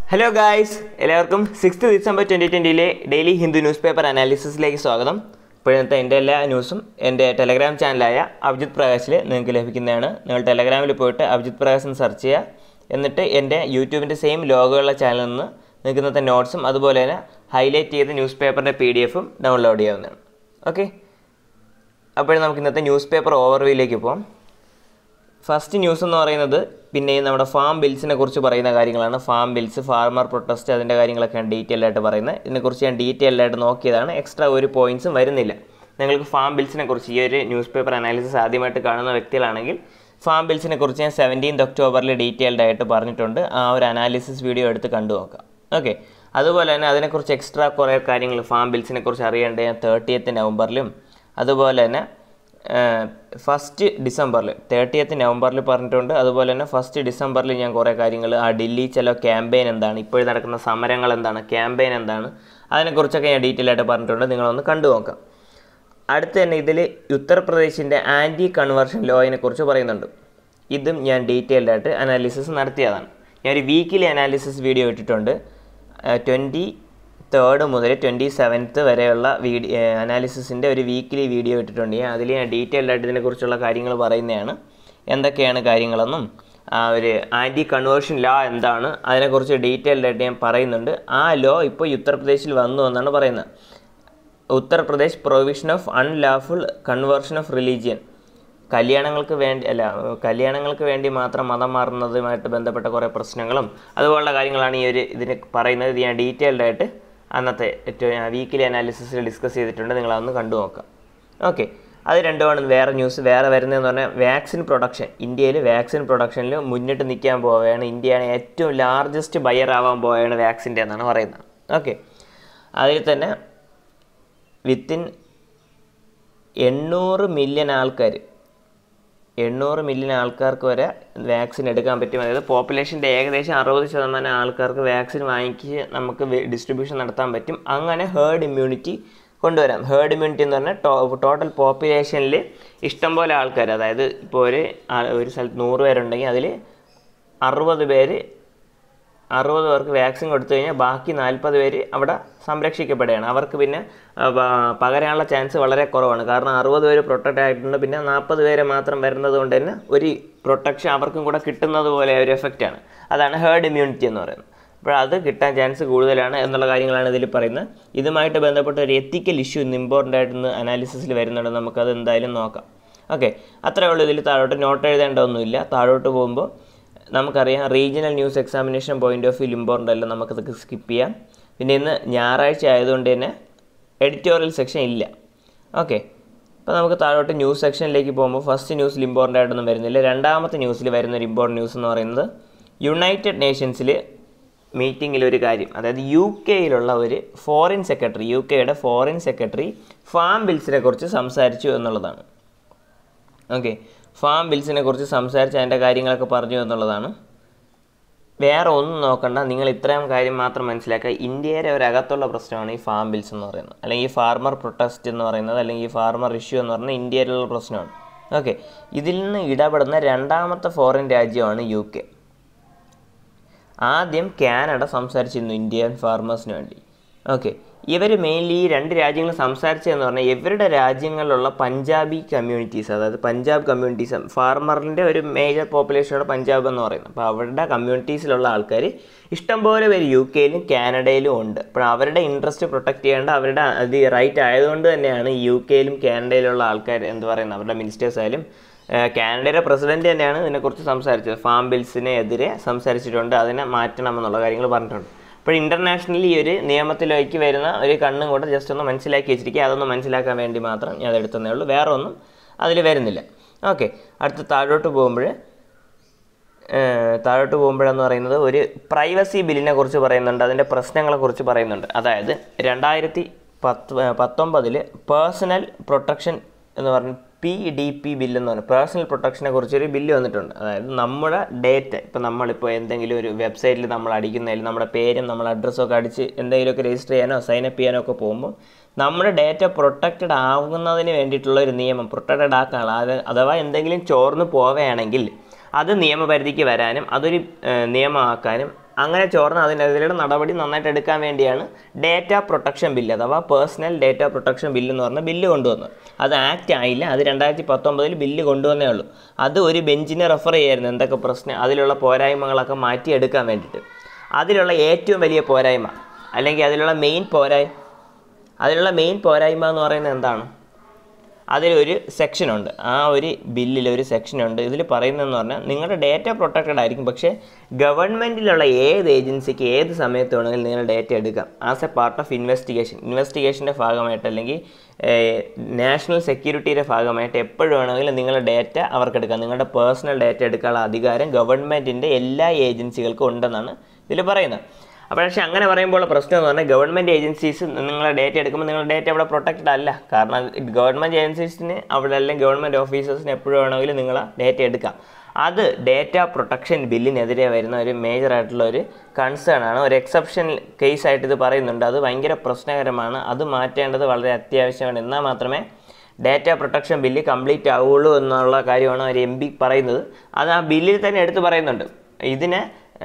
hello guys എല്ലാവർക്കും sixth December twenty ട്വൻറ്റിയിലെ daily Hindu news paper അനാലിസിസിലേക്ക് സ്വാഗതം ഇപ്പോഴത്തെ എൻ്റെ എല്ലാ ന്യൂസും എൻ്റെ ടെലഗ്രാം ചാനലായ അഭിജിത് പ്രകാശിൽ നിങ്ങൾക്ക് ലഭിക്കുന്നതാണ് നിങ്ങൾ ടെലഗ്രാമിൽ പോയിട്ട് അഭിജിത് പ്രകാശ് എന്ന് സെർച്ച് ചെയ്യുക എന്നിട്ട് എൻ്റെ യൂട്യൂബിൻ്റെ സെയിം ലോഗോയുള്ള ചാനലിൽ നിന്ന് നിങ്ങൾക്ക് ഇന്നത്തെ നോട്ട്സും അതുപോലെ തന്നെ ഹൈലൈറ്റ് ചെയ്ത ന്യൂസ് പേപ്പറിൻ്റെ പി ഡി എഫും ഡൗൺലോഡ് ചെയ്യാവുന്നതാണ് ഓക്കെ അപ്പോൾ നമുക്ക് ഇന്നത്തെ ന്യൂസ് പേപ്പർ ഓവർവ്യൂയിലേക്ക് പോകാം ഫസ്റ്റ് ന്യൂസ് എന്ന് പറയുന്നത് പിന്നെ ഈ നമ്മുടെ ഫാം ബിൽസിനെ കുറിച്ച് പറയുന്ന കാര്യങ്ങളാണ് ഫാം ബിൽസ് ഫാർമർ പ്രൊട്ടസ്റ്റ് അതിൻ്റെ കാര്യങ്ങളൊക്കെയാണ് ഡീറ്റെയിൽ ആയിട്ട് പറയുന്നത് ഇതിനെക്കുറിച്ച് ഞാൻ ഡീറ്റെയിൽ ആയിട്ട് നോക്കിയതാണ് എക്സ്ട്രാ ഒരു പോയിന്റ്സും വരുന്നില്ല നിങ്ങൾക്ക് ഫാം ബിൽസിനെ കുറിച്ച് ഈ ഒരു ന്യൂസ് പേപ്പർ അനാലിസിസ് ആദ്യമായിട്ട് കാണുന്ന വ്യക്തികളാണെങ്കിൽ ഫാം ബിൽസിനെ കുറിച്ച് ഞാൻ സെവൻറ്റീൻത് ഒക്ടോബറിൽ ഡീറ്റെയിൽഡ് ആയിട്ട് പറഞ്ഞിട്ടുണ്ട് ആ ഒരു അനാലിസിസ് വീഡിയോ എടുത്ത് കണ്ടു നോക്കാം ഓക്കെ അതുപോലെ തന്നെ അതിനെക്കുറിച്ച് എക്സ്ട്രാ കുറേ കാര്യങ്ങൾ ഫാം ബിൽസിനെ കുറിച്ച് അറിയേണ്ട ഞാൻ തേർട്ടിയത്ത് നവംബറിലും അതുപോലെ തന്നെ ഫസ്റ്റ് ഡിസംബറിൽ തേർട്ടിയത്ത് നവംബറിൽ പറഞ്ഞിട്ടുണ്ട് അതുപോലെ തന്നെ ഫസ്റ്റ് ഡിസംബറിൽ ഞാൻ കുറേ കാര്യങ്ങൾ ആ ഡൽഹി ചില ക്യാമ്പയിൻ എന്താണ് ഇപ്പോഴും നടക്കുന്ന സമരങ്ങൾ എന്താണ് ക്യാമ്പയിൻ എന്താണ് അതിനെക്കുറിച്ചൊക്കെ ഞാൻ ഡീറ്റെയിൽ ആയിട്ട് പറഞ്ഞിട്ടുണ്ട് നിങ്ങളൊന്ന് കണ്ടു നോക്കാം അടുത്ത് തന്നെ ഇതിൽ ഉത്തർപ്രദേശിൻ്റെ ആൻറ്റി കൺവേർഷൻ ലോയിനെ കുറിച്ച് പറയുന്നുണ്ട് ഇതും ഞാൻ ഡീറ്റെയിൽഡ് ആയിട്ട് അനാലിസിസ് നടത്തിയതാണ് ഞാൻ ഒരു വീക്കിലി അനാലിസിസ് വീഡിയോ ഇട്ടിട്ടുണ്ട് ട്വൻറ്റി തേർഡ് മുതൽ ട്വൻറ്റി സെവൻത്ത് വരെയുള്ള വീഡിയോ അനാലിസിസിൻ്റെ ഒരു വീക്കിലി വീഡിയോ ഇട്ടിട്ടുണ്ട് ഞാൻ അതിൽ ഞാൻ ഡീറ്റെയിൽഡ് ആയിട്ട് ഇതിനെക്കുറിച്ചുള്ള കാര്യങ്ങൾ പറയുന്നതാണ് എന്തൊക്കെയാണ് കാര്യങ്ങളെന്നും ആ ഒരു ആൻറ്റി കൺവേർഷൻ ലോ എന്താണ് അതിനെക്കുറിച്ച് ഡീറ്റെയിൽഡ് ആയിട്ട് ഞാൻ പറയുന്നുണ്ട് ആ ലോ ഇപ്പോൾ ഉത്തർപ്രദേശിൽ വന്നു എന്നാണ് പറയുന്നത് Uttar Pradesh provision of unlawful conversion of religion കല്യാണങ്ങൾക്ക് വേണ്ടി അല്ല കല്യാണങ്ങൾക്ക് വേണ്ടി മാത്രം മതം മാറുന്നതുമായിട്ട് ബന്ധപ്പെട്ട കുറേ പ്രശ്നങ്ങളും അതുപോലുള്ള കാര്യങ്ങളാണ് ഈ ഒരു ഇതിന് പറയുന്നത് ഇത് ഞാൻ ഡീറ്റെയിൽഡ് ആയിട്ട് അന്നത്തെ വീക്കിലി അനാലിസിസിൽ ഡിസ്കസ് ചെയ്തിട്ടുണ്ട് നിങ്ങളതൊന്ന് കണ്ടു നോക്കാം ഓക്കെ അത് രണ്ടുമാണ് വേറെ ന്യൂസ് വേറെ വരുന്നതെന്ന് പറഞ്ഞാൽ വാക്സിൻ പ്രൊഡക്ഷൻ ഇന്ത്യയിൽ വാക്സിൻ പ്രൊഡക്ഷനിൽ മുന്നിട്ട് നിൽക്കാൻ പോവുകയാണ് ഇന്ത്യയാണ് ഏറ്റവും ലാർജസ്റ്റ് ബയർ ആവാൻ പോവുകയാണ് വാക്സിൻ്റെ എന്നാണ് പറയുന്നത് ഓക്കെ അതിൽ തന്നെ വിത്തിൻ എണ്ണൂറ് മില്യൺ ആൾക്കാർ എണ്ണൂറ് മില്യൺ ആൾക്കാർക്ക് വരെ വാക്സിൻ എടുക്കാൻ പറ്റും അതായത് പോപ്പുലേഷൻ്റെ ഏകദേശം അറുപത് ശതമാനം ആൾക്കാർക്ക് വാക്സിൻ വാങ്ങിച്ച് നമുക്ക് ഡിസ്ട്രിബ്യൂഷൻ നടത്താൻ പറ്റും അങ്ങനെ ഹേർഡ് ഇമ്മ്യൂണിറ്റി കൊണ്ടുവരാം ഹേർഡ് ഇമ്മ്യൂണിറ്റി എന്ന് പറഞ്ഞാൽ ടോട്ടൽ പോപ്പുലേഷനിൽ ഇഷ്ടംപോലെ ആൾക്കാർ അതായത് ഇപ്പോൾ ഒരു ഒരു സ്ഥലത്ത് നൂറ് പേരുണ്ടെങ്കിൽ അതിൽ അറുപത് പേര് അറുപത് പേർക്ക് വാക്സിൻ കൊടുത്തു കഴിഞ്ഞാൽ ബാക്കി നാൽപ്പത് പേര് അവിടെ സംരക്ഷിക്കപ്പെടുകയാണ് അവർക്ക് പിന്നെ പകരാനുള്ള ചാൻസ് വളരെ കുറവാണ് കാരണം അറുപത് പേര് പ്രൊട്ടക്റ്റ് ആയിട്ടുണ്ട് പിന്നെ നാൽപ്പത് പേരെ മാത്രം വരുന്നത് കൊണ്ട് തന്നെ ഒരു പ്രൊട്ടക്ഷൻ അവർക്കും കൂടെ കിട്ടുന്നത് പോലെ ഒരു എഫക്റ്റാണ് അതാണ് ഹേർഡ് ഇമ്മ്യൂണിറ്റി എന്ന് പറയുന്നത് അപ്പോൾ അത് കിട്ടാൻ ചാൻസ് കൂടുതലാണ് എന്നുള്ള കാര്യങ്ങളാണ് ഇതിൽ പറയുന്നത് ഇതുമായിട്ട് ബന്ധപ്പെട്ട ഒരു എത്തിക്കൽ ഇഷ്യൂ ഇന്ന് ഇമ്പോർട്ടൻ്റ് ആയിട്ട് അനാലിസിസിൽ വരുന്നുണ്ട് നമുക്കത് എന്തായാലും നോക്കാം ഓക്കെ അത്രയേ ഉള്ളൂ ഇതിൽ താഴോട്ട് നോട്ട് എഴുതേണ്ട ഒന്നുമില്ല താഴോട്ട് പോകുമ്പോൾ നമുക്കറിയാം regional news examination point of view important അല്ല നമുക്കത് സ്കിപ്പ് ചെയ്യാം പിന്നെ ഇന്ന് ഞായറാഴ്ച ആയതുകൊണ്ട് തന്നെ എഡിറ്റോറിയൽ സെക്ഷൻ ഇല്ല ഓക്കെ അപ്പോൾ നമുക്ക് താഴോട്ട് ന്യൂസ് സെക്ഷനിലേക്ക് പോകുമ്പോൾ ഫസ്റ്റ് ന്യൂസിൽ ഇമ്പോർട്ടൻ്റ് ആയിട്ടൊന്നും വരുന്നില്ല രണ്ടാമത്തെ ന്യൂസിൽ വരുന്ന ഒരു ഇമ്പോർട്ടൻ്റ് ന്യൂസ് എന്ന് പറയുന്നത് യുണൈറ്റഡ് നേഷൻസിൽ മീറ്റിങ്ങിൽ ഒരു കാര്യം അതായത് യു കെയിലുള്ള ഒരു ഫോറിൻ സെക്രട്ടറി യു കെയുടെ ഫോറിൻ സെക്രട്ടറി ഫാം ബിൽസിനെ കുറിച്ച് സംസാരിച്ചു എന്നുള്ളതാണ് ഓക്കെ ഫാം ബിൽസിനെ കുറിച്ച് സംസാരിച്ച് അതിൻ്റെ കാര്യങ്ങളൊക്കെ പറഞ്ഞു എന്നുള്ളതാണ് വേറെ ഒന്നും നോക്കണ്ട നിങ്ങൾ ഇത്രയും കാര്യം മാത്രം മനസ്സിലാക്കുക ഇന്ത്യയുടെ ഒരകത്തുള്ള പ്രശ്നമാണ് ഈ ഫാം ബിൽസ് എന്ന് പറയുന്നത് അല്ലെങ്കിൽ ഈ ഫാർമർ പ്രൊട്ടസ്റ്റ് എന്ന് പറയുന്നത് അല്ലെങ്കിൽ ഈ ഫാർമർ ഇഷ്യൂ എന്ന് പറയുന്നത് ഇന്ത്യയിലുള്ള പ്രശ്നമാണ് ഓക്കെ ഇതിൽ നിന്ന് ഇടപെടുന്ന രണ്ടാമത്തെ ഫോറിൻ രാജ്യമാണ് യു കെ ആദ്യം കാനഡ സംസാരിച്ചിരുന്നു ഇന്ത്യൻ ഫാർമേഴ്സിന് വേണ്ടി ഓക്കെ ഇവർ മെയിൻലി ഈ രണ്ട് രാജ്യങ്ങൾ സംസാരിച്ചതെന്ന് പറഞ്ഞാൽ ഇവരുടെ രാജ്യങ്ങളിലുള്ള പഞ്ചാബി കമ്മ്യൂണിറ്റീസ് അതായത് പഞ്ചാബ് കമ്മ്യൂണിറ്റീസ് ഫാർമറിൻ്റെ ഒരു മേജർ പോപ്പുലേഷനാണ് പഞ്ചാബ് എന്ന് പറയുന്നത് അപ്പോൾ അവരുടെ കമ്മ്യൂണിറ്റീസിലുള്ള ആൾക്കാർ ഇഷ്ടംപോലെ പേര് യു കെയിലും കാനഡയിലും ഉണ്ട് അപ്പോൾ അവരുടെ ഇൻട്രസ്റ്റ് പ്രൊട്ടക്റ്റ് ചെയ്യേണ്ട അവരുടെ അത് റൈറ്റ് ആയതുകൊണ്ട് തന്നെയാണ് യു കെയിലും കാനഡയിലുള്ള ആൾക്കാർ എന്ത് പറയുന്നത് അവരുടെ മിനിസ്റ്റേഴ്സ് ആയാലും കാനഡയുടെ പ്രസിഡന്റ് തന്നെയാണ് ഇതിനെക്കുറിച്ച് സംസാരിച്ചത് ഫാം ബിൽസിനെ എതിരെ സംസാരിച്ചിട്ടുണ്ട് അതിനെ മാറ്റണമെന്നുള്ള കാര്യങ്ങൾ പറഞ്ഞിട്ടുണ്ട് അപ്പോൾ ഇൻ്റർനാഷണലി ഈ ഒരു നിയമത്തിലേക്ക് വരുന്ന ഒരു കണ്ണും കൂടെ ജസ്റ്റ് ഒന്ന് മനസ്സിലാക്കി വെച്ചിരിക്കുക അതൊന്ന് മനസ്സിലാക്കാൻ വേണ്ടി മാത്രം ഞാൻ അതെടുത്തതേ ഉള്ളൂ വേറെ ഒന്നും അതിൽ വരുന്നില്ല ഓക്കെ അടുത്ത് താഴോട്ട് പോകുമ്പോൾ താഴോട്ട് പോകുമ്പോഴെന്ന് പറയുന്നത് ഒരു പ്രൈവസി ബില്ലിനെ കുറിച്ച് പറയുന്നുണ്ട് അതിൻ്റെ പ്രശ്നങ്ങളെക്കുറിച്ച് പറയുന്നുണ്ട് അതായത് രണ്ടായിരത്തി പത്ത് പത്തൊമ്പതിൽ പേഴ്സണൽ പ്രൊട്ടക്ഷൻ എന്ന് പറഞ്ഞ് പി ഡി പി ബില്ലെന്ന് പറഞ്ഞു പേഴ്സണൽ പ്രൊട്ടക്ഷനെ കുറിച്ചൊരു ബില്ല് വന്നിട്ടുണ്ട് അതായത് നമ്മുടെ ഡേറ്റ ഇപ്പോൾ നമ്മളിപ്പോൾ എന്തെങ്കിലും ഒരു വെബ്സൈറ്റിൽ നമ്മൾ അടിക്കുന്നതിൽ നമ്മുടെ പേരും നമ്മുടെ അഡ്രസ്സും ഒക്കെ അടിച്ച് എന്തെങ്കിലുമൊക്കെ രജിസ്റ്റർ ചെയ്യാനോ സൈനപ്പ് ചെയ്യാനോ ഒക്കെ പോകുമ്പോൾ നമ്മുടെ ഡേറ്റ പ്രൊട്ടക്റ്റഡ് ആകുന്നതിന് വേണ്ടിയിട്ടുള്ള ഒരു നിയമം പ്രൊട്ടക്റ്റഡ് ആക്കാനുള്ള അത് അഥവാ എന്തെങ്കിലും ചോർന്ന് പോവുകയാണെങ്കിൽ അത് നിയമപരിധിക്ക് വരാനും അതൊരു ഏഹ്, നിയമമാക്കാനും അങ്ങനെ ചോർന്ന് അതിനെതിരെ നടപടി നന്നായിട്ട് എടുക്കാൻ വേണ്ടിയാണ് ഡേറ്റ പ്രൊട്ടക്ഷൻ ബില്ല് അഥവാ പേഴ്സണൽ ഡേറ്റ പ്രൊട്ടക്ഷൻ ബില്ല് എന്ന് പറഞ്ഞ ബില്ല് കൊണ്ടുവന്നത് അത് ആക്ട് ആയില്ല അത് രണ്ടായിരത്തി പത്തൊമ്പതിൽ ബില്ല് കൊണ്ടുവന്നേ ഉള്ളൂ അത് ഒരു ബെഞ്ചിനെ റെഫർ ചെയ്യായിരുന്നു എന്തൊക്കെ പ്രശ്നം അതിലുള്ള പോരായ്മകളൊക്കെ മാറ്റിയെടുക്കാൻ വേണ്ടിയിട്ട് അതിലുള്ള ഏറ്റവും വലിയ പോരായ്മ അല്ലെങ്കിൽ അതിലുള്ള മെയിൻ പോരായ്മ അതിലുള്ള മെയിൻ പോരായ്മ എന്ന് പറയുന്നത് എന്താണ് അതിലൊരു സെക്ഷനുണ്ട് ആ ഒരു ബില്ലിൽ ഒരു സെക്ഷനുണ്ട് ഇതിൽ പറയുന്നതെന്ന് പറഞ്ഞാൽ നിങ്ങളുടെ ഡേറ്റ പ്രൊട്ടക്റ്റഡ് ആയിരിക്കും പക്ഷേ ഗവൺമെൻറ്റിലുള്ള ഏത് ഏജൻസിക്ക് ഏത് സമയത്ത് വേണമെങ്കിലും നിങ്ങൾ ഡേറ്റ എടുക്കാം as a part of investigation ഇൻവെസ്റ്റിഗേഷൻ്റെ ഭാഗമായിട്ട് അല്ലെങ്കിൽ നാഷണൽ സെക്യൂരിറ്റിയുടെ ഭാഗമായിട്ട് എപ്പോഴും വേണമെങ്കിലും നിങ്ങളുടെ ഡേറ്റ അവർക്ക് എടുക്കാം നിങ്ങളുടെ പേഴ്സണൽ ഡേറ്റ എടുക്കാനുള്ള അധികാരം ഗവൺമെൻറ്റിൻ്റെ എല്ലാ ഏജൻസികൾക്കും ഉണ്ടെന്നാണ് ഇതിൽ പറയുന്നത് അപ്പോൾ പക്ഷേ അങ്ങനെ പറയുമ്പോൾ പ്രശ്നം എന്ന് പറഞ്ഞാൽ ഗവൺമെൻറ് ഏജൻസീസ് നിങ്ങളെ ഡേറ്റ എടുക്കുമ്പോൾ നിങ്ങളുടെ ഡേറ്റ അവിടെ പ്രൊട്ടക്റ്റഡ് അല്ല കാരണം ഗവൺമെൻറ് ഏജൻസീസിന് അവിടെ അല്ലെങ്കിൽ ഗവൺമെൻറ് ഓഫീസേഴ്സിന് എപ്പോഴും വേണമെങ്കിലും നിങ്ങൾ ഡേറ്റ എടുക്കാം അത് ഡേറ്റ പ്രൊട്ടക്ഷൻ ബില്ലിനെതിരെ വരുന്ന ഒരു മേജർ ആയിട്ടുള്ള ഒരു കൺസേൺ ആണ് ഒരു എക്സെപ്ഷൻ കേസ് ആയിട്ട് ഇത് പറയുന്നുണ്ട് അത് ഭയങ്കര പ്രശ്നകരമാണ് അത് മാറ്റേണ്ടത് വളരെ അത്യാവശ്യമാണ് എന്നാൽ മാത്രമേ ഡാറ്റ പ്രൊട്ടക്ഷൻ ബില്ല് കംപ്ലീറ്റ് ആവുള്ളൂ എന്നുള്ള കാര്യമാണ് ഒരു എം പി പറയുന്നത് അത് ആ ബില്ലിൽ തന്നെ എടുത്ത് പറയുന്നുണ്ട് ഇതിനെ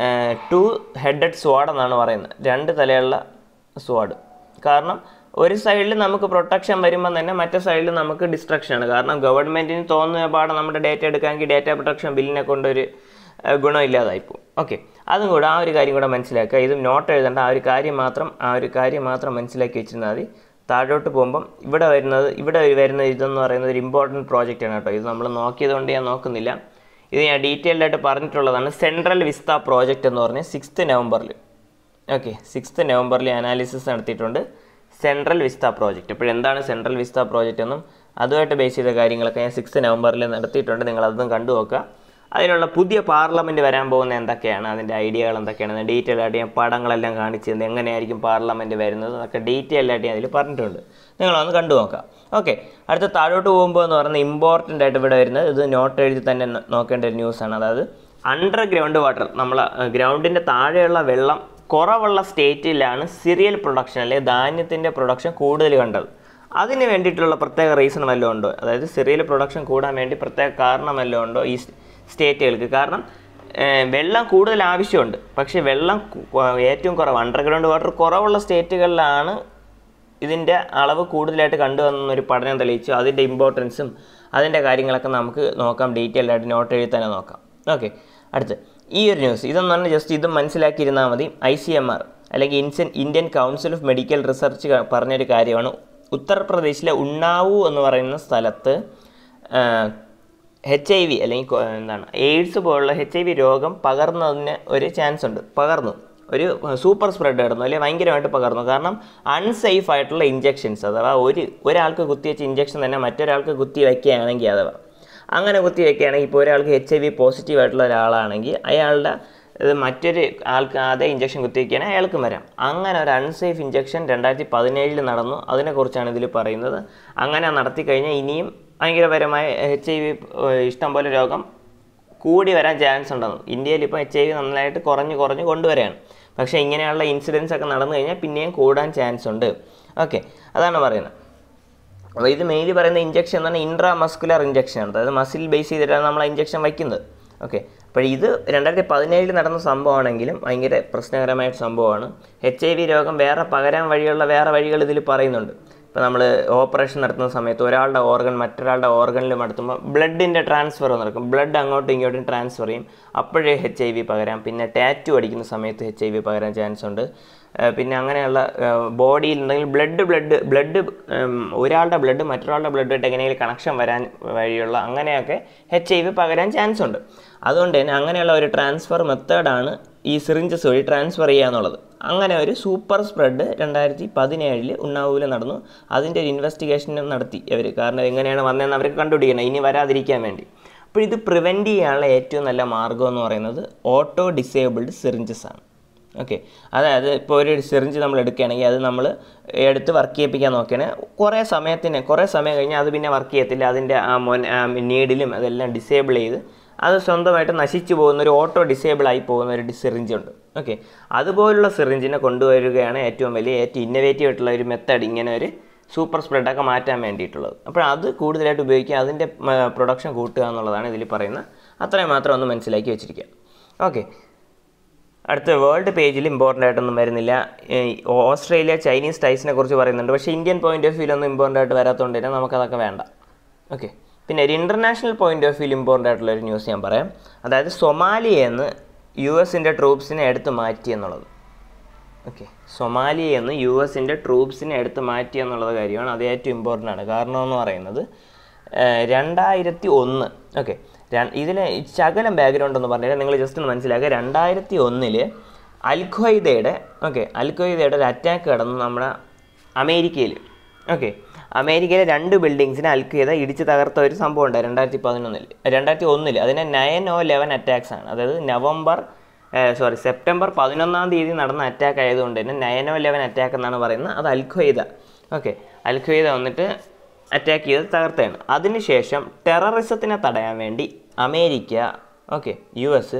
ടു ഹെഡഡ് സ്വാഡ് എന്നാണ് പറയുന്നത് രണ്ട് തലയുള്ള സ്വാഡ് കാരണം ഒരു സൈഡിൽ നമുക്ക് പ്രൊട്ടക്ഷൻ വരുമ്പോൾ തന്നെ മറ്റേ സൈഡിൽ നമുക്ക് ഡിസ്ട്രക്ഷനാണ് കാരണം ഗവൺമെൻറ്റിന് തോന്നുന്ന പാടെ നമ്മുടെ ഡേറ്റ എടുക്കാമെങ്കിൽ ഡേറ്റ പ്രൊട്ടക്ഷൻ ബില്ലിനെ കൊണ്ടൊരു ഏഹ്, ഗുണമില്ലാതായിപ്പോവും ഓക്കെ അതും കൂടെ ആ ഒരു കാര്യം കൂടെ മനസ്സിലാക്കുക ഇത് നോട്ട് എഴുതേണ്ട ആ ഒരു കാര്യം മാത്രം ആ ഒരു കാര്യം മാത്രം മനസ്സിലാക്കി വെച്ചിരുന്നാൽ മതി താഴോട്ട് പോകുമ്പം ഇവിടെ വരുന്നത് ഇവിടെ വരുന്ന ഇതെന്ന് പറയുന്നത് ഒരു ഇമ്പോർട്ടൻറ്റ് പ്രോജക്റ്റാണ് കേട്ടോ ഇത് നമ്മൾ നോക്കിയതുകൊണ്ട് ഞാൻ നോക്കുന്നില്ല ഇത് ഞാൻ ഡീറ്റെയിൽഡ് ആയിട്ട് പറഞ്ഞിട്ടുള്ളതാണ് സെൻട്രൽ വിസ്ത പ്രോജക്റ്റ് എന്ന് പറഞ്ഞ് സിക്സ്ത് നവംബറിൽ ഓക്കെ സിക്സ്ത് നവംബറിൽ അനാലിസിസ് നടത്തിയിട്ടുണ്ട് സെൻട്രൽ വിസ്ത പ്രോജക്റ്റ് അപ്പോൾ എന്താണ് സെൻട്രൽ വിസ്ത പ്രോജക്റ്റ് എന്നും അതുമായിട്ട് ബേസ് ചെയ്ത കാര്യങ്ങളൊക്കെ ഞാൻ സിക്സ്ത് നവംബറിൽ നടത്തിയിട്ടുണ്ട് നിങ്ങൾ അതൊന്നും കണ്ടു നോക്കുക അതിനുള്ള പുതിയ പാർലമെൻറ്റ് വരാൻ പോകുന്ന എന്തൊക്കെയാണ് അതിൻ്റെ ഐഡിയകൾ എന്തൊക്കെയാണ് ഡീറ്റെയിൽ ആയിട്ട് ഞാൻ പടങ്ങളെല്ലാം കാണിച്ചു തന്നു എങ്ങനെയായിരിക്കും പാർലമെൻറ്റ് വരുന്നത് എന്നൊക്കെ ഡീറ്റെയിൽ ആയിട്ട് ഞാൻ അതിൽ പറഞ്ഞിട്ടുണ്ട് നിങ്ങളൊന്ന് കണ്ടു നോക്കാം ഓക്കെ അടുത്ത താഴോട്ട് പോകുമ്പോൾ എന്ന് പറയുന്നത് ഇമ്പോർട്ടൻ്റ് ആയിട്ട് ഇവിടെ വരുന്നത് ഇത് നോട്ട് എഴുതി തന്നെ നോ- നോക്കേണ്ട ഒരു ന്യൂസാണ് അതായത് അണ്ടർഗ്രൗണ്ട് വാട്ടർ നമ്മൾ ഗ്രൗണ്ടിൻ്റെ താഴെയുള്ള വെള്ളം കുറവുള്ള സ്റ്റേറ്റിലാണ് സിറിയൽ പ്രൊഡക്ഷൻ അല്ലെങ്കിൽ ധാന്യത്തിൻ്റെ പ്രൊഡക്ഷൻ കൂടുതൽ കണ്ടത് അതിന് വേണ്ടിയിട്ടുള്ള പ്രത്യേക റീസൺ വല്ലതും ഉണ്ടോ അതായത് സിറിയൽ പ്രൊഡക്ഷൻ കൂടാൻ വേണ്ടി പ്രത്യേക കാരണം വല്ലതും ഉണ്ടോ ഈ സ്റ്റേറ്റുകൾക്ക് കാരണം ഏഹ്, വെള്ളം കൂടുതൽ ആവശ്യമുണ്ട് പക്ഷേ വെള്ളം കു- ഏറ്റവും കുറവ് അണ്ടർഗ്രൗണ്ട് വാട്ടർ കുറവുള്ള സ്റ്റേറ്റുകളിലാണ് ഇതിൻ്റെ അളവ് കൂടുതലായിട്ട് കണ്ടുവന്നൊരു പഠനം തെളിയിച്ചു അതിൻ്റെ ഇമ്പോർട്ടൻസും അതിൻ്റെ കാര്യങ്ങളൊക്കെ നമുക്ക് നോക്കാം ഡീറ്റെയിൽഡ് ആയിട്ട് നോട്ട് എഴുതി തന്നെ നോക്കാം ഓക്കെ അടുത്ത് ഈ ഒരു ന്യൂസ് ഇതെന്ന് പറഞ്ഞാൽ ജസ്റ്റ് ഇത് മനസ്സിലാക്കിയിരുന്നാൽ മതി ഐ സി എം ആർ അല്ലെങ്കിൽ ഇൻസൻ Indian council of medical research ക- പറഞ്ഞൊരു കാര്യമാണ് ഉത്തർപ്രദേശിലെ ഉണ്ണാവു എന്ന് പറയുന്ന സ്ഥലത്ത് എച്ച് ഐ വി അല്ലെങ്കിൽ കൊ- എന്താണ് എയ്ഡ്സ് പോലുള്ള എച്ച് ഐ വി രോഗം പകർന്നതിന് ഒരു ചാൻസ് ഉണ്ട് പകർന്നു ഒരു സൂപ്പർ സ്പ്രെഡ് കിടന്നു അല്ലെങ്കിൽ ഭയങ്കരമായിട്ട് പകർന്നു കാരണം അൺസേഫ് ആയിട്ടുള്ള ഇഞ്ചെക്ഷൻസ് അഥവാ ഒരു ഒരാൾക്ക് കുത്തിവെച്ച ഇഞ്ചെക്ഷൻ തന്നെ മറ്റൊരാൾക്ക് കുത്തി വയ്ക്കുകയാണെങ്കിൽ അഥവാ അങ്ങനെ കുത്തി വയ്ക്കുകയാണെങ്കിൽ ഇപ്പോൾ ഒരാൾക്ക് എച്ച് ഐ വി പോസിറ്റീവ് ആയിട്ടുള്ള ഒരാളാണെങ്കിൽ അയാളുടെ ഇത് മറ്റൊരു ആൾക്ക് അതേ ഇഞ്ചക്ഷൻ കുത്തിവയ്ക്കുകയാണെങ്കിൽ അയാൾക്കും വരാം അങ്ങനെ ഒരു അൺസേഫ് ഇഞ്ചക്ഷൻ രണ്ടായിരത്തി പതിനേഴിൽ നടന്നു അതിനെക്കുറിച്ചാണ് ഇതിൽ പറയുന്നത് അങ്ങനെ നടത്തി കഴിഞ്ഞാൽ ഇനിയും ഭയങ്കരപരമായ എച്ച് ഐ വി ഇഷ്ടംപോലെ രോഗം കൂടി വരാൻ ചാൻസ് ഉണ്ടെന്ന് ഇന്ത്യയിൽ ഇപ്പോൾ എച്ച് ഐ വി നന്നായിട്ട് കുറഞ്ഞ് കുറഞ്ഞ് കൊണ്ടുവരികയാണ് പക്ഷേ ഇങ്ങനെയുള്ള ഇൻസിഡൻസ് ഒക്കെ നടന്നു കഴിഞ്ഞാൽ പിന്നെയും കൂടാൻ ചാൻസ് ഉണ്ട് ഓക്കെ അതാണ് പറയുന്നത് അപ്പോൾ ഇത് മെയിൻലി പറയുന്ന ഇഞ്ചക്ഷൻ എന്ന് പറഞ്ഞാൽ ഇൻട്രാ മസ്കുലർ ഇഞ്ചക്ഷൻ ആണ് അതായത് മസിൽ ബേസ് ചെയ്തിട്ടാണ് നമ്മൾ ഇഞ്ചക്ഷൻ വയ്ക്കുന്നത് ഓക്കെ അപ്പോൾ ഇത് രണ്ടായിരത്തി പതിനേഴിൽ നടന്ന സംഭവമാണെങ്കിലും ഭയങ്കര പ്രശ്നകരമായ സംഭവമാണ് എച്ച് ഐ വി രോഗം വേറെ പകരാൻ വഴിയുള്ള വേറെ വഴികൾ ഇതിൽ പറയുന്നുണ്ട് ഇപ്പോൾ നമ്മൾ ഓപ്പറേഷൻ നടത്തുന്ന സമയത്ത് ഒരാളുടെ ഓർഗൻ മറ്റൊരാളുടെ ഓർഗനിൽ നടത്തുമ്പോൾ ബ്ലഡിൻ്റെ ട്രാൻസ്ഫർ നടക്കും ബ്ലഡ് അങ്ങോട്ടും ഇങ്ങോട്ടും ട്രാൻസ്ഫർ ചെയ്യും അപ്പോഴേ എച്ച് ഐ വി പകരാം പിന്നെ ടാറ്റു അടിക്കുന്ന സമയത്ത് എച്ച് ഐ വി പകരാൻ ചാൻസ് ഉണ്ട് ഏഹ് പിന്നെ അങ്ങനെയുള്ള ബോഡിയിൽ എന്തെങ്കിലും ബ്ലഡ് ബ്ലഡ് ബ്ലഡ് ഒരാളുടെ ബ്ലഡ് മറ്റൊരാളുടെ ബ്ലഡായിട്ട് എങ്ങനെയെങ്കിലും കണക്ഷൻ വരാൻ വഴിയുള്ള അങ്ങനെയൊക്കെ എച്ച് ഐ വി പകരാൻ ചാൻസ് ഉണ്ട് അതുകൊണ്ട് തന്നെ അങ്ങനെയുള്ള ഒരു ട്രാൻസ്ഫർ മെത്തേഡാണ് ഈ സിറിഞ്ചസ് വഴി ട്രാൻസ്ഫർ ചെയ്യുക എന്നുള്ളത് അങ്ങനെ ഒരു സൂപ്പർ സ്പ്രെഡ് രണ്ടായിരത്തി പതിനേഴിൽ ഉണ്ണാവൂല നടന്നു അതിൻ്റെ ഒരു ഇൻവെസ്റ്റിഗേഷൻ നടത്തി അവർ കാരണം എങ്ങനെയാണ് വന്നതെന്ന് അവർക്ക് കണ്ടുപിടിക്കണം ഇനി വരാതിരിക്കാൻ വേണ്ടി അപ്പോൾ ഇത് പ്രിവെൻറ്റ് ചെയ്യാനുള്ള ഏറ്റവും നല്ല മാർഗ്ഗം എന്ന് പറയുന്നത് ഓട്ടോ ഡിസേബിൾഡ് സിറിഞ്ചസ് ആണ് ഓക്കെ അതായത് ഇപ്പോൾ ഒരു സിറിഞ്ച് നമ്മൾ എടുക്കുകയാണെങ്കിൽ അത് നമ്മൾ എടുത്ത് വർക്ക് ചെയ്യിപ്പിക്കാൻ നോക്കുകയാണെങ്കിൽ കുറേ സമയത്തിന് കുറേ സമയം കഴിഞ്ഞാൽ അത് പിന്നെ വർക്ക് ചെയ്യത്തില്ല അതിൻ്റെ ആ മൊൻ നീഡിലും അതെല്ലാം ഡിസേബിൾ ചെയ്ത് അത് സ്വന്തമായിട്ട് നശിച്ചു പോകുന്ന ഒരു ഓട്ടോ ഡിസേബിൾ ആയി പോകുന്ന ഒരു സിറിഞ്ച് ഉണ്ട് ഓക്കെ അതുപോലുള്ള സിറിഞ്ചിനെ കൊണ്ടുവരികയാണ് ഏറ്റവും വലിയ ഏറ്റവും ഇന്നവേറ്റീവ് ആയിട്ടുള്ള ഒരു മെത്തേഡ് ഇങ്ങനെ ഒരു സൂപ്പർ സ്പ്രെഡൊക്കെ മാറ്റാൻ വേണ്ടിയിട്ടുള്ളത് അപ്പോൾ അത് കൂടുതലായിട്ട് ഉപയോഗിക്കുക അതിൻ്റെ പ്രൊഡക്ഷൻ കൂട്ടുക എന്നുള്ളതാണ് ഇതിൽ പറയുന്നത് അത്രയും മാത്രം ഒന്ന് മനസ്സിലാക്കി വെച്ചിരിക്കുക ഓക്കെ അടുത്ത വേൾഡ് പേജിൽ ഇമ്പോർട്ടൻ്റ് ആയിട്ടൊന്നും വരുന്നില്ല ഈ ഓസ്ട്രേലിയ ചൈനീസ് ടൈസിനെ കുറിച്ച് പറയുന്നുണ്ട് പക്ഷേ ഇന്ത്യൻ പോയിന്റ് ഓഫ് വ്യൂലൊന്നും ഇമ്പോർട്ടൻ്റ് ആയിട്ട് വരാത്തതുകൊണ്ട് തന്നെ നമുക്കതൊക്കെ വേണ്ട ഓക്കെ പിന്നെ ഒരു international point of view important ആയിട്ടുള്ള ഒരു ന്യൂസ് ഞാൻ പറയാം അതായത് സൊമാലിയയിൽ നിന്ന് യു എസിൻ്റെ ട്രൂപ്സിനെ എടുത്ത് മാറ്റി എന്നുള്ളത് ഓക്കെ സൊമാലിയയിൽ നിന്ന് യു എസിൻ്റെ ട്രൂപ്സിനെ എടുത്ത് മാറ്റി എന്നുള്ളത് കാര്യമാണ് അത് ഏറ്റവും ഇമ്പോർട്ടൻ്റ് ആണ് കാരണം എന്ന് പറയുന്നത് ഏഹ്, രണ്ടായിരത്തി ഒന്ന് ഓക്കെ ഇതിൽ ശകലം ബാക്ക്ഗ്രൗണ്ട് എന്ന് പറഞ്ഞാൽ നിങ്ങൾ ജസ്റ്റ് ഒന്ന് മനസ്സിലാക്കുക രണ്ടായിരത്തി ഒന്നിൽ അൽഖ്വയ്ദയുടെ ഓക്കെ അൽഖ്വയ്ദയുടെ ഒരു അറ്റാക്ക് നടന്നു നമ്മുടെ അമേരിക്കയിൽ ഓക്കെ അമേരിക്കയിലെ രണ്ട് ബിൽഡിങ്സിനെ അൽഖ്വയ്ദ ഇടിച്ച് തകർത്ത ഒരു സംഭവം ഉണ്ടായി രണ്ടായിരത്തി പതിനൊന്നിൽ രണ്ടായിരത്തി ഒന്നിൽ അതിനെ നയൻ ഓ ലെവൻ അറ്റാക്സ് ആണ് അതായത് നവംബർ സോറി സെപ്റ്റംബർ പതിനൊന്നാം തീയതി നടന്ന അറ്റാക്ക് ആയതുകൊണ്ട് തന്നെ നയൻ ഓ ലെവൻ അറ്റാക്ക് എന്നാണ് പറയുന്നത് അത് അൽഖ്വയ്ദ ഓക്കെ അൽഖ്വയ്ദ വന്നിട്ട് അറ്റാക്ക് ചെയ്ത് തകർത്തതാണ് അതിനുശേഷം ടെററിസത്തിനെ തടയാൻ വേണ്ടി അമേരിക്ക ഓക്കെ യു എസ്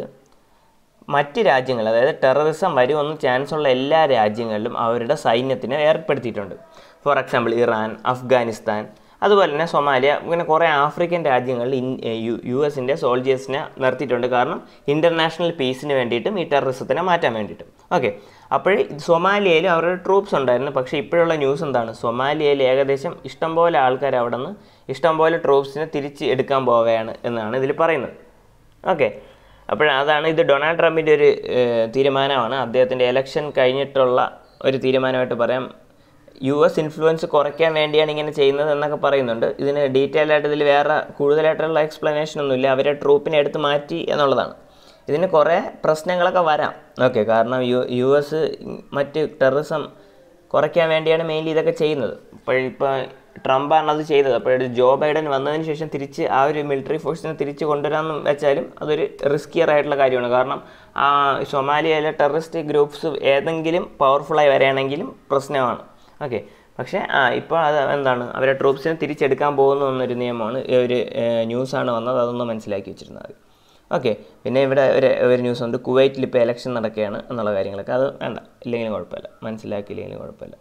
മറ്റ് രാജ്യങ്ങൾ അതായത് ടെററിസം വരുമെന്ന് ചാൻസ് ഉള്ള എല്ലാ രാജ്യങ്ങളിലും അവരുടെ സൈന്യത്തിനെ ഏർപ്പെടുത്തിയിട്ടുണ്ട് ഫോർ എക്സാമ്പിൾ ഇറാൻ അഫ്ഗാനിസ്ഥാൻ അതുപോലെ തന്നെ സൊമാലിയ ഇങ്ങനെ കുറേ ആഫ്രിക്കൻ രാജ്യങ്ങളിൽ ഇൻ യു യു എസിൻ്റെ സോൾജേഴ്സിനെ നിർത്തിയിട്ടുണ്ട് കാരണം ഇൻ്റർനാഷണൽ പീസിന് വേണ്ടിയിട്ടും ഈ ടെററിസത്തിനെ മാറ്റാൻ വേണ്ടിയിട്ടും ഓക്കെ അപ്പോഴേ സൊമാലിയയിൽ അവരുടെ ട്രൂപ്സ് ഉണ്ടായിരുന്നു പക്ഷേ ഇപ്പോഴുള്ള ന്യൂസ് എന്താണ് സൊമാലിയയിൽ ഏകദേശം ഇഷ്ടംപോലെ ആൾക്കാർ അവിടെ നിന്ന് ഇഷ്ടംപോലെ ട്രൂപ്സിനെ തിരിച്ച് എടുക്കാൻ പോവുകയാണ് എന്നാണ് ഇതിൽ പറയുന്നത് ഓക്കെ അപ്പോൾ അതാണ് ഇത് ഡൊണാൾഡ് ട്രംപിൻ്റെ ഒരു ഏഹ്, തീരുമാനമാണ് അദ്ദേഹത്തിൻ്റെ എലക്ഷൻ കഴിഞ്ഞിട്ടുള്ള ഒരു തീരുമാനമായിട്ട് പറയാം യു എസ് ഇൻഫ്ലുവൻസ് കുറയ്ക്കാൻ വേണ്ടിയാണ് ഇങ്ങനെ ചെയ്യുന്നത് എന്നൊക്കെ പറയുന്നുണ്ട് ഇതിന് ഡീറ്റെയിൽ ആയിട്ട് ഇതിൽ വേറെ കൂടുതലായിട്ടുള്ള എക്സ്പ്ലനേഷൻ ഒന്നുമില്ല അവരെ ട്രൂപ്പിനെ എടുത്ത് മാറ്റി എന്നുള്ളതാണ് ഇതിന് കുറേ പ്രശ്നങ്ങളൊക്കെ വരാം ഓക്കെ കാരണം യു യു എസ് മറ്റ് ടെററിസം കുറയ്ക്കാൻ വേണ്ടിയാണ് മെയിൻലി ഇതൊക്കെ ചെയ്യുന്നത് അപ്പോൾ ഇപ്പോൾ ട്രംപാണ് അത് ചെയ്തത് അപ്പോൾ ജോ ബൈഡൻ വന്നതിന് ശേഷം തിരിച്ച് ആ ഒരു മിലിറ്ററി ഫോഴ്സിനെ തിരിച്ച് കൊണ്ടുവരാമെന്ന് വെച്ചാലും അതൊരു റിസ്കിയർ ആയിട്ടുള്ള കാര്യമാണ് കാരണം ആ സൊമാലിയയിലെ ടെററിസ്റ്റ് ഗ്രൂപ്പ്സ് ഏതെങ്കിലും പവർഫുള്ളായി വരികയാണെങ്കിലും പ്രശ്നമാണ് ഓക്കെ പക്ഷേ ആ ഇപ്പോൾ അത് എന്താണ് അവരെ ട്രൂപ്സിനെ തിരിച്ചെടുക്കാൻ പോകുന്നു എന്നൊരു നിയമമാണ് ഈ ഒരു ന്യൂസാണ് വന്നത് അതൊന്ന് മനസ്സിലാക്കി വെച്ചിരുന്നാൽ മതി ഓക്കെ പിന്നെ ഇവിടെ ഒരു ഒരു ന്യൂസ് ഉണ്ട് കുവൈറ്റിൽ ഇപ്പോൾ ഇലക്ഷൻ നടക്കുകയാണ് എന്നുള്ള കാര്യങ്ങളൊക്കെ അത് വേണ്ട ഇല്ലെങ്കിലും കുഴപ്പമില്ല മനസ്സിലാക്കിയില്ലെങ്കിലും കുഴപ്പമില്ല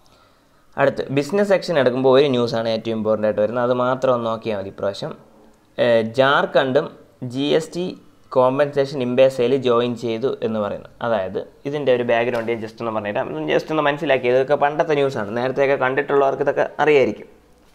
അടുത്ത് ബിസിനസ് സെക്ഷൻ എടുക്കുമ്പോൾ ഒരു ന്യൂസാണ് ഏറ്റവും ഇമ്പോർട്ടൻ്റ് ആയിട്ട് വരുന്നത് അത് മാത്രം ഒന്ന് നോക്കിയാൽ മതി ഇപ്രാവശ്യം ഏഹ് ജാർഖണ്ഡും ജി എസ് ടി കോമ്പൻസേഷൻ ഇംബേസയിൽ ജോയിൻ ചെയ്തു എന്ന് പറയുന്നു അതായത് ഇതിൻ്റെ ഒരു ബാക്ക്ഗ്രൗണ്ട് ഞാൻ ജസ്റ്റ് ഒന്ന് പറഞ്ഞുതരാം ജസ്റ്റ് ഒന്ന് മനസ്സിലാക്കി ഇതൊക്കെ പണ്ടത്തെ ന്യൂസാണ് നേരത്തെയൊക്കെ കണ്ടിട്ടുള്ളവർക്ക് ഇതൊക്കെ അറിയായിരിക്കും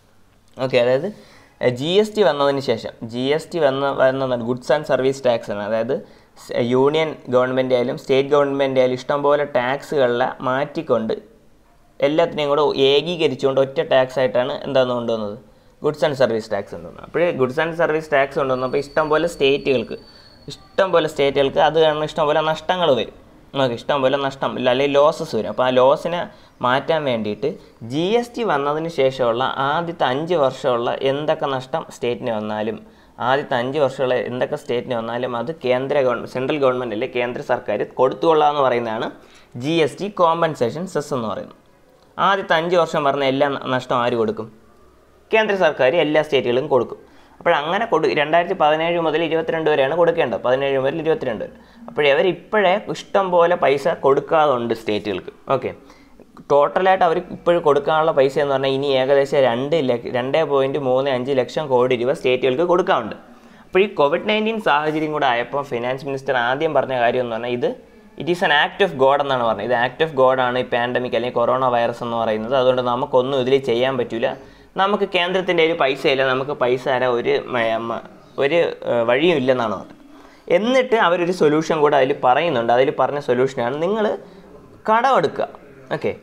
ഓക്കെ അതായത് ജി എസ് ടി വന്നതിന് ശേഷം ജി എസ് ടി വന്ന വരുന്നതാണ് ഗുഡ്സ് ആൻഡ് സർവീസ് ടാക്സ് ആണ് അതായത് സ് യൂണിയൻ ഗവൺമെൻറ് ആയാലും സ്റ്റേറ്റ് ഗവൺമെൻറ് ആയാലും ഇഷ്ടംപോലെ ടാക്സുകളെ മാറ്റിക്കൊണ്ട് എല്ലാത്തിനെയും കൂടെ ഏകീകരിച്ചുകൊണ്ട് ഒറ്റ ടാക്സ് ആയിട്ടാണ് എന്താന്ന് കൊണ്ടുവന്നത് ഗുഡ്സ് ആൻഡ് സർവീസ് ടാക്സ് കൊണ്ടുവന്നത് അപ്പോൾ ഗുഡ്സ് ആൻഡ് സർവീസ് ടാക്സ് കൊണ്ടുവന്നപ്പോൾ ഇഷ്ടംപോലെ സ്റ്റേറ്റുകൾക്ക് ഇഷ്ടംപോലെ സ്റ്റേറ്റുകൾക്ക് അത് കാരണം ഇഷ്ടംപോലെ നഷ്ടങ്ങൾ വരും നമുക്ക് ഇഷ്ടംപോലെ നഷ്ടം ഇല്ല അല്ലെങ്കിൽ ലോസസ് വരും അപ്പോൾ ആ ലോസിനെ മാറ്റാൻ വേണ്ടിയിട്ട് ജി എസ് ടി വന്നതിന് ശേഷമുള്ള ആദ്യത്തെ അഞ്ച് വർഷമുള്ള എന്തൊക്കെ നഷ്ടം സ്റ്റേറ്റിന് വന്നാലും ആദ്യത്തെ അഞ്ച് വർഷമുള്ള എന്തൊക്കെ സ്റ്റേറ്റിന് വന്നാലും അത് കേന്ദ്ര ഗവൺമെൻറ് സെൻട്രൽ ഗവൺമെൻറ് അല്ലെ കേന്ദ്ര സർക്കാർ കൊടുത്തുകൊള്ളാം എന്ന് പറയുന്നതാണ് G S T compensation cess എന്ന് പറയുന്നത് ആദ്യത്തെ അഞ്ച് വർഷം പറഞ്ഞ എല്ലാ നഷ്ടം ആര് കൊടുക്കും കേന്ദ്ര സർക്കാർ എല്ലാ സ്റ്റേറ്റുകളും കൊടുക്കും അപ്പോൾ അങ്ങനെ കൊടു രണ്ടായിരത്തി പതിനേഴ് മുതൽ ഇരുപത്തിരണ്ട് വരെയാണ് കൊടുക്കേണ്ടത് പതിനേഴ് മുതൽ ഇരുപത്തിരണ്ട് വരെ അപ്പോഴേ അവർ ഇപ്പോഴേ ഇഷ്ടം പോലെ പൈസ കൊടുക്കാതുണ്ട് സ്റ്റേറ്റുകൾക്ക് ഓക്കെ ടോട്ടലായിട്ട് അവർ ഇപ്പോഴും കൊടുക്കാനുള്ള പൈസ എന്ന് പറഞ്ഞാൽ ഇനി ഏകദേശം രണ്ട് ലക്ഷ രണ്ട് പോയിൻറ്റ് മൂന്ന് അഞ്ച് ലക്ഷം കോടി രൂപ സ്റ്റേറ്റുകൾക്ക് കൊടുക്കാനുണ്ട് അപ്പോൾ ഈ കോവിഡ് നയൻറ്റീൻ സാഹചര്യം കൂടെ ആയപ്പോൾ ഫിനാൻസ് മിനിസ്റ്റർ ആദ്യം പറഞ്ഞ കാര്യം എന്ന് പറഞ്ഞാൽ ഇത് it is an act of God എന്നാണ് പറഞ്ഞത് ഇത് ആക്ട് ഓഫ് ഗോഡാണ് ഈ പാൻഡമിക് അല്ലെങ്കിൽ കൊറോണ വൈറസ് എന്ന് പറയുന്നത് അതുകൊണ്ട് നമുക്കൊന്നും ഇതിൽ ചെയ്യാൻ പറ്റില്ല നമുക്ക് കേന്ദ്രത്തിൻ്റെ ഒരു പൈസ ഇല്ല നമുക്ക് പൈസ തരാൻ ഒരു മ- മ- ഒരു ഏഹ്, വഴിയും ഇല്ലെന്നാണ് പറഞ്ഞത് എന്നിട്ട് അവരൊരു സൊല്യൂഷൻ കൂടെ അതിൽ പറയുന്നുണ്ട് അതിൽ പറഞ്ഞ സൊല്യൂഷനാണ് നിങ്ങൾ കടമെടുക്കുക ഓക്കെ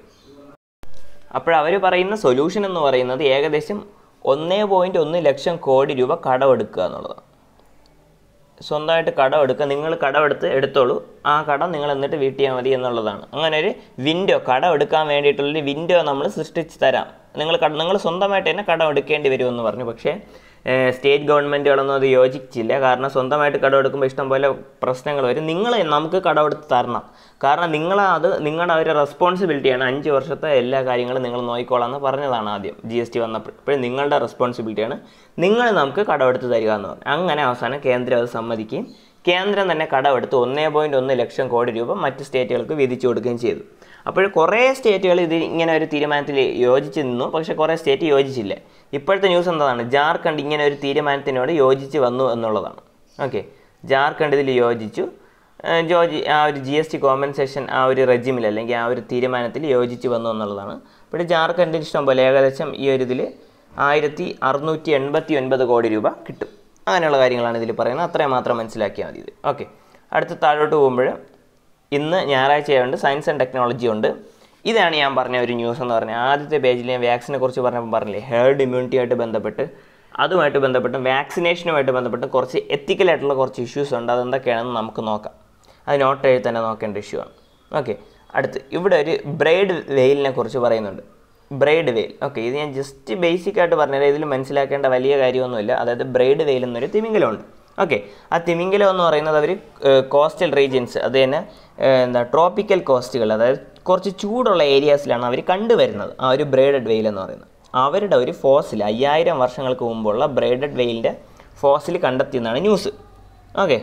അപ്പോഴവർ പറയുന്ന സൊല്യൂഷൻ എന്ന് പറയുന്നത് ഏകദേശം ഒന്നേ പോയിൻറ്റ് ഒന്ന് ലക്ഷം കോടി രൂപ കടമെടുക്കുക എന്നുള്ളതാണ് സ്വന്തമായിട്ട് കടം എടുക്കുക നിങ്ങൾ കടമെടുത്ത് എടുത്തോളൂ ആ കടം നിങ്ങൾ എന്നിട്ട് വീട്ടിയാൽ മതി എന്നുള്ളതാണ് അങ്ങനെ ഒരു വിൻഡോ കടം എടുക്കാൻ വേണ്ടിയിട്ടുള്ളൊരു വിൻഡോ നമ്മൾ സൃഷ്ടിച്ച് തരാം നിങ്ങൾ കട നിങ്ങൾ സ്വന്തമായിട്ട് തന്നെ കടം എടുക്കേണ്ടി വരുമെന്ന് പറഞ്ഞു പക്ഷേ ഏഹ്, സ്റ്റേറ്റ് ഗവൺമെൻറ്റുകളൊന്നും അത് യോജിച്ചില്ല കാരണം സ്വന്തമായിട്ട് കടം എടുക്കുമ്പോൾ ഇഷ്ടംപോലെ പ്രശ്നങ്ങൾ വരും നിങ്ങൾ നമുക്ക് കടം എടുത്ത് തരണം കാരണം നിങ്ങൾ അത് നിങ്ങളുടെ ഒരു റെസ്പോൺസിബിലിറ്റിയാണ് അഞ്ച് വർഷത്തെ എല്ലാ കാര്യങ്ങളും നിങ്ങൾ നോക്കിക്കോളാം എന്ന് പറഞ്ഞതാണ് ആദ്യം ജി എസ് ടി വന്നപ്പോൾ ഇപ്പോഴും നിങ്ങളുടെ റെസ്പോൺസിബിലിറ്റിയാണ് നിങ്ങൾ നമുക്ക് കടമെടുത്ത് തരിക എന്ന് പറഞ്ഞു അങ്ങനെ അവസാനം കേന്ദ്രം അത് സമ്മതിക്കുകയും കേന്ദ്രം തന്നെ കടമെടുത്ത് ഒന്നേ പോയിൻറ്റ് ഒന്ന് ലക്ഷം കോടി രൂപ മറ്റ് സ്റ്റേറ്റുകൾക്ക് വിധിച്ചു കൊടുക്കുകയും ചെയ്തു അപ്പോൾ കുറേ സ്റ്റേറ്റുകൾ ഇത് ഇങ്ങനെ ഒരു തീരുമാനത്തിൽ യോജിച്ച് നിന്നു പക്ഷേ കുറേ സ്റ്റേറ്റ് യോജിച്ചില്ല ഇപ്പോഴത്തെ ന്യൂസ് എന്താണ് ജാർഖണ്ഡ് ഇങ്ങനെ ഒരു തീരുമാനത്തിനോട് യോജിച്ച് വന്നു എന്നുള്ളതാണ് ഓക്കെ ജാർഖണ്ഡ് ഇതിൽ യോജിച്ചു ഏഹ് ജോജി ആ ഒരു ജി എസ് ടി കോമ്പൻസേഷൻ ആ ഒരു റെജിമിൽ അല്ലെങ്കിൽ ആ ഒരു തീരുമാനത്തിൽ യോജിച്ച് വന്നു എന്നുള്ളതാണ് ഇവിടെ ജാർഖണ്ഡിന് ഇഷ്ടം പോലെ ഏകദേശം ഈ ഒരു ഇതിൽ ആയിരത്തി അറുന്നൂറ്റി എൺപത്തി ഒൻപത് കോടി രൂപ കിട്ടും അങ്ങനെയുള്ള കാര്യങ്ങളാണ് ഇതിൽ പറയുന്നത് അത്രയും മാത്രം മനസ്സിലാക്കിയാൽ മതി ഇത് ഓക്കെ അടുത്ത് താഴോട്ട് പോകുമ്പോൾ ഇന്ന് ഞായറാഴ്ച ആയതുകൊണ്ട് സയൻസ് ആൻഡ് ടെക്നോളജി ഉണ്ട് ഇതാണ് ഞാൻ പറഞ്ഞ ഒരു ന്യൂസ് എന്ന് പറഞ്ഞാൽ ആദ്യത്തെ പേജിൽ ഞാൻ വാക്സിനെ കുറിച്ച് പറഞ്ഞപ്പോൾ പറഞ്ഞില്ലേ ഹേർഡ് ഇമ്മ്യൂണിറ്റി ആയിട്ട് ബന്ധപ്പെട്ട് അതുമായിട്ട് ബന്ധപ്പെട്ട് വാക്സിനേഷനുമായിട്ട് ബന്ധപ്പെട്ട് കുറച്ച് എത്തിക്കലായിട്ടുള്ള കുറച്ച് ഇഷ്യൂസ് ഉണ്ട് അതെന്തൊക്കെയാണെന്ന് നമുക്ക് നോക്കാം അത് നോട്ട് എഴുതി തന്നെ നോക്കേണ്ട ഇഷ്യൂ ആണ് ഓക്കെ അടുത്ത് ഇവിടെ ഒരു ബ്രൈഡ് വെയിലിനെ കുറിച്ച് പറയുന്നുണ്ട് ബ്രൈഡ് വെയിൽ ഓക്കെ ഇത് ഞാൻ ജസ്റ്റ് ബേസിക് ആയിട്ട് പറഞ്ഞത് ഇതിൽ മനസ്സിലാക്കേണ്ട വലിയ കാര്യമൊന്നുമില്ല അതായത് ബ്രൈഡ് വെയിൽ എന്നൊരു തിമിംഗലമുണ്ട് ഓക്കെ ആ തിമിംഗലം എന്ന് പറയുന്നത് അവർ കോസ്റ്റൽ റീജിയൻസ് അത് തന്നെ ഏഹ്, എന്താ ട്രോപ്പിക്കൽ കോസ്റ്റുകൾ അതായത് കുറച്ച് ചൂടുള്ള ഏരിയാസിലാണ് അവർ കണ്ടുവരുന്നത് ആ ഒരു ബ്രൈഡഡ് വെയിൽ എന്ന് പറയുന്നത് അവരുടെ ഒരു ഫോസിൽ അയ്യായിരം വർഷങ്ങൾക്ക് മുമ്പുള്ള ബ്രൈഡഡ് വെയിലിൻ്റെ ഫോസിൽ കണ്ടെത്തിയെന്നാണ് ന്യൂസ് ഓക്കെ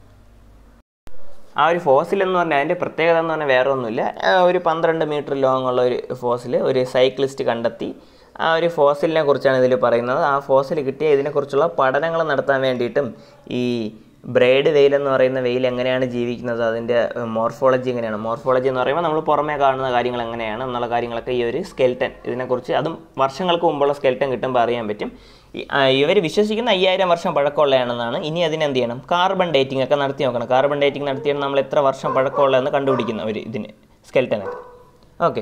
ആ ഒരു ഫോസിൽ എന്ന് പറഞ്ഞാൽ അതിൻ്റെ പ്രത്യേകത എന്ന് പറഞ്ഞാൽ വേറെ ഒന്നുമില്ല ആ ഒരു പന്ത്രണ്ട് മീറ്റർ ലോങ് ഉള്ള ഒരു ഫോസിൽ ഒരു സൈക്ലിസ്റ്റ് കണ്ടെത്തി ആ ഒരു ഫോസിലിനെ കുറിച്ചാണ് ഇതിൽ പറയുന്നത് ആ ഫോസിൽ കിട്ടിയ ഇതിനെക്കുറിച്ചുള്ള പഠനങ്ങൾ നടത്താൻ വേണ്ടിയിട്ടും ഈ ബ്രേഡ് വെയിൽ എന്ന് പറയുന്ന വെയിൽ എങ്ങനെയാണ് ജീവിക്കുന്നത് അതിൻ്റെ മോർഫോളജി എങ്ങനെയാണ് മോർഫോളജി എന്ന് പറയുമ്പോൾ നമ്മൾ പുറമേ കാണുന്ന കാര്യങ്ങൾ എങ്ങനെയാണ് എന്നുള്ള കാര്യങ്ങളൊക്കെ ഈ ഒരു സ്കെൽട്ടൻ ഇതിനെക്കുറിച്ച് അതും വർഷങ്ങൾക്ക് മുമ്പുള്ള സ്കെൽട്ടൻ കിട്ടുമ്പോൾ അറിയാൻ പറ്റും ഇവർ വിശ്വസിക്കുന്ന അയ്യായിരം വർഷം പഴക്കമുള്ളതാണെന്നാണ് ഇനി അതിനെന്ത് ചെയ്യണം കാർബൺ ഡേറ്റിംഗ് ഒക്കെ നടത്തി നോക്കണം കാർബൺ ഡേറ്റിംഗ് നടത്തിയാണ് നമ്മൾ എത്ര വർഷം പഴക്കമുള്ളതെന്ന് കണ്ടുപിടിക്കുന്ന ഒരു ഇതിന് സ്കെൽട്ടനൊക്കെ ഓക്കെ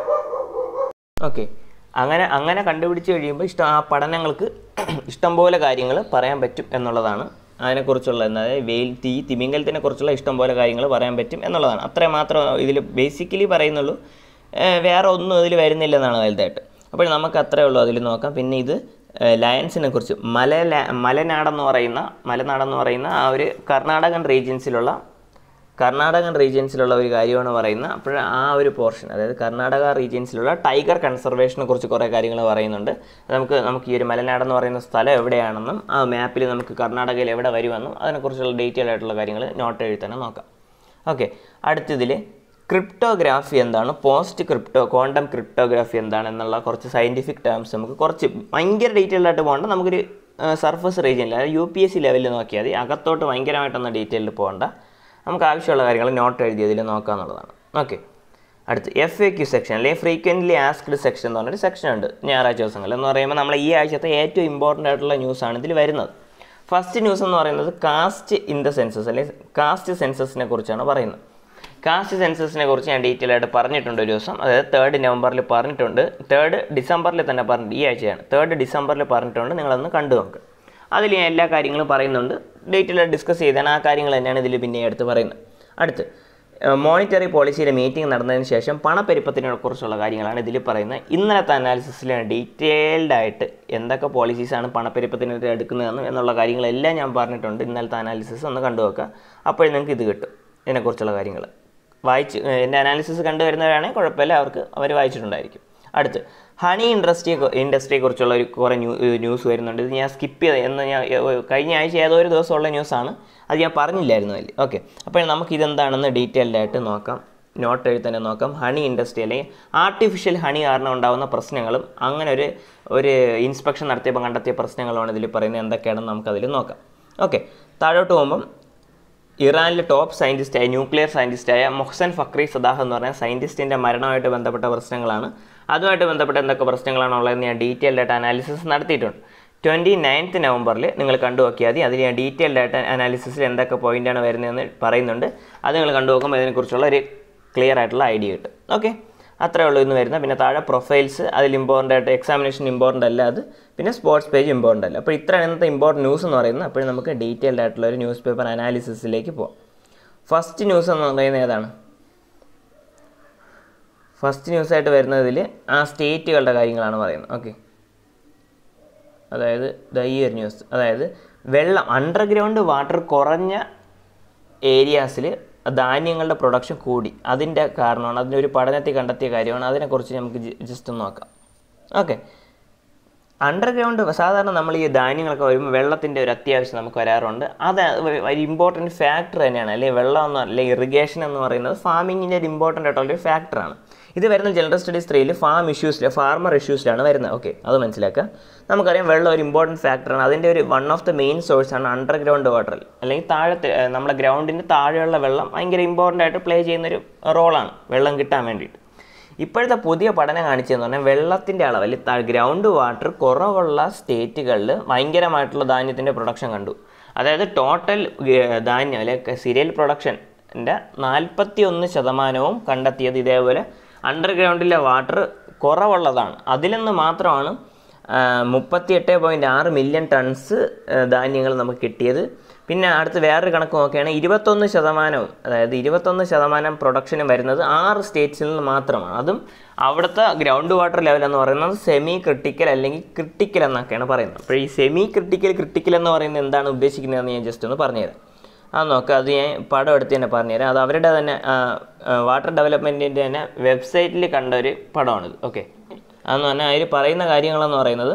ഓക്കെ അങ്ങനെ അങ്ങനെ കണ്ടുപിടിച്ച് കഴിയുമ്പോൾ ഇഷ്ടം ആ പഠനങ്ങൾക്ക് ഇഷ്ടംപോലെ കാര്യങ്ങൾ പറയാൻ പറ്റും എന്നുള്ളതാണ് അതിനെക്കുറിച്ചുള്ള അതായത് വെയിൽ തീ തിമിംഗലത്തിനെ കുറിച്ചുള്ള ഇഷ്ടംപോലെ കാര്യങ്ങൾ പറയാൻ പറ്റും എന്നുള്ളതാണ് അത്രയും മാത്രം ഇതിൽ ബേസിക്കലി പറയുന്നുള്ളൂ ഏഹ് വേറെ ഒന്നും ഇതിൽ വരുന്നില്ലെന്നാണ് വലുതായിട്ട് അപ്പോൾ നമുക്ക് അത്രേ ഉള്ളൂ അതിൽ നോക്കാം പിന്നെ ഇത് ലയൻസിനെ കുറിച്ച് മല മലനാടെന്ന് പറയുന്ന മലനാടെന്ന് പറയുന്ന ആ ഒരു കർണാടകൻ റീജിയൻസിലുള്ള കർണാടകൻ റീജിയൻസിലുള്ള ഒരു കാര്യമാണ് പറയുന്നത് അപ്പോൾ ആ ഒരു പോർഷൻ അതായത് കർണാടക റീജിയൻസിലുള്ള ടൈഗർ കൺസർവേഷനെ കുറിച്ച് കുറേ കാര്യങ്ങൾ പറയുന്നുണ്ട് അത് നമുക്ക് നമുക്ക് ഈ ഒരു മലനാടെന്ന് പറയുന്ന സ്ഥലം എവിടെയാണെന്നും ആ മാപ്പിൽ നമുക്ക് കർണാടകയിൽ എവിടെ വരുമെന്നും അതിനെക്കുറിച്ചുള്ള ഡീറ്റെയിൽ ആയിട്ടുള്ള കാര്യങ്ങൾ നോട്ട് എഴുതി തന്നെ നോക്കാം ഓക്കെ അടുത്തതിൽ ക്രിപ്റ്റോഗ്രാഫി എന്താണ് പോസ്റ്റ് ക്രിപ്റ്റോ ക്വാണ്ടം ക്രിപ്റ്റോഗ്രാഫി എന്താണ് എന്നുള്ള കുറച്ച് സയൻറ്റിഫിക് ടേംസ് നമുക്ക് കുറച്ച് ഭയങ്കര ഡീറ്റെയിൽഡ് ആയിട്ട് പോകണ്ട നമുക്കൊരു സർഫസ് റീജിയനിൽ അതായത് യു പി എസ് സി ലെവലിൽ നോക്കിയാൽ മതി അകത്തോട്ട് ഭയങ്കരമായിട്ടൊന്നും ഡീറ്റെയിൽഡ് പോകണ്ട നമുക്ക് ആവശ്യമുള്ള കാര്യങ്ങൾ നോട്ട് എഴുതിയതിൽ നോക്കുക എന്നുള്ളതാണ് ഓക്കെ അടുത്ത് എഫ് എ ക്യു സെക്ഷൻ അല്ലെങ്കിൽ ഫ്രീക്വൻ്റ്ലി ആസ്ക്ഡ് സെക്ഷൻ എന്ന് പറഞ്ഞൊരു സെക്ഷൻ ഉണ്ട് ഞായറാഴ്ച ദിവസങ്ങളിൽ എന്ന് പറയുമ്പോൾ നമ്മൾ ഈ ആഴ്ചത്തെ ഏറ്റവും ഇമ്പോർട്ടൻ്റ് ആയിട്ടുള്ള ന്യൂസാണ് ഇതിൽ വരുന്നത് ഫസ്റ്റ് ന്യൂസ് എന്ന് പറയുന്നത് കാസ്റ്റ് ഇൻ ദ സെൻസസ് അല്ലെങ്കിൽ കാസ്റ്റ് സെൻസസിനെ കുറിച്ചാണ് പറയുന്നത് കാസ്റ്റ് സെൻസസിനെ കുറിച്ച് ഞാൻ ഡീറ്റെയിൽ ആയിട്ട് പറഞ്ഞിട്ടുണ്ട് ഒരു ദിവസം അതായത് തേർഡ് നവംബറിൽ പറഞ്ഞിട്ടുണ്ട് തേർഡ് ഡിസംബറിൽ തന്നെ പറഞ്ഞിട്ടുണ്ട് ഈ ആഴ്ചയാണ് തേർഡ് ഡിസംബറിൽ പറഞ്ഞിട്ടുണ്ട് നിങ്ങളൊന്ന് കണ്ടു നോക്ക് അതിൽ ഞാൻ എല്ലാ കാര്യങ്ങളും പറയുന്നുണ്ട് ഡീറ്റെയിൽ ഡിസ്കസ് ചെയ്താണ് ആ കാര്യങ്ങൾ തന്നെയാണ് ഇതിൽ പിന്നെ എടുത്ത് പറയുന്നത് അടുത്ത് മോണിറ്ററി പോളിസിയുടെ മീറ്റിംഗ് നടന്നതിന് ശേഷം പണപ്പെരുപ്പത്തിനെ കുറിച്ചുള്ള കാര്യങ്ങളാണ് ഇതിൽ പറയുന്നത് ഇന്നലത്തെ അനാലിസിസിൽ ഡീറ്റെയിൽഡ് ആയിട്ട് എന്തൊക്കെ പോളിസീസാണ് പണപ്പെരുപ്പത്തിനെതിരെ എടുക്കുന്നതെന്നും എന്നുള്ള കാര്യങ്ങളെല്ലാം ഞാൻ പറഞ്ഞിട്ടുണ്ട് ഇന്നലത്തെ അനാലിസിസ് ഒന്ന് കണ്ടു നോക്കുക അപ്പോഴും നിങ്ങൾക്ക് ഇത് കിട്ടും ഇതിനെക്കുറിച്ചുള്ള കാര്യങ്ങൾ വായിച്ച് എൻ്റെ അനാലിസിസ് കണ്ടുവരുന്നവരാണെങ്കിൽ കുഴപ്പമില്ല അവർക്ക് അവർ വായിച്ചിട്ടുണ്ടായിരിക്കും അടുത്ത് ഹണി ഇൻഡസ്ട്രിയെ ഇൻഡസ്ട്രിയെക്കുറിച്ചുള്ള ഒരു കുറേ ന്യൂ ന്യൂസ് വരുന്നുണ്ട് ഇത് ഞാൻ സ്കിപ്പ് ചെയ്ത് എന്ന് ഞാൻ ഏ- കഴിഞ്ഞ ആഴ്ച ഏതോ ഒരു ദിവസമുള്ള ന്യൂസാണ് അത് ഞാൻ പറഞ്ഞില്ലായിരുന്നു അതിൽ ഓക്കെ അപ്പോൾ നമുക്ക് ഇതെന്താണെന്ന് ഡീറ്റെയിൽഡ് ആയിട്ട് നോക്കാം നോട്ട് എഴുതി തന്നെ നോക്കാം ഹണി ഇൻഡസ്ട്രി അല്ലെങ്കിൽ ആർട്ടിഫിഷ്യൽ ഹണി കാരണം ഉണ്ടാകുന്ന പ്രശ്നങ്ങളും അങ്ങനെ ഒരു ഒരു ഇൻസ്പെക്ഷൻ നടത്തിയപ്പോൾ കണ്ടെത്തിയ പ്രശ്നങ്ങളുമാണ് ഇതിൽ പറയുന്നത് എന്തൊക്കെയാണെന്ന് നമുക്കതിൽ നോക്കാം ഓക്കെ താഴോട്ട് പോകുമ്പം ഇറാനിലെ ടോപ്പ് സയൻറ്റിസ്റ്റായ ന്യൂക്ലിയർ സയൻറ്റിസ്റ്റായ മൊഹ്സൻ ഫക്രി സദാഹ് എന്ന് പറഞ്ഞ സയൻറ്റിസ്റ്റിൻ്റെ മരണമായിട്ട് ബന്ധപ്പെട്ട പ്രശ്നങ്ങളാണ് അതുമായിട്ട് ബന്ധപ്പെട്ട എന്തൊക്കെ പ്രശ്നങ്ങളാണ് ഉള്ളതെന്ന് ഞാൻ ഡീറ്റെയിൽഡ് ആയിട്ട് അനാലിസിസ് നടത്തിയിട്ടുണ്ട് ട്വൻറ്റി നയൻത്ത് നവംബറിൽ നിങ്ങൾ കണ്ടു നോക്കിയാൽ മതി അതിൽ ഞാൻ ഡീറ്റെയിൽഡ് ആയിട്ട് അനാലിസിസിൽ എന്തൊക്കെ പോയിൻ്റാണ് വരുന്നതെന്ന് പറയുന്നുണ്ട് അത് നിങ്ങൾ കണ്ടു നോക്കുമ്പോൾ അതിനെക്കുറിച്ചുള്ള ഒരു ക്ലിയർ ആയിട്ടുള്ള ഐഡിയ കിട്ടും ഓക്കെ അത്രേ ഉള്ളൂ ഇന്ന് വരുന്നത് പിന്നെ താഴെ പ്രൊഫൈൽസ് അതിൽ ഇമ്പോർട്ടൻ്റ് ആയിട്ട് എക്സാമിനേഷൻ ഇമ്പോർട്ടൻ്റ് അല്ല അത് പിന്നെ സ്പോർട്സ് പേജ് ഇമ്പോർട്ടൻ്റ് അല്ല അപ്പോൾ ഇത്രയാണ് ഇന്നത്തെ ഇമ്പോർട്ടൻറ്റ് ന്യൂസ് എന്ന് പറയുന്നത് അപ്പോൾ നമുക്ക് ഡീറ്റെയിൽഡ് ആയിട്ടുള്ള ഒരു ന്യൂസ് പേപ്പർ അനാലിസിസിലേക്ക് പോകാം ഫസ്റ്റ് ന്യൂസ് എന്ന് പറയുന്നത് ഏതാണ് ഫസ്റ്റ് ന്യൂസായിട്ട് വരുന്നതിൽ ആ സ്റ്റേറ്റുകളുടെ കാര്യങ്ങളാണ് പറയുന്നത് ഓക്കെ അതായത് ദാ ഈ ഒരു ന്യൂസ് അതായത് വെള്ളം അണ്ടർഗ്രൗണ്ട് വാട്ടർ കുറഞ്ഞ ഏരിയാസിൽ ധാന്യങ്ങളുടെ പ്രൊഡക്ഷൻ കൂടി അതിൻ്റെ കാരണമാണ് അതിൻ്റെ ഒരു പഠനത്തിൽ കണ്ടെത്തിയ കാര്യമാണ് അതിനെക്കുറിച്ച് നമുക്ക് ജസ്റ്റ് ഒന്ന് നോക്കാം ഓക്കെ അണ്ടർഗ്രൗണ്ട് സാധാരണ നമ്മൾ ഈ ധാന്യങ്ങളൊക്കെ വരുമ്പോൾ വെള്ളത്തിൻ്റെ ഒരു അത്യാവശ്യം നമുക്ക് വരാറുണ്ട് അത് ഒരു ഇമ്പോർട്ടൻറ്റ് ഫാക്ടർ തന്നെയാണ് അല്ലെങ്കിൽ വെള്ളം എന്ന് അല്ലെങ്കിൽ ഇറിഗേഷൻ എന്ന് പറയുന്നത് ഫാമിങ്ങിൻ്റെ ഒരു ഇമ്പോർട്ടൻ്റ് ആയിട്ടുള്ള ഒരു ഫാക്ടറാണ് ഇത് വരുന്ന ജനറൽ സ്റ്റഡീസ് ത്രീയിൽ ഫാം ഇഷ്യൂസിൽ ഫാർമർ ഇഷ്യൂസിലാണ് വരുന്നത് ഓക്കെ അത് മനസ്സിലാക്കുക നമുക്കറിയാം വെള്ളം ഒരു ഇമ്പോർട്ടൻറ്റ് ഫാക്ടറാണ് അതിൻ്റെ ഒരു വൺ ഓഫ് ദ മെയിൻ സോഴ്സാണ് അണ്ടർഗ്രൗണ്ട് വാട്ടർ അല്ലെങ്കിൽ താഴത്തെ ഏഹ്, നമ്മുടെ ഗ്രൗണ്ടിൻ്റെ താഴെയുള്ള വെള്ളം ഭയങ്കര ഇമ്പോർട്ടൻ്റ് ആയിട്ട് പ്ലേ ചെയ്യുന്നൊരു റോളാണ് വെള്ളം കിട്ടാൻ വേണ്ടിയിട്ട് ഇപ്പോഴത്തെ പുതിയ പഠനം കാണിച്ചതെന്ന് പറഞ്ഞാൽ വെള്ളത്തിൻ്റെ അളവ് അല്ലെങ്കിൽ ഗ്രൗണ്ട് വാട്ടർ കുറവുള്ള സ്റ്റേറ്റുകളിൽ ഭയങ്കരമായിട്ടുള്ള ധാന്യത്തിൻ്റെ പ്രൊഡക്ഷൻ കണ്ടു അതായത് ടോട്ടൽ ധാന്യം അല്ലെങ്കിൽ സിരിയൽ പ്രൊഡക്ഷൻ്റെ നാൽപ്പത്തി ഒന്ന് ശതമാനവും കണ്ടെത്തിയത് ഇതേപോലെ അണ്ടർഗ്രൗണ്ടിലെ വാട്ടർ കുറവുള്ളതാണ് അതിൽ നിന്ന് മാത്രമാണ് മുപ്പത്തി എട്ട് പോയിൻറ്റ് ആറ് മില്യൺ ടൺസ് ധാന്യങ്ങൾ നമുക്ക് കിട്ടിയത് പിന്നെ അടുത്ത് വേറൊരു കണക്ക് നോക്കുകയാണെങ്കിൽ ഇരുപത്തൊന്ന് ശതമാനവും അതായത് ഇരുപത്തൊന്ന് ശതമാനം പ്രൊഡക്ഷനും വരുന്നത് ആറ് സ്റ്റേറ്റ്സിൽ നിന്ന് മാത്രമാണ് അതും അവിടുത്തെ ഗ്രൗണ്ട് വാട്ടർ ലെവൽ എന്ന് പറയുന്നത് സെമി ക്രിട്ടിക്കൽ അല്ലെങ്കിൽ ക്രിട്ടിക്കൽ എന്നൊക്കെയാണ് പറയുന്നത് അപ്പോൾ ഈ സെമി ക്രിട്ടിക്കൽ ക്രിട്ടിക്കൽ എന്ന് പറയുന്നത് എന്താണ് ഉദ്ദേശിക്കുന്നതെന്ന് ഞാൻ ജസ്റ്റ് ഒന്ന് പറഞ്ഞുതരാം അത് നോക്കുക അത് ഞാൻ പടം എടുത്ത് തന്നെ പറഞ്ഞുതരാം അത് അവരുടെ തന്നെ വാട്ടർ ഡെവലപ്മെൻറ്റിൻ്റെ തന്നെ വെബ്സൈറ്റിൽ കണ്ട ഒരു പടമാണിത് ഓക്കെ അതെന്ന് പറഞ്ഞാൽ അതിൽ പറയുന്ന കാര്യങ്ങളെന്ന് പറയുന്നത്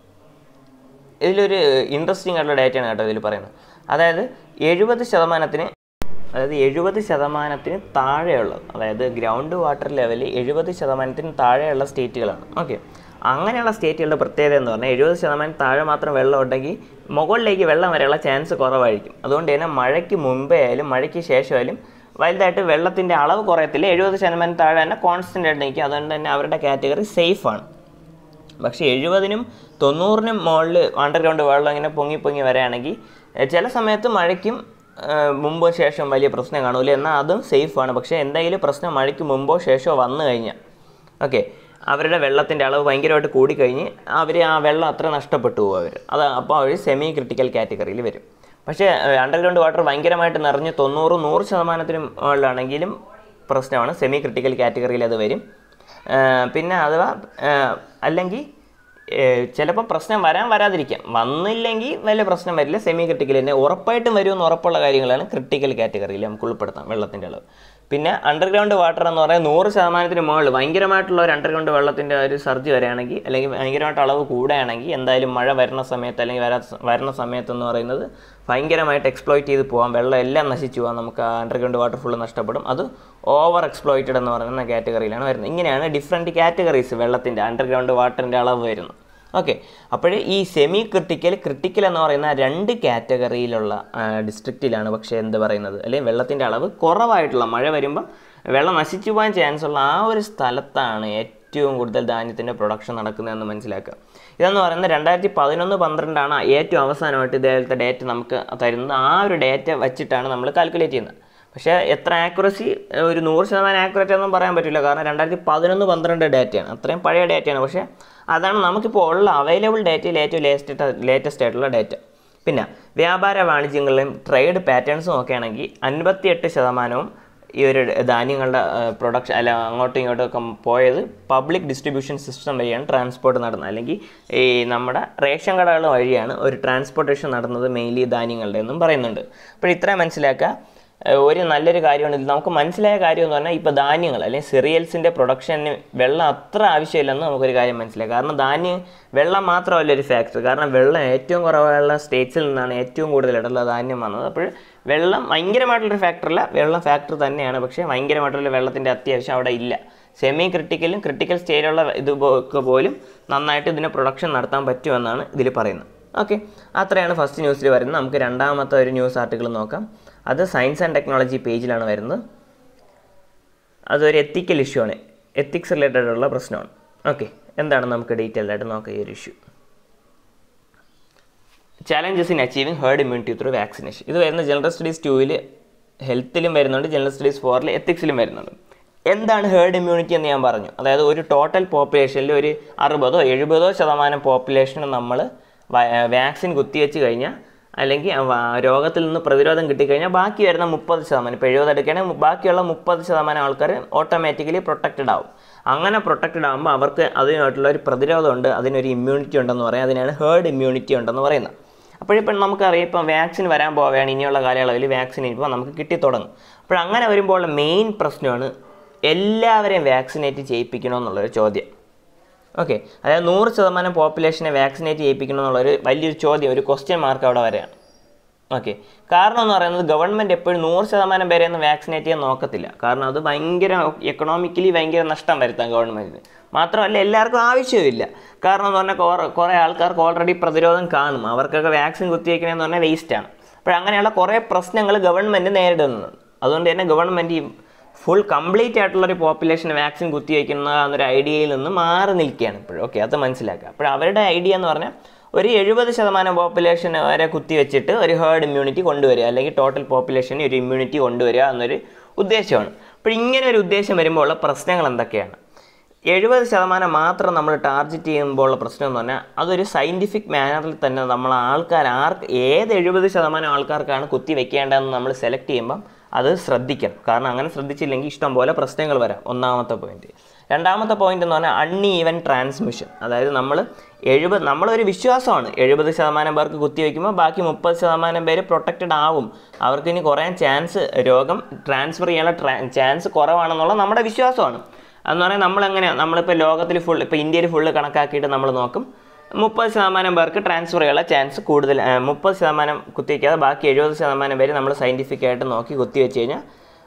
ഇതിലൊരു ഇൻട്രസ്റ്റിംഗ് ആയിട്ടുള്ള ഡേറ്റയാണ് കേട്ടോ ഇതിൽ പറയുന്നത് അതായത് എഴുപത് ശതമാനത്തിന് അതായത് എഴുപത് ശതമാനത്തിന് താഴെയുള്ളത് അതായത് ഗ്രൗണ്ട് വാട്ടർ ലെവൽ എഴുപത് ശതമാനത്തിന് താഴെയുള്ള സ്റ്റേറ്റുകളാണ് ഓക്കെ അങ്ങനെയുള്ള സ്റ്റേറ്റുകളുടെ പ്രത്യേകത എന്ന് പറഞ്ഞാൽ എഴുപത് ശതമാനം താഴെ മാത്രം വെള്ളം ഉണ്ടെങ്കിൽ മുകളിലേക്ക് വെള്ളം വരെയുള്ള ചാൻസ് കുറവായിരിക്കും അതുകൊണ്ട് തന്നെ മഴയ്ക്ക് മുമ്പേ ആയാലും മഴയ്ക്ക് ശേഷമായാലും വലുതായിട്ട് വെള്ളത്തിൻ്റെ അളവ് കുറയത്തില്ല എഴുപത് ശതമാനം താഴെ തന്നെ കോൺസ്റ്റൻ്റ് ആയിട്ട് നിൽക്കും അതുകൊണ്ട് തന്നെ അവരുടെ കാറ്റഗറി സേഫാണ് പക്ഷേ എഴുപതിനും തൊണ്ണൂറിനും മുകളിൽ അണ്ടർഗ്രൗണ്ട് വെള്ളം ഇങ്ങനെ പൊങ്ങി പൊങ്ങി വരികയാണെങ്കിൽ എഹ്, ചില സമയത്ത് മഴയ്ക്കും ഏഹ്, മുമ്പോ ശേഷം വലിയ പ്രശ്നം കാണൂല എന്നാൽ അതും സേഫാണ് പക്ഷേ എന്തെങ്കിലും പ്രശ്നം മഴയ്ക്ക് മുമ്പോ ശേഷമോ വന്നു കഴിഞ്ഞാൽ ഓക്കെ അവരുടെ വെള്ളത്തിൻ്റെ അളവ് ഭയങ്കരമായിട്ട് കൂടിക്കഴിഞ്ഞ് അവർ ആ വെള്ളം അത്ര നഷ്ടപ്പെട്ടു പോകും അവർ അത് അപ്പോൾ അവർ സെമി ക്രിട്ടിക്കൽ കാറ്റഗറിയിൽ വരും പക്ഷേ അണ്ടർഗ്രൗണ്ട് വാട്ടർ ഭയങ്കരമായിട്ട് നിറഞ്ഞ് തൊണ്ണൂറ് നൂറ് ശതമാനത്തിനും മുകളിലാണെങ്കിലും പ്രശ്നമാണ് സെമി ക്രിട്ടിക്കൽ കാറ്റഗറിയിൽ അത് വരും ഏഹ് പിന്നെ അഥവാ ഏഹ് അല്ലെങ്കിൽ ചിലപ്പോൾ പ്രശ്നം വരാൻ വരാതിരിക്കാം വന്നില്ലെങ്കിൽ വലിയ പ്രശ്നം വരില്ല സെമി ക്രിട്ടിക്കൽ തന്നെ ഉറപ്പായിട്ടും വരുമെന്ന് ഉറപ്പുള്ള കാര്യങ്ങളാണ് ക്രിട്ടിക്കൽ കാറ്റഗറിയിൽ നമുക്ക് ഉൾപ്പെടുത്താം വെള്ളത്തിൻ്റെ അളവ് പിന്നെ അണ്ടർഗ്രൗണ്ട് വാട്ടർ എന്ന് പറയുന്നത് നൂറ് ശതമാനത്തിന് മുകളിൽ ഭയങ്കരമായിട്ടുള്ള ഒരു അണ്ടർഗ്രൗണ്ട് വെള്ളത്തിൻ്റെ ഒരു സർജ് വരികയാണെങ്കിൽ അല്ലെങ്കിൽ ഭയങ്കരമായിട്ട് അളവ് കൂടുകയാണെങ്കിൽ എന്തായാലും മഴ വരുന്ന സമയത്ത് അല്ലെങ്കിൽ വരാ വരുന്ന സമയത്ത് എന്ന് പറയുന്നത് ഭയങ്കരമായിട്ട് എക്സ്പ്ലോയിറ്റ് ചെയ്ത് പോകാം വെള്ളം എല്ലാം നശിച്ചു പോകാം നമുക്ക് അണ്ടർഗ്രൗണ്ട് വാട്ടർ ഫുള്ള് നഷ്ടപ്പെടും അത് ഓവർ എക്സ്പ്ലോയിറ്റഡ് എന്ന് പറയുന്ന കാറ്റഗറിയിലാണ് വരുന്നത് ഇങ്ങനെയാണ് ഡിഫറെൻറ്റ് കാറ്റഗറീസ് വെള്ളത്തിൻ്റെ അണ്ടർഗ്രൗണ്ട് വാട്ടറിൻ്റെ അളവ് വരുന്നത് ഓക്കെ അപ്പോൾ ഈ സെമി ക്രിട്ടിക്കൽ ക്രിട്ടിക്കൽ എന്ന് പറയുന്ന രണ്ട് കാറ്റഗറിയിലുള്ള ഡിസ്ട്രിക്റ്റിലാണ് പക്ഷേ എന്ത് പറയുന്നത് അല്ലെങ്കിൽ വെള്ളത്തിൻ്റെ അളവ് കുറവായിട്ടുള്ള മഴ വരുമ്പം വെള്ളം നശിച്ചു പോകാൻ ചാൻസ് ഉള്ള ആ ഒരു സ്ഥലത്താണ് ഏറ്റവും കൂടുതൽ ധാന്യത്തിൻ്റെ പ്രൊഡക്ഷൻ നടക്കുന്നതെന്ന് മനസ്സിലാക്കുക ഇതെന്ന് പറയുന്നത് രണ്ടായിരത്തി പതിനൊന്ന് പന്ത്രണ്ടാണ് ഏറ്റവും അവസാനമായിട്ട് ഇതേപോലത്തെ ഡേറ്റ നമുക്ക് തരുന്നത് ആ ഒരു ഡേറ്റ വെച്ചിട്ടാണ് നമ്മൾ കാൽക്കുലേറ്റ് ചെയ്യുന്നത് പക്ഷേ എത്ര ആക്യുറസി ഒരു നൂറ് ശതമാനം ആക്യുറേറ്റ് ഒന്നും പറയാൻ പറ്റില്ല കാരണം രണ്ടായിരത്തി പതിനൊന്ന് പന്ത്രണ്ട് ഡേറ്റയാണ് അത്രയും പഴയ ഡേറ്റയാണ് പക്ഷേ അതാണ് നമുക്കിപ്പോൾ ഉള്ള അവൈലബിൾ ഡേറ്റയിൽ ഏറ്റവും ലേറ്റസ്റ്റ് ലേറ്റസ്റ്റ് ആയിട്ടുള്ള ഡേറ്റ പിന്നെ വ്യാപാര വാണിജ്യങ്ങളിലും ട്രേഡ് പാറ്റേൺസും നോക്കുകയാണെങ്കിൽ അൻപത്തിയെട്ട് ശതമാനവും ഈ ഒരു ധാന്യങ്ങളുടെ പ്രൊഡക്ഷൻ അല്ല അങ്ങോട്ടും ഇങ്ങോട്ടും ഒക്കെ പോയത് പബ്ലിക് ഡിസ്ട്രിബ്യൂഷൻ സിസ്റ്റം വഴിയാണ് ട്രാൻസ്പോർട്ട് നടന്നത് അല്ലെങ്കിൽ ഈ നമ്മുടെ റേഷൻ കടകൾ വഴിയാണ് ഒരു ട്രാൻസ്പോർട്ടേഷൻ നടന്നത് മെയിൻലി ധാന്യങ്ങളുടെ എന്നും പറയുന്നുണ്ട് അപ്പോൾ ഇത്രയും മനസ്സിലാക്കുക ഏഹ് ഒരു നല്ലൊരു കാര്യമാണ് ഇത് നമുക്ക് മനസ്സിലായ കാര്യം എന്ന് പറഞ്ഞാൽ ഇപ്പോൾ ധാന്യങ്ങൾ അല്ലെങ്കിൽ സിറിയൽസിൻ്റെ പ്രൊഡക്ഷന് വെള്ളം അത്ര ആവശ്യമില്ലെന്ന് നമുക്കൊരു കാര്യം മനസ്സിലായി കാരണം ധാന്യം വെള്ളം മാത്രമല്ല ഒരു ഫാക്ടർ കാരണം വെള്ളം ഏറ്റവും കുറവുള്ള സ്റ്റേറ്റ്സിൽ നിന്നാണ് ഏറ്റവും കൂടുതലായിട്ടുള്ള ധാന്യം വന്നത് അപ്പോൾ വെള്ളം ഭയങ്കരമായിട്ടുള്ളൊരു ഫാക്ടറല്ല വെള്ളം ഫാക്ടർ തന്നെയാണ് പക്ഷേ ഭയങ്കരമായിട്ടുള്ള വെള്ളത്തിൻ്റെ അത്യാവശ്യം അവിടെ ഇല്ല സെമി ക്രിട്ടിക്കലും ക്രിട്ടിക്കൽ സ്റ്റേജിലുള്ള ഇത് ഒക്കെ പോലും നന്നായിട്ട് ഇതിന് പ്രൊഡക്ഷൻ നടത്താൻ പറ്റുമെന്നാണ് ഇതിൽ പറയുന്നത് ഓക്കെ അത്രയാണ് ഫസ്റ്റ് ന്യൂസിൽ വരുന്നത് നമുക്ക് രണ്ടാമത്തെ ഒരു ന്യൂസ് ആർട്ടിക്കിൾ നോക്കാം അത് സയൻസ് ആൻഡ് ടെക്നോളജി പേജിലാണ് വരുന്നത് അതൊരു എത്തിക്കൽ ഇഷ്യൂ ആണ് എത്തിക്സ് റിലേറ്റഡ് ഉള്ള പ്രശ്നമാണ് ഓക്കെ എന്താണ് നമുക്ക് ഡീറ്റെയിൽഡ് ആയിട്ട് നോക്കാം ഈ ഒരു issue challenges in achieving herd immunity through vaccination ഇത് വരുന്ന ജനറൽ സ്റ്റഡീസ് ടൂവിൽ ഹെൽത്തിലും വരുന്നുണ്ട് ജനറൽ സ്റ്റഡീസ് ഫോറിൽ എത്തിക്സിലും വരുന്നുണ്ട് എന്താണ് ഹേർഡ് ഇമ്മ്യൂണിറ്റി എന്ന് ഞാൻ പറഞ്ഞു അതായത് ഒരു ടോട്ടൽ പോപ്പുലേഷനിൽ ഒരു അറുപതോ എഴുപതോ ശതമാനം പോപ്പുലേഷന് നമ്മൾ വാക്സിൻ കുത്തിവെച്ച് കഴിഞ്ഞാൽ അല്ലെങ്കിൽ വ- രോഗത്തിൽ നിന്ന് പ്രതിരോധം കിട്ടിക്കഴിഞ്ഞാൽ ബാക്കി വരുന്ന മുപ്പത് ശതമാനം ഇപ്പോൾ എഴുപത് എടുക്കുകയാണെങ്കിൽ ബാക്കിയുള്ള മുപ്പത് ശതമാനം ആൾക്കാർ ഓട്ടോമാറ്റിക്കലി പ്രൊട്ടക്റ്റഡ് ആവും അങ്ങനെ പ്രൊട്ടക്റ്റഡ് ആകുമ്പോൾ അവർക്ക് അതിനായിട്ടുള്ള ഒരു പ്രതിരോധമുണ്ട് അതിനൊരു ഇമ്മ്യൂണിറ്റി ഉണ്ടെന്ന് പറയാം അതിനാണ് ഹേർഡ് ഇമ്മ്യൂണിറ്റി ഉണ്ടെന്ന് പറയുന്നത് അപ്പോഴിപ്പം നമുക്കറിയാം ഇപ്പം വാക്സിൻ വരാൻ പോവുകയാണ് ഇനിയുള്ള കാലയളവിൽ വാക്സിൻ ഇപ്പോൾ നമുക്ക് കിട്ടിത്തുടങ്ങും അപ്പോൾ അങ്ങനെ വരുമ്പോൾ മെയിൻ പ്രശ്നമാണ് എല്ലാവരെയും വാക്സിനേറ്റ് ചെയ്യിപ്പിക്കണമെന്നുള്ളൊരു ചോദ്യം ഓക്കെ അതായത് നൂറ് ശതമാനം പോപ്പുലേഷനെ വാക്സിനേറ്റ് ചെയ്യിപ്പിക്കണം എന്നുള്ളൊരു വലിയൊരു ചോദ്യം ഒരു ക്വസ്റ്റ്യൻ മാർക്ക് അവിടെ വരെയാണ് ഓക്കെ കാരണം എന്ന് പറയുന്നത് ഗവൺമെൻറ് എപ്പോഴും നൂറ് ശതമാനം പേരെ ഒന്നും വാക്സിനേറ്റ് ചെയ്യാൻ നോക്കത്തില്ല കാരണം അത് ഭയങ്കര എക്കണോമിക്കലി ഭയങ്കര നഷ്ടം വരുത്താം ഗവൺമെൻറ്റിന് മാത്രമല്ല എല്ലാവർക്കും ആവശ്യമില്ല കാരണം എന്ന് പറഞ്ഞാൽ കുറേ കുറേ ആൾക്കാർക്ക് ഓൾറെഡി പ്രതിരോധം കാണും അവർക്കൊക്കെ വാക്സിൻ കുത്തിവയ്ക്കണമെന്ന് പറഞ്ഞാൽ വേസ്റ്റാണ് അപ്പോൾ അങ്ങനെയുള്ള കുറേ പ്രശ്നങ്ങൾ ഗവൺമെൻറ് നേരിടുന്നുണ്ട് അതുകൊണ്ട് തന്നെ ഗവൺമെൻറ് ഈ ഫുൾ കംപ്ലീറ്റ് ആയിട്ടുള്ളൊരു പോപ്പുലേഷൻ വാക്സിൻ കുത്തിവയ്ക്കുന്ന എന്നൊരു ഐഡിയയിൽ നിന്ന് മാറി നിൽക്കുകയാണ് ഇപ്പോഴും ഓക്കെ അത് മനസ്സിലാക്കുക അപ്പോൾ അവരുടെ ഐഡിയ എന്ന് പറഞ്ഞാൽ ഒരു എഴുപത് ശതമാനം പോപ്പുലേഷൻ വരെ കുത്തിവെച്ചിട്ട് ഒരു ഹേർഡ് ഇമ്മ്യൂണിറ്റി കൊണ്ടുവരിക അല്ലെങ്കിൽ ടോട്ടൽ പോപ്പുലേഷന് ഒരു ഇമ്മ്യൂണിറ്റി കൊണ്ടുവരിക എന്നൊരു ഉദ്ദേശമാണ് അപ്പോൾ ഇങ്ങനെ ഒരു ഉദ്ദേശം വരുമ്പോൾ ഉള്ള പ്രശ്നങ്ങൾ എന്തൊക്കെയാണ് എഴുപത് ശതമാനം മാത്രം നമ്മൾ ടാർഗറ്റ് ചെയ്യുമ്പോൾ ഉള്ള പ്രശ്നം എന്ന് പറഞ്ഞാൽ അതൊരു സയൻറ്റിഫിക് മാനറിൽ തന്നെ നമ്മൾ ആൾക്കാർ ആർക്ക് ഏത് എഴുപത് ശതമാനം ആൾക്കാർക്കാണ് കുത്തി വെക്കേണ്ടതെന്ന് നമ്മൾ സെലക്ട് ചെയ്യുമ്പം അത് ശ്രദ്ധിക്കണം കാരണം അങ്ങനെ ശ്രദ്ധിച്ചില്ലെങ്കിൽ ഇഷ്ടം പോലെ പ്രശ്നങ്ങൾ വരാം ഒന്നാമത്തെ പോയിന്റ് രണ്ടാമത്തെ പോയിന്റ് എന്ന് പറഞ്ഞാൽ അൺഈവൻ ട്രാൻസ്മിഷൻ അതായത് നമ്മൾ എഴുപത് നമ്മളൊരു വിശ്വാസമാണ് എഴുപത് ശതമാനം പേർക്ക് കുത്തിവെക്കുമ്പോൾ ബാക്കി മുപ്പത് ശതമാനം പേര് പ്രൊട്ടക്റ്റഡ് ആവും അവർക്ക് ഇനി കുറയാൻ ചാൻസ് രോഗം ട്രാൻസ്ഫർ ചെയ്യാനുള്ള ചാൻസ് കുറവാണെന്നുള്ള നമ്മുടെ വിശ്വാസമാണ് എന്ന് പറഞ്ഞാൽ നമ്മളെങ്ങനെയാണ് നമ്മളിപ്പോൾ ലോകത്തിൽ ഫുൾ ഇപ്പോൾ ഇന്ത്യയിൽ ഫുള്ള് കണക്കാക്കിയിട്ട് നമ്മൾ നോക്കും മുപ്പത് ശതമാനം പേർക്ക് ട്രാൻസ്ഫർ ചെയ്യാനുള്ള ചാൻസ് കൂടുതൽ മുപ്പത് ശതമാനം കുത്തിവയ്ക്കാതെ ബാക്കി എഴുപത് ശതമാനം പേര് നമ്മൾ സയൻറ്റിഫിക് ആയിട്ട് നോക്കി കുത്തിവെച്ച് കഴിഞ്ഞാൽ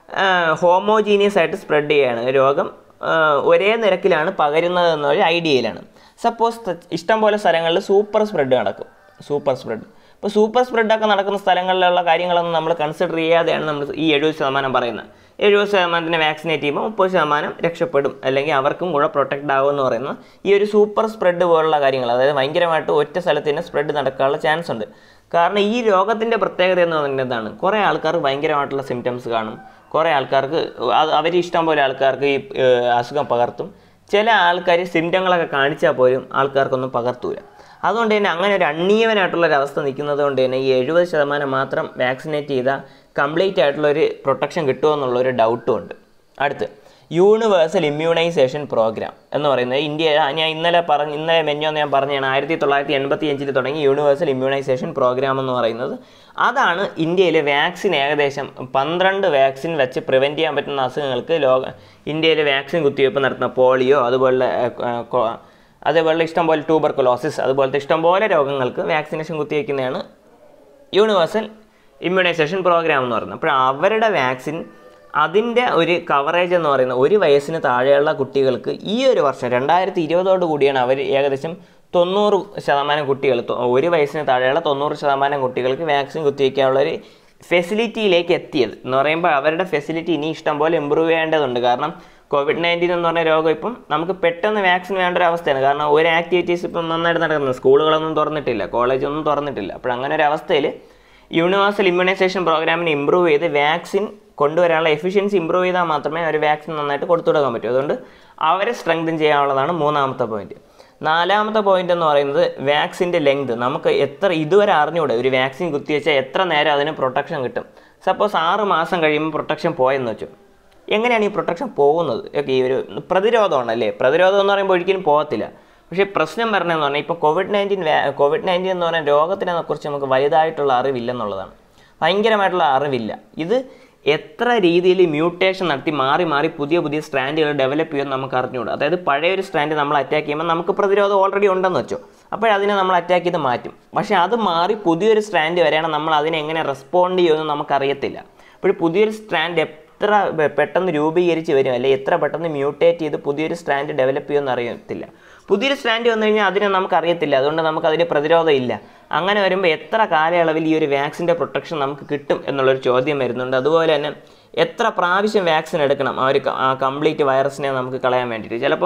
ഹോമോജീനിയസ് ആയിട്ട് സ്പ്രെഡ് ചെയ്യുകയാണ് രോഗം ആ, ഒരേ നിരക്കിലാണ് പകരുന്നത് എന്നൊരു ഐഡിയയിലാണ് സപ്പോസ് ഇഷ്ടംപോലെ സ്ഥലങ്ങളിൽ സൂപ്പർ സ്പ്രെഡ് നടക്കും സൂപ്പർ സ്പ്രെഡ് ഇപ്പോൾ സൂപ്പർ സ്പ്രെഡൊക്കെ നടക്കുന്ന സ്ഥലങ്ങളിലുള്ള കാര്യങ്ങളൊന്നും നമ്മൾ കൺസിഡർ ചെയ്യാതെയാണ് നമ്മൾ ഈ എഴുപത് ശതമാനം പറയുന്നത് എഴുപത് ശതമാനത്തിന് വാക്സിനേറ്റ് ചെയ്യുമ്പോൾ മുപ്പത് ശതമാനം രക്ഷപ്പെടും അല്ലെങ്കിൽ അവർക്കും കൂടെ പ്രൊട്ടക്റ്റ് ആകും എന്ന് പറയുന്നത് ഈ ഒരു സൂപ്പർ സ്പ്രെഡ് പോലുള്ള കാര്യങ്ങൾ അതായത് ഭയങ്കരമായിട്ട് ഒറ്റ സ്ഥലത്ത് തന്നെ സ്പ്രെഡ് നടക്കാനുള്ള ചാൻസ് ഉണ്ട് കാരണം ഈ രോഗത്തിൻ്റെ പ്രത്യേകത എന്ന് പറയുന്നത് എന്താണ് കുറേ ആൾക്കാർക്ക് ഭയങ്കരമായിട്ടുള്ള സിംറ്റംസ് കാണും കുറേ ആൾക്കാർക്ക് അത് അവർ ഇഷ്ടം പോലെ ആൾക്കാർക്ക് ഈ ഏഹ്, അസുഖം പകർത്തും ചില ആൾക്കാർ സിംറ്റങ്ങളൊക്കെ കാണിച്ചാൽ പോലും ആൾക്കാർക്കൊന്നും പകർത്തൂല അതുകൊണ്ട് തന്നെ അങ്ങനെ ഒരു അണ്ണീയവനായിട്ടുള്ള ഒരു അവസ്ഥ നിൽക്കുന്നത് കൊണ്ട് തന്നെ ഈ എഴുപത് ശതമാനം മാത്രം വാക്സിനേറ്റ് ചെയ്താൽ കംപ്ലീറ്റ് ആയിട്ടുള്ള ഒരു പ്രൊട്ടക്ഷൻ കിട്ടുമോ എന്നുള്ളൊരു ഡൗട്ടും ഉണ്ട് അടുത്ത് യൂണിവേഴ്സൽ ഇമ്മ്യൂണൈസേഷൻ പ്രോഗ്രാം എന്ന് പറയുന്നത് ഇന്ത്യ ഞാൻ ഇന്നലെ പറഞ്ഞ ഇന്നലെ മെഞ്ഞോന്ന് ഞാൻ പറഞ്ഞതാണ് ആയിരത്തി തൊള്ളായിരത്തി എൺപത്തി അഞ്ചിൽ തുടങ്ങി യൂണിവേഴ്സൽ ഇമ്മ്യൂണൈസേഷൻ പ്രോഗ്രാം എന്ന് പറയുന്നത് അതാണ് ഇന്ത്യയിൽ വാക്സിൻ ഏകദേശം പന്ത്രണ്ട് വാക്സിൻ വെച്ച് പ്രിവെൻറ്റ് ചെയ്യാൻ പറ്റുന്ന അസുഖങ്ങൾക്ക് ലോക ഇന്ത്യയിൽ വാക്സിൻ കുത്തിവയ്പ്പ് നടത്തുന്ന പോളിയോ അതുപോലെ ഏഹ്, കൊ- അതേപോലെ ഇഷ്ടംപോലെ ട്യൂബർക്കുലോസിസ് അതുപോലത്തെ ഇഷ്ടംപോലെ രോഗങ്ങൾക്ക് വാക്സിനേഷൻ കുത്തിവയ്ക്കുന്നതാണ് യൂണിവേഴ്സൽ ഇമ്മ്യൂണൈസേഷൻ പ്രോഗ്രാം എന്ന് പറയുന്നത് അപ്പോൾ അവരുടെ വാക്സിൻ അതിൻ്റെ ഒരു കവറേജ് എന്ന് പറയുന്നത് ഒരു വയസ്സിന് താഴെയുള്ള കുട്ടികൾക്ക് ഈ ഒരു വർഷം രണ്ടായിരത്തി ഇരുപതോട് കൂടിയാണ് അവർ ഏകദേശം തൊണ്ണൂറ് ശതമാനം കുട്ടികൾ തൊ- ഒരു വയസ്സിന് താഴെയുള്ള തൊണ്ണൂറ് ശതമാനം കുട്ടികൾക്ക് വാക്സിൻ കുത്തിവയ്ക്കാനുള്ളൊരു ഫെസിലിറ്റിയിലേക്ക് എത്തിയത് എന്ന് പറയുമ്പോൾ അവരുടെ ഫെസിലിറ്റി ഇനി ഇഷ്ടം പോലെ ഇമ്പ്രൂവ് ചെയ്യേണ്ടതുണ്ട് കാരണം കോവിഡ് നയൻറ്റീൻ എന്ന് പറഞ്ഞ രോഗം ഇപ്പം നമുക്ക് പെട്ടെന്ന് വാക്സിൻ വേണ്ട ഒരു അവസ്ഥയാണ് കാരണം ഒരു ആക്ടിവിറ്റീസ് ഇപ്പം നന്നായിട്ട് നടക്കുന്നത് സ്കൂളുകളൊന്നും തുറന്നിട്ടില്ല കോളേജൊന്നും തുറന്നിട്ടില്ല അപ്പോൾ അങ്ങനെ ഒരു അവസ്ഥയിൽ യൂണിവേഴ്സൽ ഇമ്മ്യൂണൈസേഷൻ പ്രോഗ്രാമിനെ ഇമ്പ്രൂവ് ചെയ്ത് വാക്സിൻ കൊണ്ടുവരാനുള്ള എഫിഷ്യൻസി ഇമ്പ്രൂവ് ചെയ്താൽ മാത്രമേ ഒരു വാക്സിൻ നന്നായിട്ട് കൊടുത്തു കൊടുക്കാൻ പറ്റൂ അതുകൊണ്ട് അവരെ സ്ട്രെങ്തൻ ചെയ്യാനുള്ളതാണ് മൂന്നാമത്തെ പോയിന്റ് നാലാമത്തെ പോയിന്റ് എന്ന് പറയുന്നത് വാക്സിൻ്റെ ലെങ്ത് നമുക്ക് എത്ര ഇതുവരെ അറിഞ്ഞൂടെ ഒരു വാക്സിൻ കുത്തിവെച്ചാൽ എത്ര നേരം അതിന് പ്രൊട്ടക്ഷൻ കിട്ടും സപ്പോസ് ആറ് മാസം കഴിയുമ്പോൾ പ്രൊട്ടക്ഷൻ പോയെന്ന് വെച്ചു എങ്ങനെയാണ് ഈ പ്രൊട്ടക്ഷൻ പോകുന്നത് ഓക്കെ ഈ ഒരു പ്രതിരോധമാണല്ലേ പ്രതിരോധം എന്ന് പറയുമ്പോൾ ഒരിക്കലും പോകത്തില്ല പക്ഷേ പ്രശ്നം വരണമെന്ന് പറഞ്ഞാൽ ഇപ്പോൾ കോവിഡ് നയൻറ്റീൻ കോവിഡ് നയൻറ്റീൻ എന്ന് പറഞ്ഞാൽ രോഗത്തിനെ കുറിച്ച് നമുക്ക് വലുതായിട്ടുള്ള അറിവില്ലെന്നുള്ളതാണ് ഭയങ്കരമായിട്ടുള്ള അറിവില്ല ഇത് എത്ര രീതിയിൽ മ്യൂട്ടേഷൻ നടത്തി മാറി മാറി പുതിയ പുതിയ സ്ട്രാൻഡുകൾ ഡെവലപ്പ് ചെയ്യുമെന്ന് നമുക്ക് അറിഞ്ഞുകൂടാ അതായത് പഴയ ഒരു സ്ട്രാൻഡ് നമ്മൾ അറ്റാക്ക് ചെയ്യുമ്പോൾ നമുക്ക് പ്രതിരോധം ഓൾറെഡി ഉണ്ടെന്ന് വെച്ചോ അപ്പോഴതിനെ നമ്മൾ അറ്റാക്ക് ചെയ്ത് മാറ്റും പക്ഷേ അത് മാറി പുതിയൊരു സ്ട്രാൻഡ് വരെയാണ് നമ്മൾ അതിനെ എങ്ങനെ റെസ്പോണ്ട് ചെയ്യുമെന്ന് നമുക്കറിയത്തില്ല അപ്പോൾ പുതിയൊരു സ്ട്രാൻഡ് എത്ര പെ- പെട്ടെന്ന് രൂപീകരിച്ച് വരും അല്ലെങ്കിൽ എത്ര പെട്ടെന്ന് മ്യൂട്ടേറ്റ് ചെയ്ത് പുതിയൊരു സ്ട്രാൻഡ് ഡെവലപ്പ് ചെയ്യുമെന്ന് അറിയത്തില്ല പുതിയൊരു സ്ട്രാൻഡ് വന്നു കഴിഞ്ഞാൽ അതിനെ നമുക്ക് അറിയത്തില്ല അതുകൊണ്ട് നമുക്ക് അതിന് പ്രതിരോധം ഇല്ല അങ്ങനെ വരുമ്പോൾ എത്ര കാലയളവിൽ ഈ ഒരു വാക്സിൻ്റെ പ്രൊട്ടക്ഷൻ നമുക്ക് കിട്ടും എന്നുള്ളൊരു ചോദ്യം വരുന്നുണ്ട് അതുപോലെ തന്നെ എത്ര പ്രാവശ്യം വാക്സിൻ എടുക്കണം ആ ഒരു ക- ആ കംപ്ലീറ്റ് വൈറസിനെ നമുക്ക് കളയാൻ വേണ്ടിയിട്ട് ചിലപ്പോൾ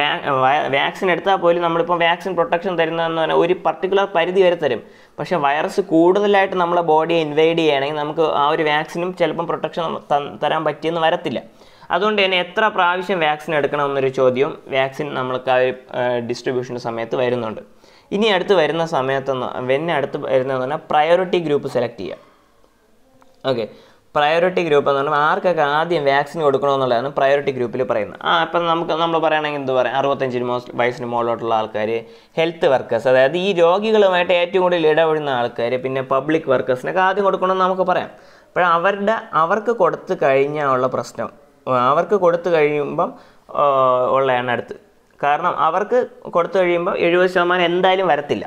വാക്സിൻ എടുത്താൽ പോലും നമ്മളിപ്പോൾ വാക്സിൻ പ്രൊട്ടക്ഷൻ തരുന്നതെന്ന് പറഞ്ഞാൽ ഒരു പർട്ടിക്കുലർ പരിധി വരെ തരും പക്ഷേ വൈറസ് കൂടുതലായിട്ട് നമ്മളെ ബോഡിയെ ഇൻവൈഡ് ചെയ്യുകയാണെങ്കിൽ നമുക്ക് ആ ഒരു വാക്സിനും ചിലപ്പം പ്രൊട്ടക്ഷൻ തരാൻ പറ്റിയെന്ന് വരത്തില്ല അതുകൊണ്ട് തന്നെ എത്ര പ്രാവശ്യം വാക്സിൻ എടുക്കണം എന്നൊരു ചോദ്യവും വാക്സിൻ നമ്മൾക്ക് ആ ഒരു ഡിസ്ട്രിബ്യൂഷൻ്റെ സമയത്ത് വരുന്നുണ്ട് ഇനി അടുത്ത് വരുന്ന സമയത്തെന്ന് വെന്നെ അടുത്ത് വരുന്നതെന്ന് പറഞ്ഞാൽ പ്രയോറിറ്റി ഗ്രൂപ്പ് സെലക്ട് ചെയ്യുക ഓക്കെ പ്രയോറിറ്റി ഗ്രൂപ്പ് എന്ന് പറഞ്ഞാൽ ആർക്കൊക്കെ ആദ്യം വാക്സിൻ കൊടുക്കണമെന്നുള്ളതാണ് പ്രയോറിറ്റി ഗ്രൂപ്പിൽ പറയുന്നത് ആ ഇപ്പം നമുക്ക് നമ്മൾ പറയുകയാണെങ്കിൽ എന്ത് പറയാം അറുപത്തഞ്ചിന് മോ വയസ്സിന് മുകളിലോട്ടുള്ള ആൾക്കാർ ഹെൽത്ത് വർക്കേഴ്സ് അതായത് ഈ രോഗികളുമായിട്ട് ഏറ്റവും കൂടുതൽ ഇടപെടുന്ന ആൾക്കാർ പിന്നെ പബ്ലിക് വർക്കേഴ്സിനൊക്കെ ആദ്യം കൊടുക്കണമെന്ന് നമുക്ക് പറയാം അപ്പോൾ അവരുടെ അവർക്ക് കൊടുത്തു കഴിഞ്ഞാൽ ഉള്ള പ്രശ്നം അവർക്ക് കൊടുത്തു കഴിയുമ്പം ആ, ഉള്ളതാണ് അടുത്ത് കാരണം അവർക്ക് കൊടുത്തു കഴിയുമ്പോൾ എഴുപത് ശതമാനം എന്തായാലും വരത്തില്ല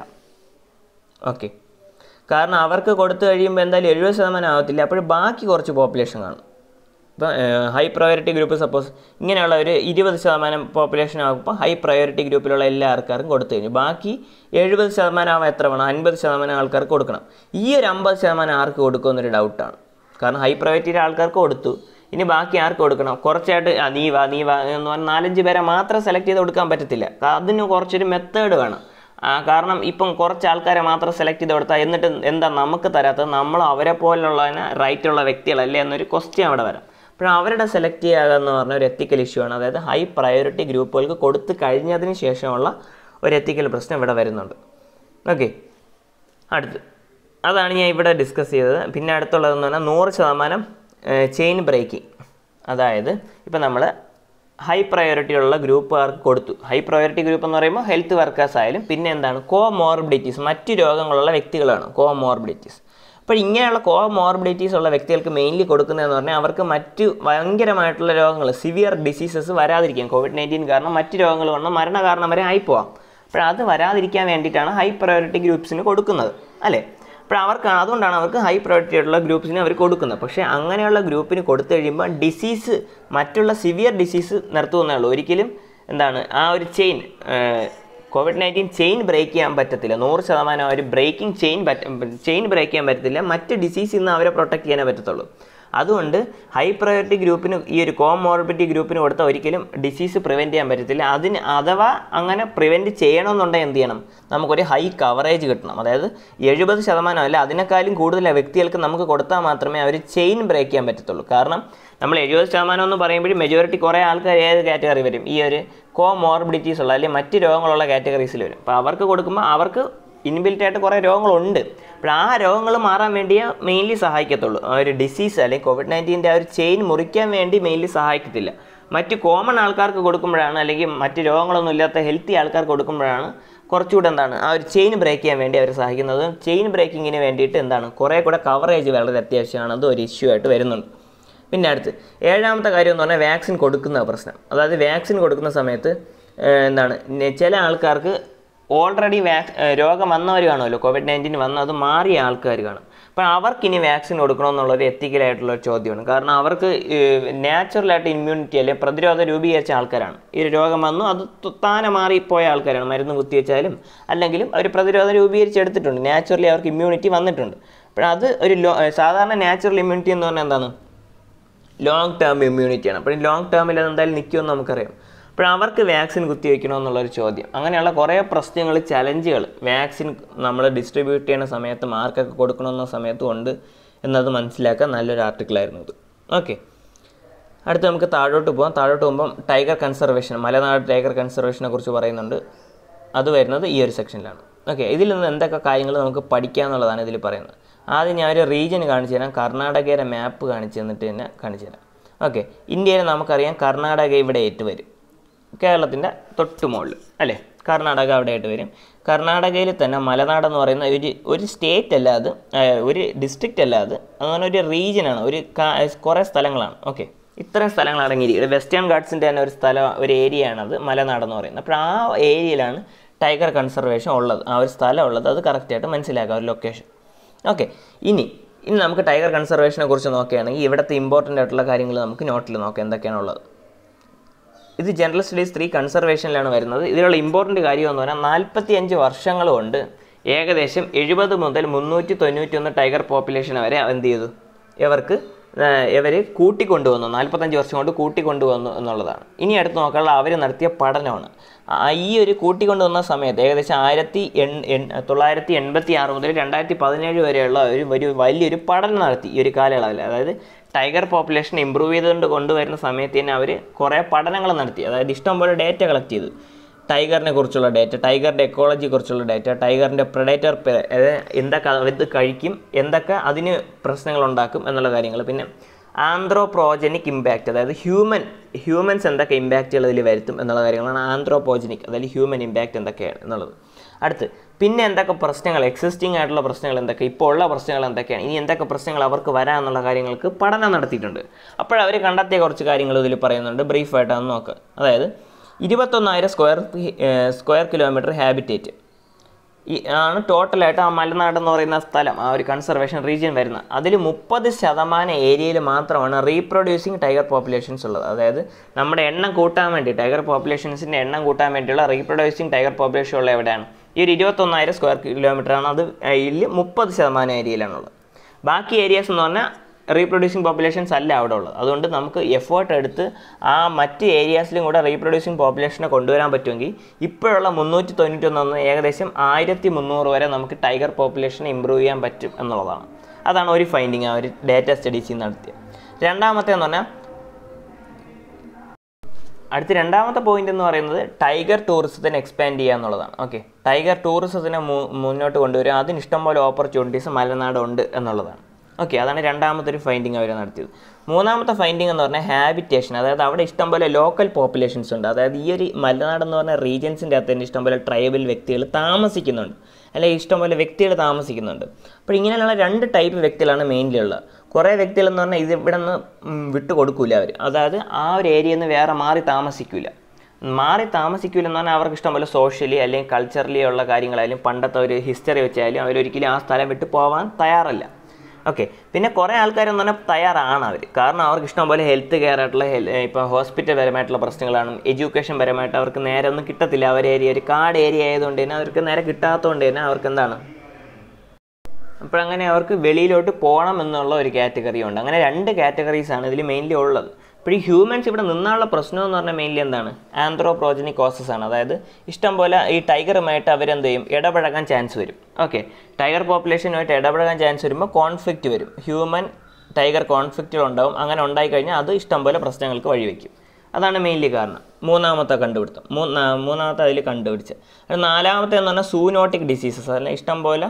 ഓക്കെ കാരണം അവർക്ക് കൊടുത്തു കഴിയുമ്പോൾ എന്തായാലും എഴുപത് ശതമാനം ആവത്തില്ല അപ്പോൾ ബാക്കി കുറച്ച് പോപ്പുലേഷൻ കാണും ഇപ്പം ഹൈ പ്രയോറിറ്റി ഗ്രൂപ്പ് സപ്പോസ് ഇങ്ങനെയുള്ള ഒരു ഇരുപത് ശതമാനം പോപ്പുലേഷൻ ആകുമ്പോൾ ഹൈ പ്രയോറിറ്റി ഗ്രൂപ്പിലുള്ള എല്ലാ ആൾക്കാർക്കും കൊടുത്തു കഴിഞ്ഞു ബാക്കി എഴുപത് ശതമാനം ആവാൻ എത്ര വേണം അൻപത് ശതമാനം ആൾക്കാർക്ക് കൊടുക്കണം ഈ ഒരു അമ്പത് ശതമാനം ആർക്ക് കൊടുക്കുമെന്നൊരു ഡൗട്ടാണ് കാരണം ഹൈ പ്രയോറിറ്റിയുടെ ആൾക്കാർക്ക് കൊടുത്തു ഇനി ബാക്കി ആർക്ക് കൊടുക്കണം കുറച്ചായിട്ട് ആ നീ വാ നീ വാ എന്ന് പറഞ്ഞാൽ നാലഞ്ച് പേരെ മാത്രം സെലക്ട് ചെയ്ത് കൊടുക്കാൻ പറ്റത്തില്ല കാ- അതിന് കുറച്ചൊരു മെത്തേഡ് വേണം ആ, കാരണം ഇപ്പം കുറച്ച് ആൾക്കാരെ മാത്രം സെലക്ട് ചെയ്ത് കൊടുത്താൽ എന്നിട്ട് എന്താ നമുക്ക് തരാത്തത് നമ്മൾ അവരെ പോലുള്ള റൈറ്റ് ഉള്ള വ്യക്തികളല്ലേ എന്നൊരു ക്വസ്റ്റ്യൻ അവിടെ വരാം അപ്പോൾ അവരുടെ സെലക്ട് ചെയ്യുക എന്ന് പറഞ്ഞ ഒരു എത്തിക്കൽ ഇഷ്യൂ ആണ് അതായത് ഹൈ പ്രയോറിറ്റി ഗ്രൂപ്പുകൾക്ക് കൊടുത്തു കഴിഞ്ഞതിന് ശേഷമുള്ള ഒരു എത്തിക്കൽ പ്രശ്നം ഇവിടെ വരുന്നുണ്ട് ഓക്കെ അടുത്ത് അതാണ് ഞാൻ ഇവിടെ ഡിസ്കസ് ചെയ്തത് പിന്നെ അടുത്തുള്ളതെന്ന് പറഞ്ഞാൽ നൂറ് ശതമാനം ചെയിൻ ബ്രേക്കിംഗ് അതായത് ഇപ്പം നമ്മൾ ഹൈ പ്രയോറിറ്റി ഉള്ള ഗ്രൂപ്പുകാർക്ക് കൊടുത്തു ഹൈ പ്രയോറിറ്റി ഗ്രൂപ്പ് എന്ന് പറയുമ്പോൾ ഹെൽത്ത് വർക്കേഴ്സ് ആയാലും പിന്നെ എന്താണ് കോ മോർബിഡിറ്റീസ് മറ്റു രോഗങ്ങളുള്ള വ്യക്തികളാണ് കോ മോർബിഡിറ്റീസ് അപ്പോൾ ഇങ്ങനെയുള്ള കോ മോർബിഡിറ്റീസ് ഉള്ള വ്യക്തികൾക്ക് മെയിൻലി കൊടുക്കുന്നതെന്ന് പറഞ്ഞാൽ അവർക്ക് മറ്റ് ഭയങ്കരമായിട്ടുള്ള രോഗങ്ങൾ സിവിയർ ഡിസീസസ് വരാതിരിക്കും കോവിഡ് നയൻറ്റീൻ കാരണം മറ്റ് രോഗങ്ങൾ കൊണ്ട് മരണകാരണം വരെ ആയിപ്പോവാം അപ്പോൾ അത് വരാതിരിക്കാൻ വേണ്ടിയിട്ടാണ് ഹൈ പ്രയോറിറ്റി ഗ്രൂപ്പ്സിന് കൊടുക്കുന്നത് അല്ലേ അപ്പോൾ അവർക്ക് അതുകൊണ്ടാണ് അവർക്ക് ഹൈ പ്രയോറിറ്റി ആയിട്ടുള്ള ഗ്രൂപ്പ്സിന് അവർ കൊടുക്കുന്നത് പക്ഷേ അങ്ങനെയുള്ള ഗ്രൂപ്പിന് കൊടുത്തു കഴിയുമ്പോൾ ഡിസീസ് മറ്റുള്ള സിവിയർ ഡിസീസ് നിർത്തുമെന്നേ ഉള്ളൂ ഒരിക്കലും എന്താണ് ആ ഒരു chain COVID nineteen chain break ചെയ്യാൻ പറ്റത്തില്ല നൂറ് ശതമാനം ഒരു ബ്രേക്കിംഗ് ചെയിൻ പറ്റ ചെയിൻ ബ്രേക്ക് ചെയ്യാൻ പറ്റത്തില്ല മറ്റ് ഡിസീസിൽ നിന്ന് അവരെ പ്രൊട്ടക്ട് ചെയ്യാനേ പറ്റത്തുള്ളൂ അതുകൊണ്ട് ഹൈ പ്രയോറിറ്റി ഗ്രൂപ്പിന് ഈ ഒരു കോമോർബിറ്റി ഗ്രൂപ്പിന് കൊടുത്താൽ ഒരിക്കലും ഡിസീസ് പ്രിവെൻറ്റ് ചെയ്യാൻ പറ്റത്തില്ല അതിന് അഥവാ അങ്ങനെ പ്രിവെൻറ്റ് ചെയ്യണമെന്നുണ്ടെങ്കിൽ എന്ത് ചെയ്യണം നമുക്കൊരു ഹൈ കവറേജ് കിട്ടണം അതായത് എഴുപത് ശതമാനം അല്ല അതിനേക്കാളും കൂടുതൽ വ്യക്തികൾക്ക് നമുക്ക് കൊടുത്താൽ മാത്രമേ അവർ ചെയിൻ ബ്രേക്ക് ചെയ്യാൻ പറ്റത്തുള്ളൂ കാരണം നമ്മൾ എഴുപത് ശതമാനം എന്ന് പറയുമ്പോഴും മെജോറിറ്റി കുറേ ആൾക്കാർ ഏത് കാറ്റഗറി വരും ഈ ഒരു കോമോർബിഡിറ്റീസ് ഉള്ള അല്ലെങ്കിൽ മറ്റ് രോഗങ്ങളുള്ള കാറ്റഗറീസിൽ വരും അപ്പോൾ അവർക്ക് കൊടുക്കുമ്പോൾ അവർക്ക് ഇൻബിൽറ്റ് ആയിട്ട് കുറേ രോഗങ്ങളുണ്ട് അപ്പോൾ ആ രോഗങ്ങൾ മാറാൻ വേണ്ടിയേ മെയിൻലി സഹായിക്കത്തുള്ളൂ ആ ഒരു ഡിസീസ് അല്ലെങ്കിൽ കോവിഡ് നയൻറ്റീൻ്റെ ആ ഒരു ചെയിൻ മുറിക്കാൻ വേണ്ടി മെയിൻലി സഹായിക്കത്തില്ല മറ്റ് കോമൺ ആൾക്കാർക്ക് കൊടുക്കുമ്പോഴാണ് അല്ലെങ്കിൽ മറ്റ് രോഗങ്ങളൊന്നും ഇല്ലാത്ത ഹെൽത്തി ആൾക്കാർക്ക് കൊടുക്കുമ്പോഴാണ് കുറച്ചുകൂടെ എന്താണ് ആ ഒരു ചെയിൻ ബ്രേക്ക് ചെയ്യാൻ വേണ്ടി അവർ സഹായിക്കുന്നത് ചെയിൻ ബ്രേക്കിങ്ങിന് വേണ്ടിയിട്ട് എന്താണ് കുറേ കൂടെ കവറേജ് വളരെ അത്യാവശ്യമാണ് അത് ഒരു ഇഷ്യൂ ആയിട്ട് വരുന്നുണ്ട് പിന്നെ അടുത്ത് ഏഴാമത്തെ കാര്യം എന്ന് പറഞ്ഞാൽ വാക്സിൻ കൊടുക്കുന്ന പ്രശ്നം അതായത് വാക്സിൻ കൊടുക്കുന്ന സമയത്ത് ഏഹ്, എന്താണ് നെ- ചില ആൾക്കാർക്ക് ഓൾറെഡി വാക് ഏഹ്, രോഗം വന്നവർ കാണുമല്ലോ കോവിഡ് നയൻറ്റീൻ വന്ന് അത് മാറിയ ആൾക്കാർ കാണും അപ്പോൾ അവർക്ക് ഇനി വാക്സിൻ കൊടുക്കണമെന്നുള്ളൊരു എത്തിക്കലായിട്ടുള്ള ഒരു ചോദ്യമാണ് കാരണം അവർക്ക് നാച്ചുറലായിട്ട് ഇമ്മ്യൂണിറ്റി അല്ലെങ്കിൽ പ്രതിരോധം രൂപീകരിച്ച ആൾക്കാരാണ് ഈ ഒരു രോഗം വന്നു അത് ത- താനെ മാറിപ്പോയ ആൾക്കാരാണ് മരുന്ന് കുത്തിവെച്ചാലും അല്ലെങ്കിലും അവർ പ്രതിരോധം രൂപീകരിച്ചെടുത്തിട്ടുണ്ട് നാച്ചുറലി അവർക്ക് ഇമ്മ്യൂണിറ്റി വന്നിട്ടുണ്ട് അപ്പോൾ അത് ഒരു ലോ സാധാരണ നാച്ചുറൽ ഇമ്മ്യൂണിറ്റി എന്ന് പറഞ്ഞാൽ എന്താണ് ലോങ് ടേം ഇമ്മ്യൂണിറ്റിയാണ് അപ്പോൾ ലോങ് ടേമിൽ അത് എന്തായാലും നിൽക്കുമെന്ന് നമുക്കറിയാം അപ്പോൾ അവർക്ക് വാക്സിൻ കുത്തിവെക്കണോ എന്നുള്ളൊരു ചോദ്യം അങ്ങനെയുള്ള കുറേ പ്രശ്നങ്ങൾ ചലഞ്ചുകൾ വാക്സിൻ നമ്മൾ ഡിസ്ട്രിബ്യൂട്ട് ചെയ്യുന്ന സമയത്ത് മാർക്കൊക്കെ കൊടുക്കണമെന്ന സമയത്തും ഉണ്ട് എന്നത് മനസ്സിലാക്കാൻ നല്ലൊരു ആർട്ടിക്കിളായിരുന്നു ഇത് ഓക്കെ അടുത്ത് നമുക്ക് താഴോട്ട് പോകാം താഴോട്ട് പോകുമ്പം ടൈഗർ കൺസർവേഷൻ മലനാട് ടൈഗർ കൺസർവേഷനെ കുറിച്ച് പറയുന്നുണ്ട് അത് വരുന്നത് ഈ ഒരു സെക്ഷനിലാണ് ഓക്കെ ഇതിൽ നിന്ന് എന്തൊക്കെ കാര്യങ്ങൾ നമുക്ക് പഠിക്കാമെന്നുള്ളതാണ് ഇതിൽ പറയുന്നത് ആദ്യം ഞാൻ ഒരു റീജിയൻ കാണിച്ചു തരാം കർണാടകയുടെ മാപ്പ് കാണിച്ചു തന്നിട്ട് തന്നെ കാണിച്ചു തരാം ഓക്കെ ഇന്ത്യയിൽ നമുക്കറിയാം കർണാടക ഇവിടെ ഏറ്റ് വരും കേരളത്തിൻ്റെ തൊട്ട് മുകളിൽ അല്ലേ കർണാടക അവിടെ ആയിട്ട് വരും കർണാടകയിൽ തന്നെ മലനാട് എന്ന് പറയുന്ന ഒരു ഒരു സ്റ്റേറ്റ് അല്ല അത് ആ, ഒരു ഡിസ്ട്രിക്റ്റ് അല്ല അത് അങ്ങനെ ഒരു റീജിയനാണ് ഒരു കാ- കുറേ സ്ഥലങ്ങളാണ് ഓക്കെ ഇത്രയും സ്ഥലങ്ങൾ അടങ്ങിയിരിക്കും വെസ്റ്റേൺ ഗാർഡ്സിൻ്റെ തന്നെ ഒരു സ്ഥലം ഒരു ഏരിയ ആണത് മലനാട് എന്ന് പറയുന്നത് അപ്പോൾ ആ ഏരിയയിലാണ് ടൈഗർ കൺസർവേഷൻ ഉള്ളത് ആ ഒരു സ്ഥലം ഉള്ളത് അത് കറക്റ്റായിട്ട് മനസ്സിലാക്കാം ഒരു ലൊക്കേഷൻ ഓക്കെ ഇനി ഇനി നമുക്ക് ടൈഗർ കൺസർവേഷനെ കുറിച്ച് നോക്കുകയാണെങ്കിൽ ഇവിടുത്തെ ഇമ്പോർട്ടൻ്റ് ആയിട്ടുള്ള കാര്യങ്ങൾ നമുക്ക് നോട്ടിൽ നോക്കാം എന്തൊക്കെയാണുള്ളത് ഇത് ജനറൽ സ്റ്റഡീസ് ത്രീ കൺസർവേഷനിലാണ് വരുന്നത് ഇതിലുള്ള ഇമ്പോർട്ടൻ്റ് കാര്യം എന്ന് പറഞ്ഞാൽ നാൽപ്പത്തി അഞ്ച് വർഷങ്ങൾ കൊണ്ട് ഏകദേശം എഴുപത് മുതൽ മുന്നൂറ്റി തൊണ്ണൂറ്റി ഒന്ന് ടൈഗർ പോപ്പുലേഷൻ വരെ എന്ത് ചെയ്തു ഇവർക്ക് ഇവർ കൂട്ടിക്കൊണ്ടുവന്നു നാൽപ്പത്തഞ്ച് വർഷം കൊണ്ട് കൂട്ടിക്കൊണ്ടുവന്നു എന്നുള്ളതാണ് ഇനി അടുത്ത് നോക്കാനുള്ള അവർ നടത്തിയ പഠനമാണ് ആ, ഈ ഒരു കൂട്ടിക്കൊണ്ടുവന്ന സമയത്ത് ഏകദേശം ആയിരത്തി എൺ എൺ തൊള്ളായിരത്തി എൺപത്തി ആറ് മുതൽ രണ്ടായിരത്തി പതിനേഴ് വരെയുള്ള ഒരു ഒരു വലിയൊരു പഠനം നടത്തി ഈ ഒരു കാലയളവിൽ അതായത് ടൈഗർ പോപ്പുലേഷൻ ഇമ്പ്രൂവ് ചെയ്തുകൊണ്ട് കൊണ്ടുവരുന്ന സമയത്ത് തന്നെ അവർ കുറേ പഠനങ്ങൾ നടത്തി അതായത് ഇഷ്ടംപോലെ ഡേറ്റ കളക്ട് ചെയ്തു ടൈഗറിനെ കുറിച്ചുള്ള ഡേറ്റ ടൈഗറിൻ്റെ എക്കോളജിയെ കുറിച്ചുള്ള ഡേറ്റ ടൈഗറിൻ്റെ പ്രഡേറ്റർ അതായത് എന്തൊക്കെ ഇത് കഴിക്കും എന്തൊക്കെ അതിന് പ്രശ്നങ്ങൾ ഉണ്ടാക്കും എന്നുള്ള കാര്യങ്ങൾ പിന്നെ ആന്ത്രോപ്രോജനിക് ഇമ്പാക്റ്റ് അതായത് ഹ്യൂമൻ ഹ്യൂമൻസ് എന്തൊക്കെ ഇമ്പാക്റ്റുകൾ ഇതിൽ വരുത്തും എന്നുള്ള കാര്യങ്ങളാണ് ആന്ത്രോപോജനിക് അതായത് ഹ്യൂമൻ ഇമ്പാക്റ്റ് എന്തൊക്കെയാണ് എന്നുള്ളത് അടുത്ത് പിന്നെ എന്തൊക്കെ പ്രശ്നങ്ങൾ എക്സിസ്റ്റിംഗ് ആയിട്ടുള്ള പ്രശ്നങ്ങൾ എന്തൊക്കെ ഇപ്പോൾ ഉള്ള പ്രശ്നങ്ങൾ എന്തൊക്കെയാണ് ഇനി എന്തൊക്കെ പ്രശ്നങ്ങൾ അവർക്ക് വരാമെന്നുള്ള കാര്യങ്ങൾക്ക് പഠനം നടത്തിയിട്ടുണ്ട് അപ്പോഴവർ കണ്ടെത്തിയ കുറച്ച് കാര്യങ്ങൾ ഇതിൽ പറയുന്നുണ്ട് ബ്രീഫായിട്ടാണ് നോക്കുക അതായത് ഇരുപത്തൊന്നായിരം സ്ക്വയർ സ്ക്വയർ കിലോമീറ്റർ ഹാബിറ്റേറ്റ് ഈ ആണ് ടോട്ടലായിട്ട് ആ മലനാട് എന്ന് പറയുന്ന സ്ഥലം ആ ഒരു കൺസർവേഷൻ റീജിയൻ വരുന്ന അതിൽ മുപ്പത് ശതമാനം ഏരിയയിൽ മാത്രമാണ് റീപ്രൊഡ്യൂസിങ് ടൈഗർ പോപ്പുലേഷൻസ് ഉള്ളത് അതായത് നമ്മുടെ എണ്ണം കൂട്ടാൻ വേണ്ടി ടൈഗർ പോപ്പുലേഷൻസിൻ്റെ എണ്ണം കൂട്ടാൻ വേണ്ടിയുള്ള റീപ്രൊഡ്യൂസിങ് ടൈഗർ പോപ്പുലേഷൻ ഉള്ള എവിടെയാണ് ഈ ഒരു ഇരുപത്തൊന്നായിരം സ്ക്വയർ കിലോമീറ്റർ ആണ് അത് ഇതിൽ മുപ്പത് ശതമാനം ഏരിയയിലാണുള്ളത് ബാക്കി ഏരിയാസ് എന്ന് പറഞ്ഞാൽ റീപ്രൊഡ്യൂസിങ് പോപ്പുലേഷൻസ് അല്ല അവിടെ ഉള്ളത് അതുകൊണ്ട് നമുക്ക് എഫേർട്ട് എടുത്ത് ആ മറ്റ് ഏരിയാസിലും കൂടെ റീപ്രൊഡ്യൂസിങ് പോപ്പുലേഷനെ കൊണ്ടുവരാൻ പറ്റുമെങ്കിൽ ഇപ്പോഴുള്ള മുന്നൂറ്റി തൊണ്ണൂറ്റൊന്ന് ഏകദേശം ആയിരത്തി മുന്നൂറ് വരെ നമുക്ക് ടൈഗർ പോപ്പുലേഷനെ ഇമ്പ്രൂവ് ചെയ്യാൻ പറ്റും എന്നുള്ളതാണ് അതാണ് ഒരു ഫൈൻഡിങ് ആ ഒരു ഡാറ്റ സ്റ്റഡീസിൽ നടത്തിയത് രണ്ടാമത്തെ എന്ന് പറഞ്ഞാൽ അടുത്ത രണ്ടാമത്തെ പോയിന്റ് എന്ന് പറയുന്നത് ടൈഗർ ടൂറിസത്തിനെ എക്സ്പാൻഡ് ചെയ്യുക എന്നുള്ളതാണ് ഓക്കെ ടൈഗർ ടൂറിസത്തിനെ മു- മുന്നോട്ട് കൊണ്ടുവരിക അതിന് ഇഷ്ടംപോലെ ഓപ്പർച്യൂണിറ്റീസ് മലനാട് ഉണ്ട് എന്നുള്ളതാണ് ഓക്കെ അതാണ് രണ്ടാമത്തെ ഒരു ഫൈൻഡിങ് അവർ നടത്തിയത് മൂന്നാമത്തെ ഫൈൻഡിങ് എന്ന് പറഞ്ഞാൽ ഹാബിറ്റേഷൻ അതായത് അവിടെ ഇഷ്ടംപോലെ ലോക്കൽ പോപ്പുലേഷൻസ് ഉണ്ട് അതായത് ഈ ഒരു മലനാട് എന്ന് പറഞ്ഞ റീജിയൻസിൻ്റെ അകത്ത് തന്നെ ഇഷ്ടംപോലെ ട്രൈബൽ വ്യക്തികൾ താമസിക്കുന്നുണ്ട് അല്ലെങ്കിൽ ഇഷ്ടംപോലെ വ്യക്തികൾ താമസിക്കുന്നുണ്ട് അപ്പോൾ ഇങ്ങനെയുള്ള രണ്ട് ടൈപ്പ് വ്യക്തികളാണ് മെയിൻലി ഉള്ളത് കുറേ വ്യക്തികൾ എന്ന് പറഞ്ഞാൽ ഇത് ഇവിടെ നിന്ന് വിട്ടു കൊടുക്കില്ല അവർ അതായത് ആ ഒരു ഏരിയയിൽ നിന്ന് വേറെ മാറി താമസിക്കില്ല മാറി താമസിക്കില്ല എന്ന് പറഞ്ഞാൽ അവർക്ക് ഇഷ്ടംപോലെ സോഷ്യലി അല്ലെങ്കിൽ കൾച്ചറലി ഉള്ള കാര്യങ്ങളായാലും പണ്ടത്തെ ഒരു ഹിസ്റ്ററി വെച്ചായാലും അവരൊരിക്കലും ആ സ്ഥലം വിട്ട് പോകാൻ തയ്യാറല്ല ഓക്കെ പിന്നെ കുറേ ആൾക്കാരെന്ന് പറഞ്ഞാൽ തയ്യാറാണ് അവർ കാരണം അവർക്ക് ഇഷ്ടംപോലെ ഹെൽത്ത് കെയർ ആയിട്ടുള്ള ഹെൽ ഇപ്പോൾ ഹോസ്പിറ്റൽ പരമായിട്ടുള്ള പ്രശ്നങ്ങളാണ് എഡ്യൂക്കേഷൻ പരമായിട്ട് അവർക്ക് നേരെ ഒന്നും കിട്ടത്തില്ല അവർ ഏരിയ ഒരു കാട് ഏരിയ ആയതുകൊണ്ട് തന്നെ അവർക്ക് നേരെ കിട്ടാത്തതുകൊണ്ട് തന്നെ അവർക്ക് എന്താണ് അപ്പോഴങ്ങനെ അവർക്ക് വെളിയിലോട്ട് പോകണം എന്നുള്ള ഒരു കാറ്റഗറി ഉണ്ട് അങ്ങനെ രണ്ട് കാറ്റഗറീസ് ആണ് ഇതിൽ മെയിൻലി ഉള്ളത് ഇപ്പോൾ ഈ ഹ്യൂമൻസ് ഇവിടെ നിന്നുള്ള പ്രശ്നം എന്ന് പറഞ്ഞാൽ മെയിൻലി എന്താണ് ആന്ത്രോപ്രോജനിക് കോസസ് ആണ് അതായത് ഇഷ്ടം പോലെ ഈ ടൈഗറുമായിട്ട് അവരെന്ത് ചെയ്യും ഇടപഴകാൻ ചാൻസ് വരും ഓക്കെ ടൈഗർ പോപ്പുലേഷനുമായിട്ട് ഇടപഴകാൻ ചാൻസ് വരുമ്പോൾ കോൺഫ്ലിക്റ്റ് വരും ഹ്യൂമൻ ടൈഗർ കോൺഫ്ലിക്റ്റുകൾ ഉണ്ടാവും അങ്ങനെ ഉണ്ടായിക്കഴിഞ്ഞാൽ അത് ഇഷ്ടംപോലെ പ്രശ്നങ്ങൾക്ക് വഴിവെക്കും അതാണ് മെയിൻലി കാരണം മൂന്നാമത്തെ കണ്ടുപിടുത്തം മൂന്നാ മൂന്നാമത്തെ അതിൽ കണ്ടുപിടിച്ചത് അത് നാലാമത്തെ എന്ന് പറഞ്ഞാൽ സൂനോട്ടിക് ഡിസീസസ് അല്ല ഇഷ്ടംപോലെ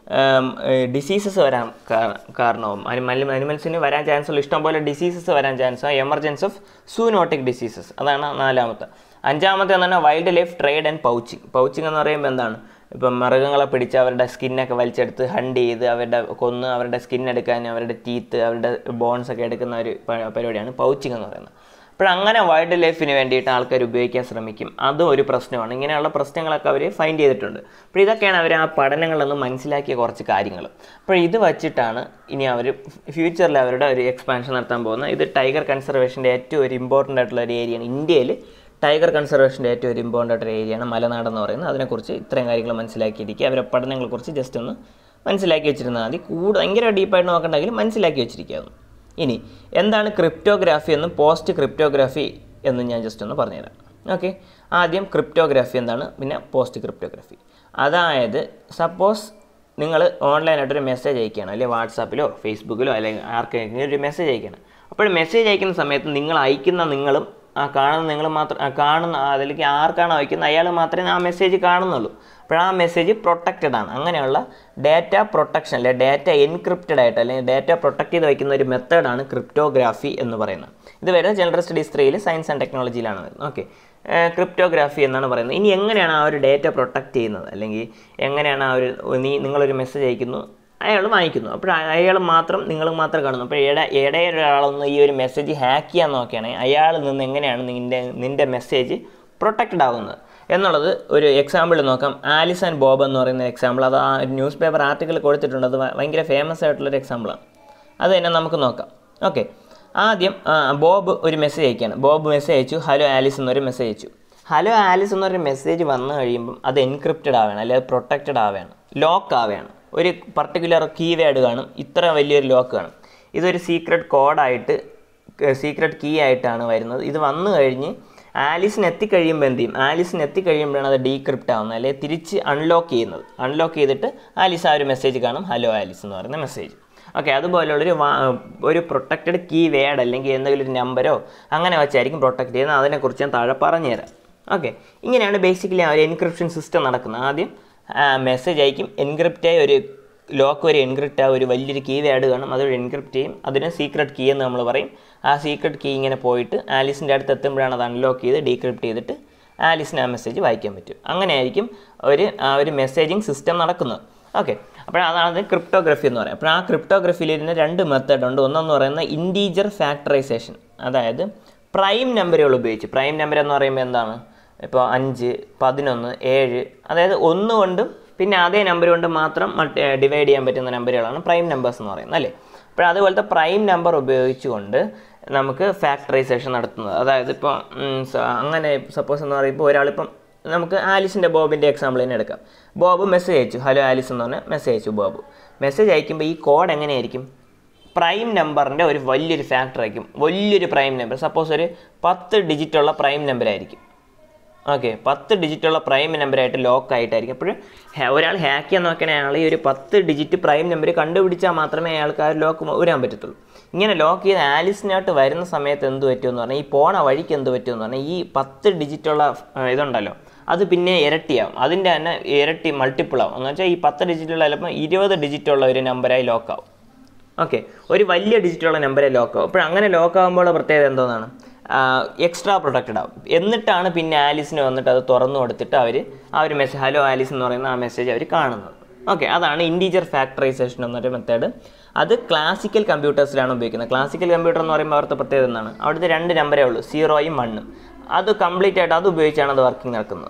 ഡിസീസസ് വരാൻ കാ- കാരണവും അനിമൽസിന് വരാൻ ചാൻസ് ഉള്ള ഇഷ്ടംപോലെ ഡിസീസസ് വരാൻ chance emergence of zoonotic diseases അതാണ് നാലാമത്തെ അഞ്ചാമത്തെ എന്ന് പറഞ്ഞാൽ wildlife trade and poaching poaching എന്ന് പറയുമ്പോൾ എന്താണ് ഇപ്പം മൃഗങ്ങളെ പിടിച്ച് അവരുടെ സ്കിന്നൊക്കെ വലിച്ചെടുത്ത് ഹണ്ട് ചെയ്ത് അവരുടെ കൊന്ന് അവരുടെ സ്കിൻ എടുക്കാൻ അവരുടെ ടീത്ത് അവരുടെ ബോൺസ് ഒക്കെ എടുക്കുന്ന ഒരു പ- പരിപാടിയാണ് പൗച്ചിങ് എന്ന് പറയുന്നത് അപ്പോൾ അങ്ങനെ വൈൽഡ് ലൈഫിന് വേണ്ടിയിട്ട് ആൾക്കാർ ഉപയോഗിക്കാൻ ശ്രമിക്കും അതും ഒരു പ്രശ്നമാണ് ഇങ്ങനെയുള്ള പ്രശ്നങ്ങളൊക്കെ അവർ ഫൈൻഡ് ചെയ്തിട്ടുണ്ട് അപ്പോൾ ഇതൊക്കെയാണ് അവർ ആ പഠനങ്ങളിൽ നിന്ന് മനസ്സിലാക്കിയ കുറച്ച് കാര്യങ്ങൾ അപ്പോൾ ഇത് വച്ചിട്ടാണ് ഇനി അവർ ഫ്യൂച്ചറിൽ അവരുടെ ഒരു എക്സ്പാൻഷൻ നടത്താൻ പോകുന്നത് ഇത് ടൈഗർ കൺസർവേഷൻ്റെ ഏറ്റവും ഒരു ഇമ്പോർട്ടൻ്റ് ആയിട്ടുള്ള ഒരു ഏരിയയാണ് ഇന്ത്യയിൽ ടൈഗർ കൺസർവേഷൻ്റെ ഏറ്റവും ഒരു ഇമ്പോർട്ടൻ്റ് ആയിട്ടുള്ള ഏരിയയാണ് മലനാട് എന്ന് പറയുന്നത് അതിനെക്കുറിച്ച് ഇത്രയും കാര്യങ്ങൾ മനസ്സിലാക്കിയിരിക്കുക അവരുടെ പഠനങ്ങളെക്കുറിച്ച് ജസ്റ്റ് ഒന്ന് മനസ്സിലാക്കി വെച്ചിരുന്നാൽ മതി കൂടുതൽ ഭയങ്കര ഡീപ്പായിട്ട് നോക്കണ്ടെങ്കിലും മനസ്സിലാക്കി വെച്ചിരിക്കാവുന്നു ഇനി എന്താണ് ക്രിപ്റ്റോഗ്രാഫി എന്നും പോസ്റ്റ് ക്രിപ്റ്റോഗ്രാഫി എന്നും ഞാൻ ജസ്റ്റ് ഒന്ന് പറഞ്ഞുതരാം ഓക്കെ ആദ്യം ക്രിപ്റ്റോഗ്രാഫി എന്താണ് പിന്നെ പോസ്റ്റ് ക്രിപ്റ്റോഗ്രാഫി അതായത് സപ്പോസ് നിങ്ങൾ ഓൺലൈനായിട്ടൊരു മെസ്സേജ് അയക്കുകയാണ് അല്ലെങ്കിൽ വാട്സാപ്പിലോ ഫേസ്ബുക്കിലോ അല്ലെങ്കിൽ ആർക്കെങ്കിലും ഒരു മെസ്സേജ് അയക്കുകയാണ് അപ്പോൾ മെസ്സേജ് അയക്കുന്ന സമയത്ത് നിങ്ങൾ അയക്കുന്ന നിങ്ങളും ആ കാണുന്ന നിങ്ങൾ മാത്രം ആ കാണുന്ന ആ അതിലേക്ക് ആർക്കാണ് അയക്കുന്നത് അയാൾ മാത്രമേ ആ മെസ്സേജ് കാണുന്നുള്ളൂ അപ്പോൾ ആ മെസ്സേജ് പ്രൊട്ടക്റ്റഡ് ആണ് അങ്ങനെയുള്ള ഡാറ്റ പ്രൊട്ടക്ഷൻ അല്ലെങ്കിൽ ഡാറ്റ എൻക്രിപ്റ്റഡ് ആയിട്ട് അല്ലെങ്കിൽ ഡാറ്റ പ്രൊട്ടക്ട് ചെയ്ത് വയ്ക്കുന്ന ഒരു മെത്തേഡാണ് ക്രിപ്റ്റോഗ്രാഫി എന്ന് പറയുന്നത് ഇത് വരുന്നത് ജനറൽ സ്റ്റഡീസ് ത്രീയിൽ സയൻസ് ആൻഡ് ടെക്നോളജിയിലാണ് വരുന്നത് ഓക്കെ ക്രിപ്റ്റോഗ്രാഫി എന്നാണ് പറയുന്നത് ഇനി എങ്ങനെയാണ് ആ ഒരു ഡാറ്റ പ്രൊട്ടക്ട് ചെയ്യുന്നത് അല്ലെങ്കിൽ എങ്ങനെയാണ് ആ ഒരു നീ നിങ്ങളൊരു മെസ്സേജ് അയക്കുന്നു അയാൾ വാങ്ങിക്കുന്നു അപ്പോൾ അയാൾ മാത്രം നിങ്ങൾ മാത്രം കാണുന്നു അപ്പോൾ ഇട ഇടയിൽ ഒരാളൊന്ന് ഈ ഒരു മെസ്സേജ് ഹാക്ക് ചെയ്യാൻ നോക്കുകയാണെങ്കിൽ അയാളിൽ നിന്ന് എങ്ങനെയാണ് നിൻ്റെ നിൻ്റെ മെസ്സേജ് പ്രൊട്ടക്റ്റഡ് ആകുന്നത് എന്നുള്ളത് ഒരു എക്സാമ്പിൾ നോക്കാം ആലിസ് ആൻഡ് ബോബ് എന്ന് പറയുന്ന എക്സാമ്പിൾ അത് ആ ന്യൂസ് പേപ്പർ ആർട്ടിക്കിൾ കൊടുത്തിട്ടുണ്ട് അത് ഭ- ഭയങ്കര ഫേമസ് ആയിട്ടുള്ളൊരു എക്സാമ്പിളാണ് അത് തന്നെ നമുക്ക് നോക്കാം ഓക്കെ ആദ്യം ആ, ബോബ് ഒരു മെസ്സേജ് അയക്കുകയാണ് ബോബ് മെസ്സേജ് അയച്ചു ഹലോ ആലിസ് എന്നൊരു മെസ്സേജ് അയച്ചു ഹലോ ആലിസ് എന്നൊരു മെസ്സേജ് വന്നു കഴിയുമ്പം അത് എൻക്രിപ്റ്റഡ് ആവുകയാണ് അല്ലെങ്കിൽ പ്രൊട്ടക്റ്റഡ് ആവുകയാണ് ലോക്ക് ആവുകയാണ് ഒരു പർട്ടിക്കുലർ കീവേഡ് കാണും ഇത്ര വലിയൊരു ലോക്ക് കാണും ഇതൊരു സീക്രട്ട് കോഡായിട്ട് സീക്രട്ട് കീ ആയിട്ടാണ് വരുന്നത് ഇത് വന്നു കഴിഞ്ഞ് ആലിസിന് എത്തിക്കഴിയുമ്പോൾ എന്ത് ചെയ്യും ആലിസിന് എത്തിക്കഴിയുമ്പോഴാണ് അത് ഡീക്രിപ്റ്റ് ആവുന്നത് അല്ലെങ്കിൽ തിരിച്ച് അൺലോക്ക് ചെയ്യുന്നത് അൺലോക്ക് ചെയ്തിട്ട് ആലിസ് ആ ഒരു മെസ്സേജ് കാണും ഹലോ ആലിസ് എന്ന് പറയുന്ന മെസ്സേജ് ഓക്കെ അതുപോലുള്ളൊരു വാ- ഒരു പ്രൊട്ടക്റ്റഡ് കീ വേഡ് അല്ലെങ്കിൽ എന്തെങ്കിലും ഒരു നമ്പരോ അങ്ങനെ വെച്ചായിരിക്കും പ്രൊട്ടക്ട് ചെയ്യുന്നത് അതിനെക്കുറിച്ച് ഞാൻ താഴെ പറഞ്ഞുതരാം ഓക്കെ ഇങ്ങനെയാണ് ബേസിക്കലി ആ ഒരു എൻക്രിപ്ഷൻ സിസ്റ്റം നടക്കുന്നത് ആദ്യം മെസ്സേജ് അയക്കും എൻക്രിപ്റ്റായി ഒരു ലോക്ക് ഒരു എൻക്രിപ്റ്റ് ആ ഒരു വലിയൊരു കീ വേഡ് കാണും അതൊരു എൻക്രിപ്റ്റ് ചെയ്യും അതിന് സീക്രട്ട് കീ എന്ന് നമ്മൾ പറയും ആ സീക്രട്ട് കീ ഇങ്ങനെ പോയിട്ട് ആലിസിൻ്റെ അടുത്ത് എത്തുമ്പോഴാണ് അത് അൺലോക്ക് ചെയ്ത് ഡീക്രിപ്റ്റ് ചെയ്തിട്ട് ആലിസിന് ആ മെസ്സേജ് വായിക്കാൻ പറ്റും അങ്ങനെയായിരിക്കും ഒരു ആ ഒരു മെസ്സേജിങ് സിസ്റ്റം നടക്കുന്നത് ഓക്കെ അപ്പോൾ അതാണ് ക്രിപ്റ്റോഗ്രഫി എന്ന് പറയുന്നത് അപ്പോൾ ആ ക്രിപ്റ്റോഗ്രഫിയിൽ ഇരുന്ന് രണ്ട് മെത്തേഡ് ഉണ്ട് ഒന്നെന്ന് പറയുന്നത് ഇൻറ്റീജർ ഫാക്ടറൈസേഷൻ അതായത് പ്രൈം നമ്പറുകൾ ഉപയോഗിച്ച് പ്രൈം നമ്പർ എന്ന് പറയുമ്പോൾ എന്താണ് ഇപ്പോൾ അഞ്ച് പതിനൊന്ന് ഏഴ് അതായത് ഒന്ന് കൊണ്ടും പിന്നെ അതേ നമ്പർ കൊണ്ട് മാത്രം മൾട്ടി ഡിവൈഡ് ചെയ്യാൻ പറ്റുന്ന നമ്പറുകളാണ് പ്രൈം നമ്പേഴ്സ് എന്ന് പറയുന്നത് അല്ലേ അപ്പോൾ അതുപോലത്തെ പ്രൈം നമ്പർ ഉപയോഗിച്ചുകൊണ്ട് നമുക്ക് ഫാക്ടറൈസേഷൻ നടത്തുന്നത് അതായത് ഇപ്പോൾ ഉം, സ- അങ്ങനെ സപ്പോസ് എന്ന് പറയുമ്പോൾ ഒരാളിപ്പം നമുക്ക് ആലിസിൻ്റെ ബോബിൻ്റെ എക്സാമ്പിൾ തന്നെ എടുക്കാം ബോബ് മെസ്സേജ് അയച്ചു ഹലോ ആലിസ് എന്ന് പറഞ്ഞാൽ മെസ്സേജ് അയച്ചു ബോബ് മെസ്സേജ് അയക്കുമ്പോൾ ഈ കോഡ് എങ്ങനെയായിരിക്കും പ്രൈം നമ്പറിൻ്റെ ഒരു വലിയൊരു ഫാക്ടർ ആയിരിക്കും വലിയൊരു പ്രൈം നമ്പർ സപ്പോസ് ഒരു പത്ത് ഡിജിറ്റുള്ള പ്രൈം നമ്പർ ആയിരിക്കും ഓക്കെ പത്ത് ഡിജിറ്റുള്ള പ്രൈം നമ്പറായിട്ട് ലോക്ക് ആയിട്ടായിരിക്കും അപ്പോൾ ഒരാൾ ഹാക്ക് ചെയ്യാൻ നോക്കണ അയാൾ ഈ ഒരു പത്ത് ഡിജിറ്റ് പ്രൈം നമ്പർ കണ്ടുപിടിച്ചാൽ മാത്രമേ അയാൾക്ക് ആ ലോക്ക് ഊരാൻ പറ്റത്തുള്ളൂ ഇങ്ങനെ ലോക്ക് ചെയ്ത് ആലിസിനായിട്ട് വരുന്ന സമയത്ത് എന്ത് പറ്റുമെന്ന് പറഞ്ഞാൽ ഈ പോണ വഴിക്ക് എന്ത് പറ്റുമെന്ന് പറഞ്ഞാൽ ഈ പത്ത് ഡിജിറ്റുള്ള ആ, ഇതുണ്ടല്ലോ അത് പിന്നെ ഇരട്ടിയാവും അതിൻ്റെ തന്നെ ഇരട്ടി മൾട്ടിപ്പിൾ ആവും എന്ന് വെച്ചാൽ ഈ പത്ത് ഡിജിറ്റുള്ള ചിലപ്പോൾ ഇരുപത് ഡിജിറ്റുള്ള ഒരു നമ്പറായി ലോക്കാവും ഓക്കെ ഒരു വലിയ ഡിജിറ്റുള്ള നമ്പറെ ലോക്ക് ആവും അപ്പോൾ അങ്ങനെ ലോക്ക് ആകുമ്പോൾ പ്രത്യേകത എന്തോന്നാണ് എക്സ്ട്രാ പ്രൊട്ടക്റ്റഡ് ആവും എന്നിട്ടാണ് പിന്നെ ആലിസിന് വന്നിട്ട് അത് തുറന്നു കൊടുത്തിട്ട് അവർ ആ ഒരു മെസ്സേജ് ഹലോ ആലിസ് എന്ന് പറയുന്ന ആ മെസ്സേജ് അവർ കാണുന്നത് ഓക്കെ അതാണ് ഇൻറ്റീജർ ഫാക്ടറൈസേഷൻ എന്നൊരു മെത്തേഡ് അത് ക്ലാസിക്കൽ കമ്പ്യൂട്ടേഴ്സിലാണ് ഉപയോഗിക്കുന്നത് ക്ലാസിക്കൽ കമ്പ്യൂട്ടർ എന്ന് പറയുമ്പോൾ അവിടുത്തെ പ്രത്യേകത എന്താണ് അവിടുത്തെ രണ്ട് നമ്പറേ ഉള്ളൂ സീറോയും വണ്ണും അത് കംപ്ലീറ്റ് ആയിട്ട് അത് ഉപയോഗിച്ചാണ് അത് വർക്കിംഗ് നടക്കുന്നത്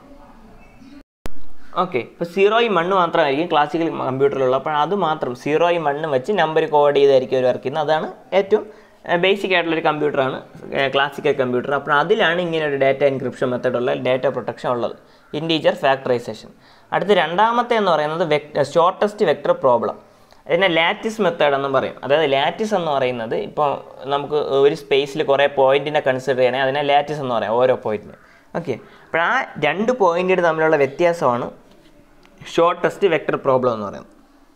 ഓക്കെ ഇപ്പോൾ സീറോയും മണ്ണ് മാത്രമായിരിക്കും ക്ലാസിക്കൽ കമ്പ്യൂട്ടറിലുള്ള അപ്പോൾ അത് മാത്രം സീറോയും മണ്ണും വെച്ച് നമ്പർ കോഡ് ചെയ്തായിരിക്കും അവർ വർക്ക് ചെയ്യുന്നത് അതാണ് ഏറ്റവും ബേസിക് ആയിട്ടുള്ളൊരു കമ്പ്യൂട്ടറാണ് ക്ലാസിക്കൽ കമ്പ്യൂട്ടർ അപ്പോൾ അതിലാണ് ഇങ്ങനെ ഒരു ഡാറ്റ എൻക്രിപ്ഷൻ മെത്തഡുള്ള ഡാറ്റ പ്രൊട്ടക്ഷൻ ഉള്ളത് ഇൻറ്റീജർ ഫാക്ടറൈസേഷൻ അടുത്ത് രണ്ടാമത്തെ എന്ന് പറയുന്നത് ഷോർട്ടസ്റ്റ് വെക്ടർ പ്രോബ്ലം അതിനെ ലാറ്റിസ് മെത്തേഡ് എന്ന് പറയും അതായത് ലാറ്റിസ് എന്ന് പറയുന്നത് ഇപ്പോൾ നമുക്ക് ഒരു സ്പേസിൽ കുറേ പോയിന്റിനെ കൺസിഡർ ചെയ്യണമെങ്കിൽ അതിനെ ലാറ്റിസ് എന്ന് പറയാം ഓരോ പോയിന്റിന് ഓക്കെ അപ്പോൾ ആ രണ്ട് പോയിന്റുകൾ തമ്മിലുള്ള വ്യത്യാസമാണ് ഷോർട്ടസ്റ്റ് വെക്ടർ പ്രോബ്ലം എന്ന് പറയുന്നത്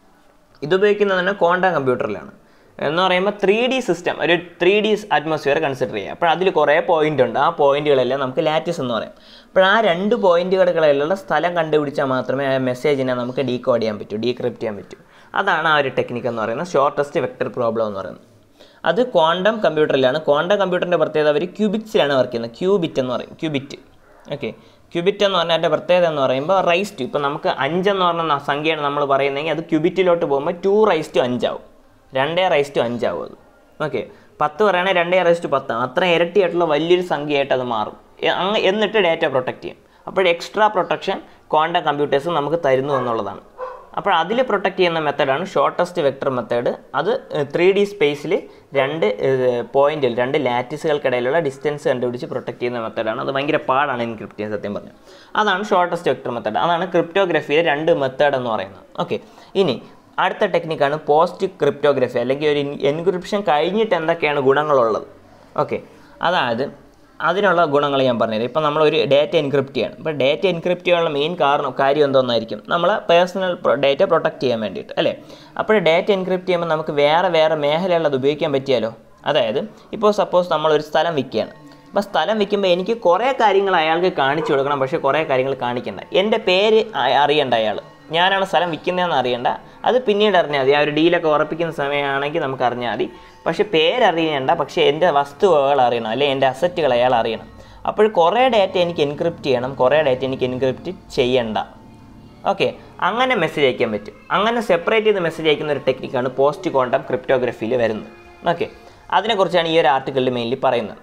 ഇത് ഉപയോഗിക്കുന്നത് തന്നെ ക്വാണ്ടം കമ്പ്യൂട്ടറിലാണ് എന്ന് പറയുമ്പോൾ ത്രീ ഡി സിസ്റ്റം ഒരു ത്രീ ഡി അറ്റ്മോസ്ഫിയർ കൺസിഡർ ചെയ്യുക അപ്പോൾ അതിൽ കുറേ പോയിന്റ് ഉണ്ട് ആ പോയിന്റുകളെല്ലാം നമുക്ക് ലാറ്റിസ് എന്ന് പറയും അപ്പോൾ ആ രണ്ട് പോയിന്റുകളിലുള്ള സ്ഥലം കണ്ടുപിടിച്ചാൽ മാത്രമേ ആ മെസ്സേജിനെ നമുക്ക് ഡീകോഡ് ചെയ്യാൻ പറ്റൂ ഡീക്രിപ്റ്റ് ചെയ്യാൻ പറ്റൂ അതാണ് ആ ഒരു ടെക്നിക്ക് എന്ന് പറയുന്നത് ഷോർട്ടസ്റ്റ് വെക്ടർ പ്രോബ്ലം എന്ന് പറയുന്നത് അത് ക്വാണ്ടം കമ്പ്യൂട്ടറിലാണ് ക്വാണ്ടം കമ്പ്യൂട്ടറിൻ്റെ പ്രത്യേകത അവർ ക്യൂബിറ്റ്സിലാണ് വർക്ക് ചെയ്യുന്നത് ക്യൂബിറ്റ് എന്ന് പറയും ക്യൂബിറ്റ് ഓക്കെ ക്യൂബിറ്റ് എന്ന് പറഞ്ഞാൽ അതിൻ്റെ പ്രത്യേകത എന്ന് പറയുമ്പോൾ റൈസ് ടു ഇപ്പോൾ നമുക്ക് അഞ്ചെന്ന് പറഞ്ഞ സംഖ്യയാണ് നമ്മൾ പറയുന്നതെങ്കിൽ അത് ക്യൂബിറ്റിലോട്ട് പോകുമ്പോൾ ടു റൈസ് ടു അഞ്ചാവും രണ്ടേ റൈസ് ടു അഞ്ചാവും അത് ഓക്കെ പത്ത് പറയുകയാണെങ്കിൽ രണ്ടേ റൈസ് ടു പത്താവും അത്ര ഇരട്ടിയായിട്ടുള്ള വലിയൊരു സംഖ്യയായിട്ട് അത് മാറും എ- അങ്ങ് എന്നിട്ട് ഡാറ്റ പ്രൊട്ടക്റ്റ് ചെയ്യും അപ്പോൾ എക്സ്ട്രാ പ്രൊട്ടക്ഷൻ ക്വാണ്ടം കമ്പ്യൂട്ടേഴ്സ് നമുക്ക് തരുന്നു എന്നുള്ളതാണ് അപ്പോൾ അതിൽ പ്രൊട്ടക്റ്റ് ചെയ്യുന്ന മെത്തേഡാണ് ഷോർട്ടസ്റ്റ് വെക്ടർ മെത്തേഡ് അത് ത്രീ ഡി സ്പേസിൽ രണ്ട് പോയിന്റിൽ രണ്ട് ലാറ്റിസുകൾക്കിടയിലുള്ള ഡിസ്റ്റൻസ് കണ്ടുപിടിച്ച് പ്രൊട്ടക്റ്റ് ചെയ്യുന്ന മെത്തേഡാണ് അത് ഭയങ്കര പാടാണ് എൻക്രിപ്റ്റ് ചെയ്യാൻ സത്യം പറഞ്ഞു അതാണ് ഷോർട്ടസ്റ്റ് വെക്ടർ മെത്തേഡ് അതാണ് ക്രിപ്റ്റോഗ്രഫിയിലെ രണ്ട് മെത്തേഡ് എന്ന് പറയുന്നത് ഓക്കെ ഇനി അടുത്ത ടെക്നിക്കാണ് പോസ്റ്റ് ക്രിപ്റ്റോഗ്രഫി അല്ലെങ്കിൽ ഒരു എൻക്രിപ്ഷൻ കഴിഞ്ഞിട്ട് എന്തൊക്കെയാണ് ഗുണങ്ങളുള്ളത് ഓക്കെ അതായത് അതിനുള്ള ഗുണങ്ങൾ ഞാൻ പറഞ്ഞുതരാം ഇപ്പം നമ്മൾ ഒരു ഡാറ്റ എൻക്രിപ്റ്റ് ചെയ്യണം ഇപ്പോൾ ഡാറ്റ എൻക്രിപ്റ്റ് ചെയ്യാനുള്ള മെയിൻ കാരണം കാര്യം എന്തോന്നായിരിക്കും നമ്മളെ പേഴ്സണൽ ഡാറ്റ പ്രൊട്ടക്റ്റ് ചെയ്യാൻ വേണ്ടിയിട്ട് അല്ലേ അപ്പോൾ ഡാറ്റ എൻക്രിപ്റ്റ് ചെയ്യുമ്പോൾ നമുക്ക് വേറെ വേറെ മേഖലയുള്ളത് ഉപയോഗിക്കാൻ പറ്റിയാലോ അതായത് ഇപ്പോൾ സപ്പോസ് നമ്മൾ ഒരു സ്ഥലം വിൽക്കുകയാണ് അപ്പോൾ സ്ഥലം വിൽക്കുമ്പോൾ എനിക്ക് കുറേ കാര്യങ്ങൾ അയാൾക്ക് കാണിച്ചു കൊടുക്കണം പക്ഷേ കുറേ കാര്യങ്ങൾ കാണിക്കണ്ട എൻ്റെ പേര് അ- അറിയണ്ട അയാൾ ഞാനാണ് സ്ഥലം വിൽക്കുന്നതെന്ന് അറിയണ്ട അത് പിന്നീട് അറിഞ്ഞാൽ മതി ആ ഒരു ഡീലൊക്കെ ഉറപ്പിക്കുന്ന സമയമാണെങ്കിൽ നമുക്ക് അറിഞ്ഞാൽ മതി പക്ഷേ പേരറിയണ്ട പക്ഷേ എൻ്റെ വസ്തുവകൾ അറിയണം അല്ലെങ്കിൽ എൻ്റെ അസറ്റുകൾ അയാൾ അറിയണം അപ്പോൾ കുറേ ഡാറ്റ എനിക്ക് എൻക്രിപ്റ്റ് ചെയ്യണം കുറേ ഡാറ്റ എനിക്ക് എൻക്രിപ്റ്റ് ചെയ്യണ്ട ഓക്കെ അങ്ങനെ മെസ്സേജ് അയക്കാൻ പറ്റും അങ്ങനെ സെപ്പറേറ്റ് ചെയ്ത് മെസ്സേജ് അയക്കുന്ന ഒരു ടെക്നിക്കാണ് പോസ്റ്റ് ക്വാണ്ടം ക്രിപ്റ്റോഗ്രഫിയിൽ വരുന്നത് ഓക്കെ അതിനെക്കുറിച്ചാണ് ഈ ഒരു ആർട്ടിക്കിളിൽ മെയിൻലി പറയുന്നത്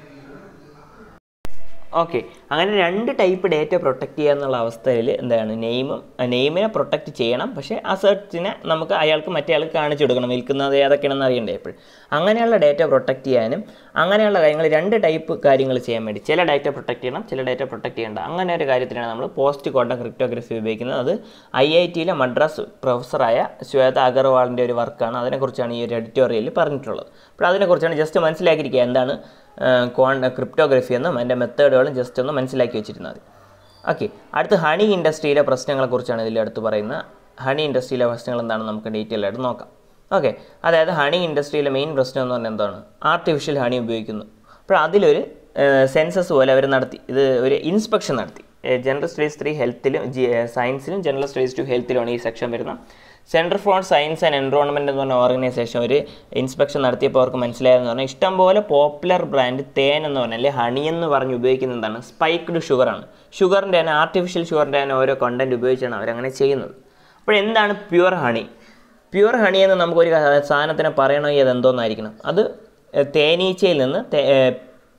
ഓക്കെ അങ്ങനെ രണ്ട് ടൈപ്പ് ഡേറ്റ പ്രൊട്ടക്റ്റ് ചെയ്യുക എന്നുള്ള അവസ്ഥയിൽ എന്താണ് നെയിമും നെയിമിനെ പ്രൊട്ടക്റ്റ് ചെയ്യണം പക്ഷേ അസർട്ടിനെ നമുക്ക് അയാൾക്ക് മറ്റേ ആൾക്ക് കാണിച്ചു കൊടുക്കണം വിൽക്കുന്നത് ഏതൊക്കെയാണെന്ന് അറിയണ്ടേ എപ്പോഴും അങ്ങനെയുള്ള ഡേറ്റ പ്രൊട്ടക്റ്റ് ചെയ്യാനും അങ്ങനെയുള്ള കാര്യങ്ങൾ രണ്ട് ടൈപ്പ് കാര്യങ്ങൾ ചെയ്യാൻ വേണ്ടി ചില ഡേറ്റ പ്രൊട്ടക്റ്റ് ചെയ്യണം ചില ഡേറ്റ പ്രൊട്ടക്റ്റ് ചെയ്യേണ്ട അങ്ങനെ ഒരു കാര്യത്തിനാണ് നമ്മൾ പോസ്റ്റ് ക്വാണ്ടം ക്രിപ്റ്റോഗ്രഫി ഉപയോഗിക്കുന്നത് അത് ഐ ഐ ടിയിലെ മദ്രാസ് പ്രൊഫസറായ ശ്വേത അഗർവാളിൻ്റെ ഒരു വർക്കാണ് അതിനെക്കുറിച്ചാണ് ഈ ഒരു എഡിറ്റോറിയലിൽ പറഞ്ഞിട്ടുള്ളത് അപ്പോൾ അതിനെക്കുറിച്ചാണ് ജസ്റ്റ് മനസ്സിലാക്കിയിരിക്കുക എന്താണ് ക്വാണ്ട ക്രിപ്റ്റോഗ്രഫി എന്നും അതിൻ്റെ മെത്തേഡുകളും ജസ്റ്റ് ഒന്ന് മനസ്സിലാക്കി വെച്ചിരുന്നാൽ മതി ഓക്കെ അടുത്ത് ഹണി ഇൻഡസ്ട്രിയിലെ പ്രശ്നങ്ങളെക്കുറിച്ചാണ് ഇതിൽ അടുത്ത് പറയുന്നത് ഹണി ഇൻഡസ്ട്രിയിലെ പ്രശ്നങ്ങൾ എന്താണെന്ന് നമുക്ക് ഡീറ്റെയിൽ ആയിട്ട് നോക്കാം ഓക്കെ അതായത് ഹണി ഇൻഡസ്ട്രിയിലെ മെയിൻ പ്രശ്നം എന്ന് പറഞ്ഞാൽ എന്താണ് ആർട്ടിഫിഷ്യൽ ഹണി ഉപയോഗിക്കുന്നു അപ്പോൾ അതിലൊരു സെൻസസ് പോലെ അവർ നടത്തി ഇത് ഒരു ഇൻസ്പെക്ഷൻ നടത്തി ജനറൽ സ്റ്റഡീസ് ത്രീ ഹെൽത്തിലും ജി സയൻസിലും ജനറൽ സ്റ്റഡീസ് ടു ഹെൽത്തിലുമാണ് ഈ സെക്ഷൻ വരുന്നത് centre for science and environment എന്ന് പറഞ്ഞ ഓർഗനൈസേഷൻ ഒരു ഇൻസ്പെക്ഷൻ നടത്തിയപ്പോൾ അവർക്ക് മനസ്സിലായതെന്ന് പറഞ്ഞാൽ ഇഷ്ടംപോലെ പോപ്പുലർ ബ്രാൻഡ് തേൻ എന്ന് പറഞ്ഞാൽ അല്ലെങ്കിൽ ഹണി എന്ന് പറഞ്ഞ് ഉപയോഗിക്കുന്നത് എന്താണ് സ്പൈക്ഡ് ഷുഗറാണ് ഷുഗറിൻ്റെ തന്നെ ആർട്ടിഫിഷ്യൽ ഷുഗറിൻ്റെ തന്നെ ഓരോ കണ്ടൻറ്റ് ഉപയോഗിച്ചാണ് അവരങ്ങനെ ചെയ്യുന്നത് അപ്പോൾ എന്താണ് പ്യുവർ ഹണി പ്യുവർ ഹണി എന്ന് നമുക്കൊരു സാധനത്തിനെ പറയണമെങ്കിൽ അത് എന്തോന്നായിരിക്കണം അത് തേനീച്ചയിൽ നിന്ന് തേ-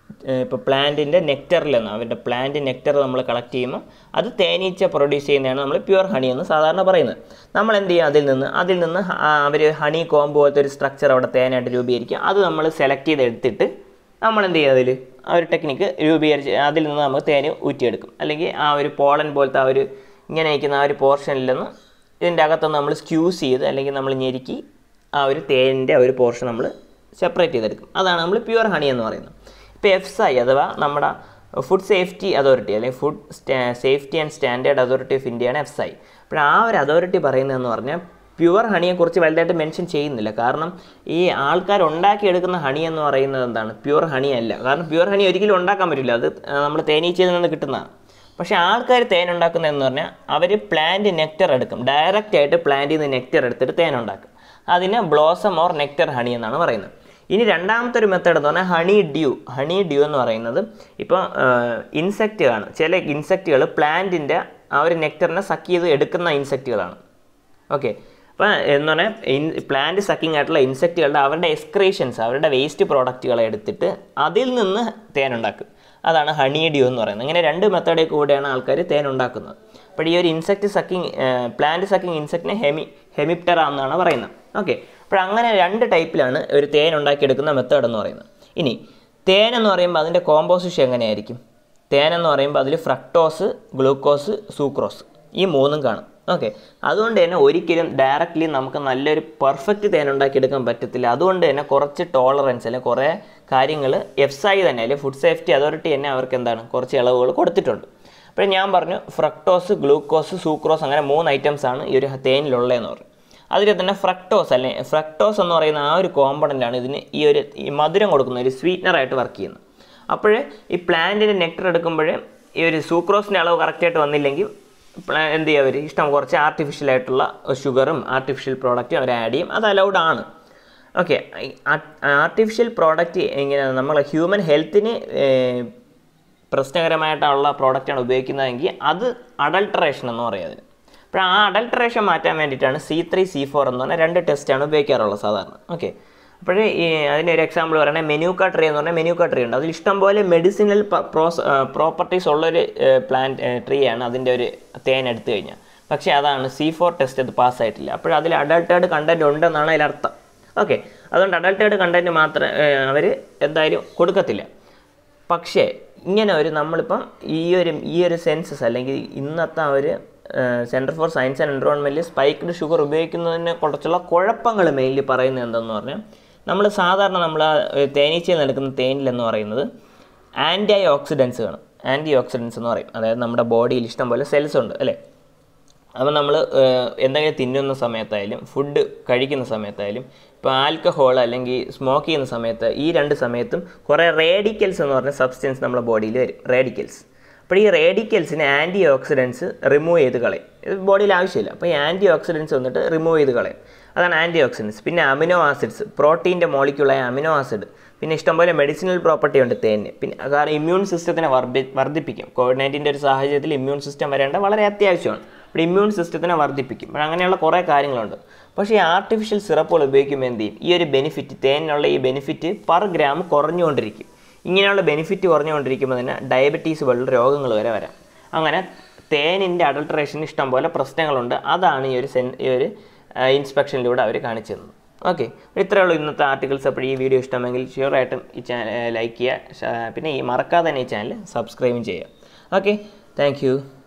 ഇപ്പോൾ പ്ലാന്റിൻ്റെ നെക്ടറിൽ നിന്ന് അവരുടെ പ്ലാന്റ് നെക്ടർ നമ്മൾ കളക്ട് ചെയ്യുമ്പോൾ അത് തേനീച്ച പ്രൊഡ്യൂസ് ചെയ്യുന്നതാണ് നമ്മൾ പ്യുവർ ഹണി എന്ന് സാധാരണ പറയുന്നത് നമ്മൾ എന്ത് ചെയ്യും അതിൽ നിന്ന് അതിൽ നിന്ന് അവർ ഹണി കോമ്പ് പോലത്തെ ഒരു സ്ട്രക്ചർ അവിടെ തേനായിട്ട് രൂപീകരിക്കും അത് നമ്മൾ സെലക്ട് ചെയ്ത് എടുത്തിട്ട് നമ്മൾ എന്ത് ചെയ്യും അതിൽ ആ ഒരു ടെക്നിക്ക് രൂപീകരിച്ച് അതിൽ നിന്ന് നമുക്ക് തേന് ഊറ്റിയെടുക്കും അല്ലെങ്കിൽ ആ ഒരു പോളൻ പോലത്തെ ആ ഒരു ഇങ്ങനെ ഇരിക്കുന്ന ആ ഒരു പോർഷനിൽ നിന്ന് ഇതിൻ്റെ അകത്തുനിന്ന് നമ്മൾ സ്ക്യൂസ് ചെയ്ത് അല്ലെങ്കിൽ നമ്മൾ ഞെരുക്കി ആ ഒരു തേനിൻ്റെ ആ ഒരു പോർഷൻ നമ്മൾ സെപ്പറേറ്റ് ചെയ്തെടുക്കും അതാണ് നമ്മൾ പ്യുവർ ഹണി എന്ന് പറയുന്നത് ഇപ്പോൾ എഫ് ഐ അഥവാ നമ്മുടെ ഫുഡ് സേഫ്റ്റി അതോറിറ്റി അല്ലെങ്കിൽ food safety and standard authority of ഇന്ത്യയാണ് എഫ് ഐ അപ്പോൾ ആ ഒരു അതോറിറ്റി പറയുന്നതെന്ന് പറഞ്ഞാൽ പ്യുവർ ഹണിയെക്കുറിച്ച് വലുതായിട്ട് മെൻഷൻ ചെയ്യുന്നില്ല കാരണം ഈ ആൾക്കാർ ഉണ്ടാക്കിയെടുക്കുന്ന ഹണി എന്ന് പറയുന്നത് എന്താണ് പ്യുവർ ഹണി അല്ല കാരണം പ്യുവർ ഹണി ഒരിക്കലും ഉണ്ടാക്കാൻ പറ്റില്ല അത് നമ്മൾ തേനീച്ചയിൽ നിന്ന് കിട്ടുന്നതാണ് പക്ഷേ ആൾക്കാർ തേൻ ഉണ്ടാക്കുന്നതെന്ന് പറഞ്ഞാൽ അവർ പ്ലാന്റ് നെക്ടർ എടുക്കും ഡയറക്റ്റ് ആയിട്ട് പ്ലാന്റിൽ നിന്ന് നെക്ടർ എടുത്തിട്ട് തേൻ ഉണ്ടാക്കും അതിന് ബ്ലോസം ഓർ നെക്ടർ ഹണി എന്നാണ് പറയുന്നത് ഇനി രണ്ടാമത്തെ ഒരു മെത്തേഡ് എന്ന് പറഞ്ഞാൽ ഹണി ഡ്യൂ ഹണി ഡ്യൂ എന്ന് പറയുന്നത് ഇപ്പോൾ ഇൻസെക്റ്റുകളാണ് ചില ഇൻസെക്റ്റുകൾ പ്ലാന്റിൻ്റെ ആ ഒരു നെക്ടറിനെ സക്ക് ചെയ്ത് എടുക്കുന്ന ഇൻസെക്റ്റുകളാണ് ഓക്കെ അപ്പോൾ എന്ന് പറഞ്ഞാൽ ഇൻ പ്ലാന്റ് സക്കിംഗ് ആയിട്ടുള്ള ഇൻസെക്റ്റുകളുടെ അവരുടെ എക്സ്ക്രീഷൻസ് അവരുടെ വേസ്റ്റ് പ്രോഡക്റ്റുകളെ എടുത്തിട്ട് അതിൽ നിന്ന് തേൻ ഉണ്ടാക്കും അതാണ് ഹണി ഡ്യൂ എന്ന് പറയുന്നത് ഇങ്ങനെ രണ്ട് മെത്തേഡിൽ കൂടെയാണ് ആൾക്കാർ തേൻ ഉണ്ടാക്കുന്നത് അപ്പോൾ ഈ ഒരു ഇൻസെക്റ്റ് സക്കിങ് പ്ലാന്റ് സക്കിങ് ഇൻസെക്റ്റിനെ ഹെമി ഹെമിപ്റ്ററ എന്നാണ് പറയുന്നത് ഓക്കെ അപ്പോൾ അങ്ങനെ രണ്ട് ടൈപ്പിലാണ് ഒരു തേൻ ഉണ്ടാക്കിയെടുക്കുന്ന മെത്തേഡ് എന്ന് പറയുന്നത് ഇനി തേൻ എന്ന് പറയുമ്പോൾ അതിൻ്റെ കോമ്പോസിഷൻ എങ്ങനെയായിരിക്കും തേൻ എന്ന് പറയുമ്പോൾ അതിൽ ഫ്രക്ടോസ് ഗ്ലൂക്കോസ് സൂക്രോസ് ഈ മൂന്നും കാണും ഓക്കെ അതുകൊണ്ട് തന്നെ ഒരിക്കലും ഡയറക്റ്റ്ലി നമുക്ക് നല്ലൊരു പെർഫെക്റ്റ് തേൻ ഉണ്ടാക്കിയെടുക്കാൻ പറ്റത്തില്ല അതുകൊണ്ട് തന്നെ കുറച്ച് ടോളറൻസ് അല്ലെങ്കിൽ കുറേ കാര്യങ്ങൾ എഫ് ഐ തന്നെ അല്ലെങ്കിൽ ഫുഡ് സേഫ്റ്റി അതോറിറ്റി തന്നെ അവർക്ക് എന്താണ് കുറച്ച് ഇളവുകൾ കൊടുത്തിട്ടുണ്ട് അപ്പോൾ ഞാൻ പറഞ്ഞു ഫ്രക്ടോസ് ഗ്ലൂക്കോസ് സൂക്രോസ് അങ്ങനെ മൂന്ന് ഐറ്റംസ് ആണ് ഈ ഒരു തേനിലുള്ളതെന്ന് പറഞ്ഞു അതിൽ തന്നെ ഫ്രക്ടോസ് അല്ലെ ഫ്രക്ടോസ് എന്ന് പറയുന്ന ആ ഒരു കോമ്പണൻ്റ് ആണ് ഇതിന് ഈ ഒരു ഈ മധുരം കൊടുക്കുന്ന ഒരു സ്വീറ്റ്നറായിട്ട് വർക്ക് ചെയ്യുന്നത് അപ്പോൾ ഈ പ്ലാന്റിൻ്റെ നെക്ടർ എടുക്കുമ്പോൾ ഈ ഒരു സൂക്രോസിൻ്റെ അളവ് കറക്റ്റായിട്ട് വന്നില്ലെങ്കിൽ പ്ലാ- എന്ത് ചെയ്യും അവർ ഇഷ്ടം കുറച്ച് ആർട്ടിഫിഷ്യൽ ആയിട്ടുള്ള ഷുഗറും ആർട്ടിഫിഷ്യൽ പ്രോഡക്റ്റും അവർ ആഡ് ചെയ്യും അത് അലൗഡ് ആണ് ഓക്കെ ആർട്ടിഫിഷ്യൽ പ്രോഡക്റ്റ് ഇങ്ങനെ നമ്മൾ ഹ്യൂമൻ ഹെൽത്തിന് പ്രശ്നകരമായിട്ടുള്ള പ്രോഡക്റ്റാണ് ഉപയോഗിക്കുന്നതെങ്കിൽ അത് അഡൾട്ടറേഷൻ എന്ന് പറയും അതിന് അപ്പോൾ ആ അഡൾട്ടറേഷൻ മാറ്റാൻ വേണ്ടിയിട്ടാണ് സി ത്രീ സി ഫോർ എന്ന് പറഞ്ഞാൽ രണ്ട് ടെസ്റ്റാണ് ഉപയോഗിക്കാറുള്ളത് സാധാരണ ഓക്കെ അപ്പോഴേ ഈ അതിൻ്റെ ഒരു എക്സാമ്പിൾ പറയുന്നത് മെനുക്ക ട്രീ എന്ന് പറഞ്ഞാൽ മെനുക്ക ട്രീ ഉണ്ട് അതിൽ ഇഷ്ടംപോലെ മെഡിസിനൽ പ്രോസ് പ്രോപ്പർട്ടീസ് ഉള്ളൊരു പ്ലാന്റ് ട്രീ ആണ് അതിൻ്റെ ഒരു തേൻ എടുത്തു കഴിഞ്ഞാൽ പക്ഷേ അതാണ് സി ഫോർ ടെസ്റ്റ് അത് പാസ്സായിട്ടില്ല അപ്പോൾ അതിൽ അഡൾട്ടേഡ് കണ്ടൻറ്റ് ഉണ്ടെന്നാണ് അതിലർത്ഥം ഓക്കെ അതുകൊണ്ട് അഡൾട്ടേഡ് കണ്ടൻറ്റ് മാത്രം അവർ എന്തായാലും കൊടുക്കത്തില്ല പക്ഷേ ഇങ്ങനെ ഒരു നമ്മളിപ്പം ഈ ഒരു ഈ ഒരു സെൻസസ് അല്ലെങ്കിൽ ഇന്നത്തെ ആ ഒരു സെൻറ്റർ ഫോർ സയൻസ് ആൻഡ് എൻവറോൺമെൻറ്റിൽ സ്പൈക്ഡ് ഷുഗർ ഉപയോഗിക്കുന്നതിനെ കുറിച്ചുള്ള കുഴപ്പങ്ങൾ മെയിൻലി പറയുന്നത് എന്തെന്ന് പറഞ്ഞാൽ നമ്മൾ സാധാരണ നമ്മൾ ആ തേനീച്ചയിൽ നടക്കുന്ന തേനിലെന്ന് പറയുന്നത് ആൻറ്റി ഓക്സിഡൻസ് കാണും ആൻറ്റി ഓക്സിഡൻസ് എന്ന് പറയും അതായത് നമ്മുടെ ബോഡിയിൽ ഇഷ്ടംപോലെ സെൽസ് ഉണ്ട് അല്ലേ അപ്പോൾ നമ്മൾ എന്തെങ്കിലും തിന്നുന്ന സമയത്തായാലും ഫുഡ് കഴിക്കുന്ന സമയത്തായാലും ഇപ്പോൾ ആൽക്കഹോൾ അല്ലെങ്കിൽ സ്മോക്ക് ചെയ്യുന്ന സമയത്ത് ഈ രണ്ട് സമയത്തും കുറേ റേഡിക്കൽസ് എന്ന് പറഞ്ഞ സബ്സ്റ്റൻസ് നമ്മുടെ ബോഡിയിൽ വരും റേഡിക്കൽസ് അപ്പോൾ ഈ റേഡിക്കൽസിന് ആൻറ്റി ഓക്സിഡൻസ് റിമൂവ് ചെയ്ത് കളയും ഇത് ബോഡിയിൽ ആവശ്യമില്ല അപ്പോൾ ഈ ആൻറ്റി ഓക്സിഡൻസ് വന്നിട്ട് റിമൂവ് ചെയ്ത് കളയും അതാണ് ആൻറ്റി ഓക്സിഡൻസ് പിന്നെ അമിനോ ആസിഡ്സ് പ്രോട്ടീൻ്റെ മോളിക്യൂളായ അമിനോ ആസിഡ് പിന്നെ ഇഷ്ടംപോലെ മെഡിസിനൽ പ്രോപ്പർട്ടി ഉണ്ട് തേനിന് പിന്നെ കാരണം ഇമ്മ്യൂൺ സിസ്റ്റത്തിനെ വർദ്ധി വർദ്ധിപ്പിക്കും കോവിഡ് നയൻറ്റീൻ്റെ ഒരു സാഹചര്യത്തിൽ ഇമ്മ്യൂൺ സിസ്റ്റം വരേണ്ട വളരെ അത്യാവശ്യമാണ് അപ്പോൾ ഇമ്മ്യൂൺ സിസ്റ്റത്തിനെ വർദ്ധിപ്പിക്കും അപ്പോൾ അങ്ങനെയുള്ള കുറേ കാര്യങ്ങളുണ്ട് പക്ഷേ ഈ ആർട്ടിഫിഷ്യൽ സിറപ്പുകൾ ഉപയോഗിക്കുമ്പോൾ എന്ത് ചെയ്യും ഈ ഒരു ബെനിഫിറ്റ് തേനിനുള്ള ഈ ബെനിഫിറ്റ് പെർ ഗ്രാം കുറഞ്ഞുകൊണ്ടിരിക്കും ഇങ്ങനെയുള്ള ബെനിഫിറ്റ് കുറഞ്ഞുകൊണ്ടിരിക്കുമ്പോൾ തന്നെ ഡയബറ്റീസ് പോലുള്ള രോഗങ്ങൾ വരെ വരാം അങ്ങനെ തേനിൻ്റെ അഡൾട്രേഷന് ഇഷ്ടംപോലെ പ്രശ്നങ്ങളുണ്ട് അതാണ് ഈ ഒരു സെൻ ഈ ഒരു ഇൻസ്പെക്ഷനിലൂടെ അവർ കാണിച്ചു തന്നത് ഓക്കെ ഇത്രയേ ഉള്ളൂ ഇന്നത്തെ ആർട്ടിക്കിൾസ് അപ്പോൾ ഈ വീഡിയോ ഇഷ്ടമെങ്കിൽ ഷുവറായിട്ടും ഈ ചാനൽ ലൈക്ക് ചെയ്യുക ഷ- പിന്നെ ഈ മറക്കാതെ തന്നെ ഈ ചാനൽ സബ്സ്ക്രൈബും ചെയ്യുക ഓക്കെ താങ്ക്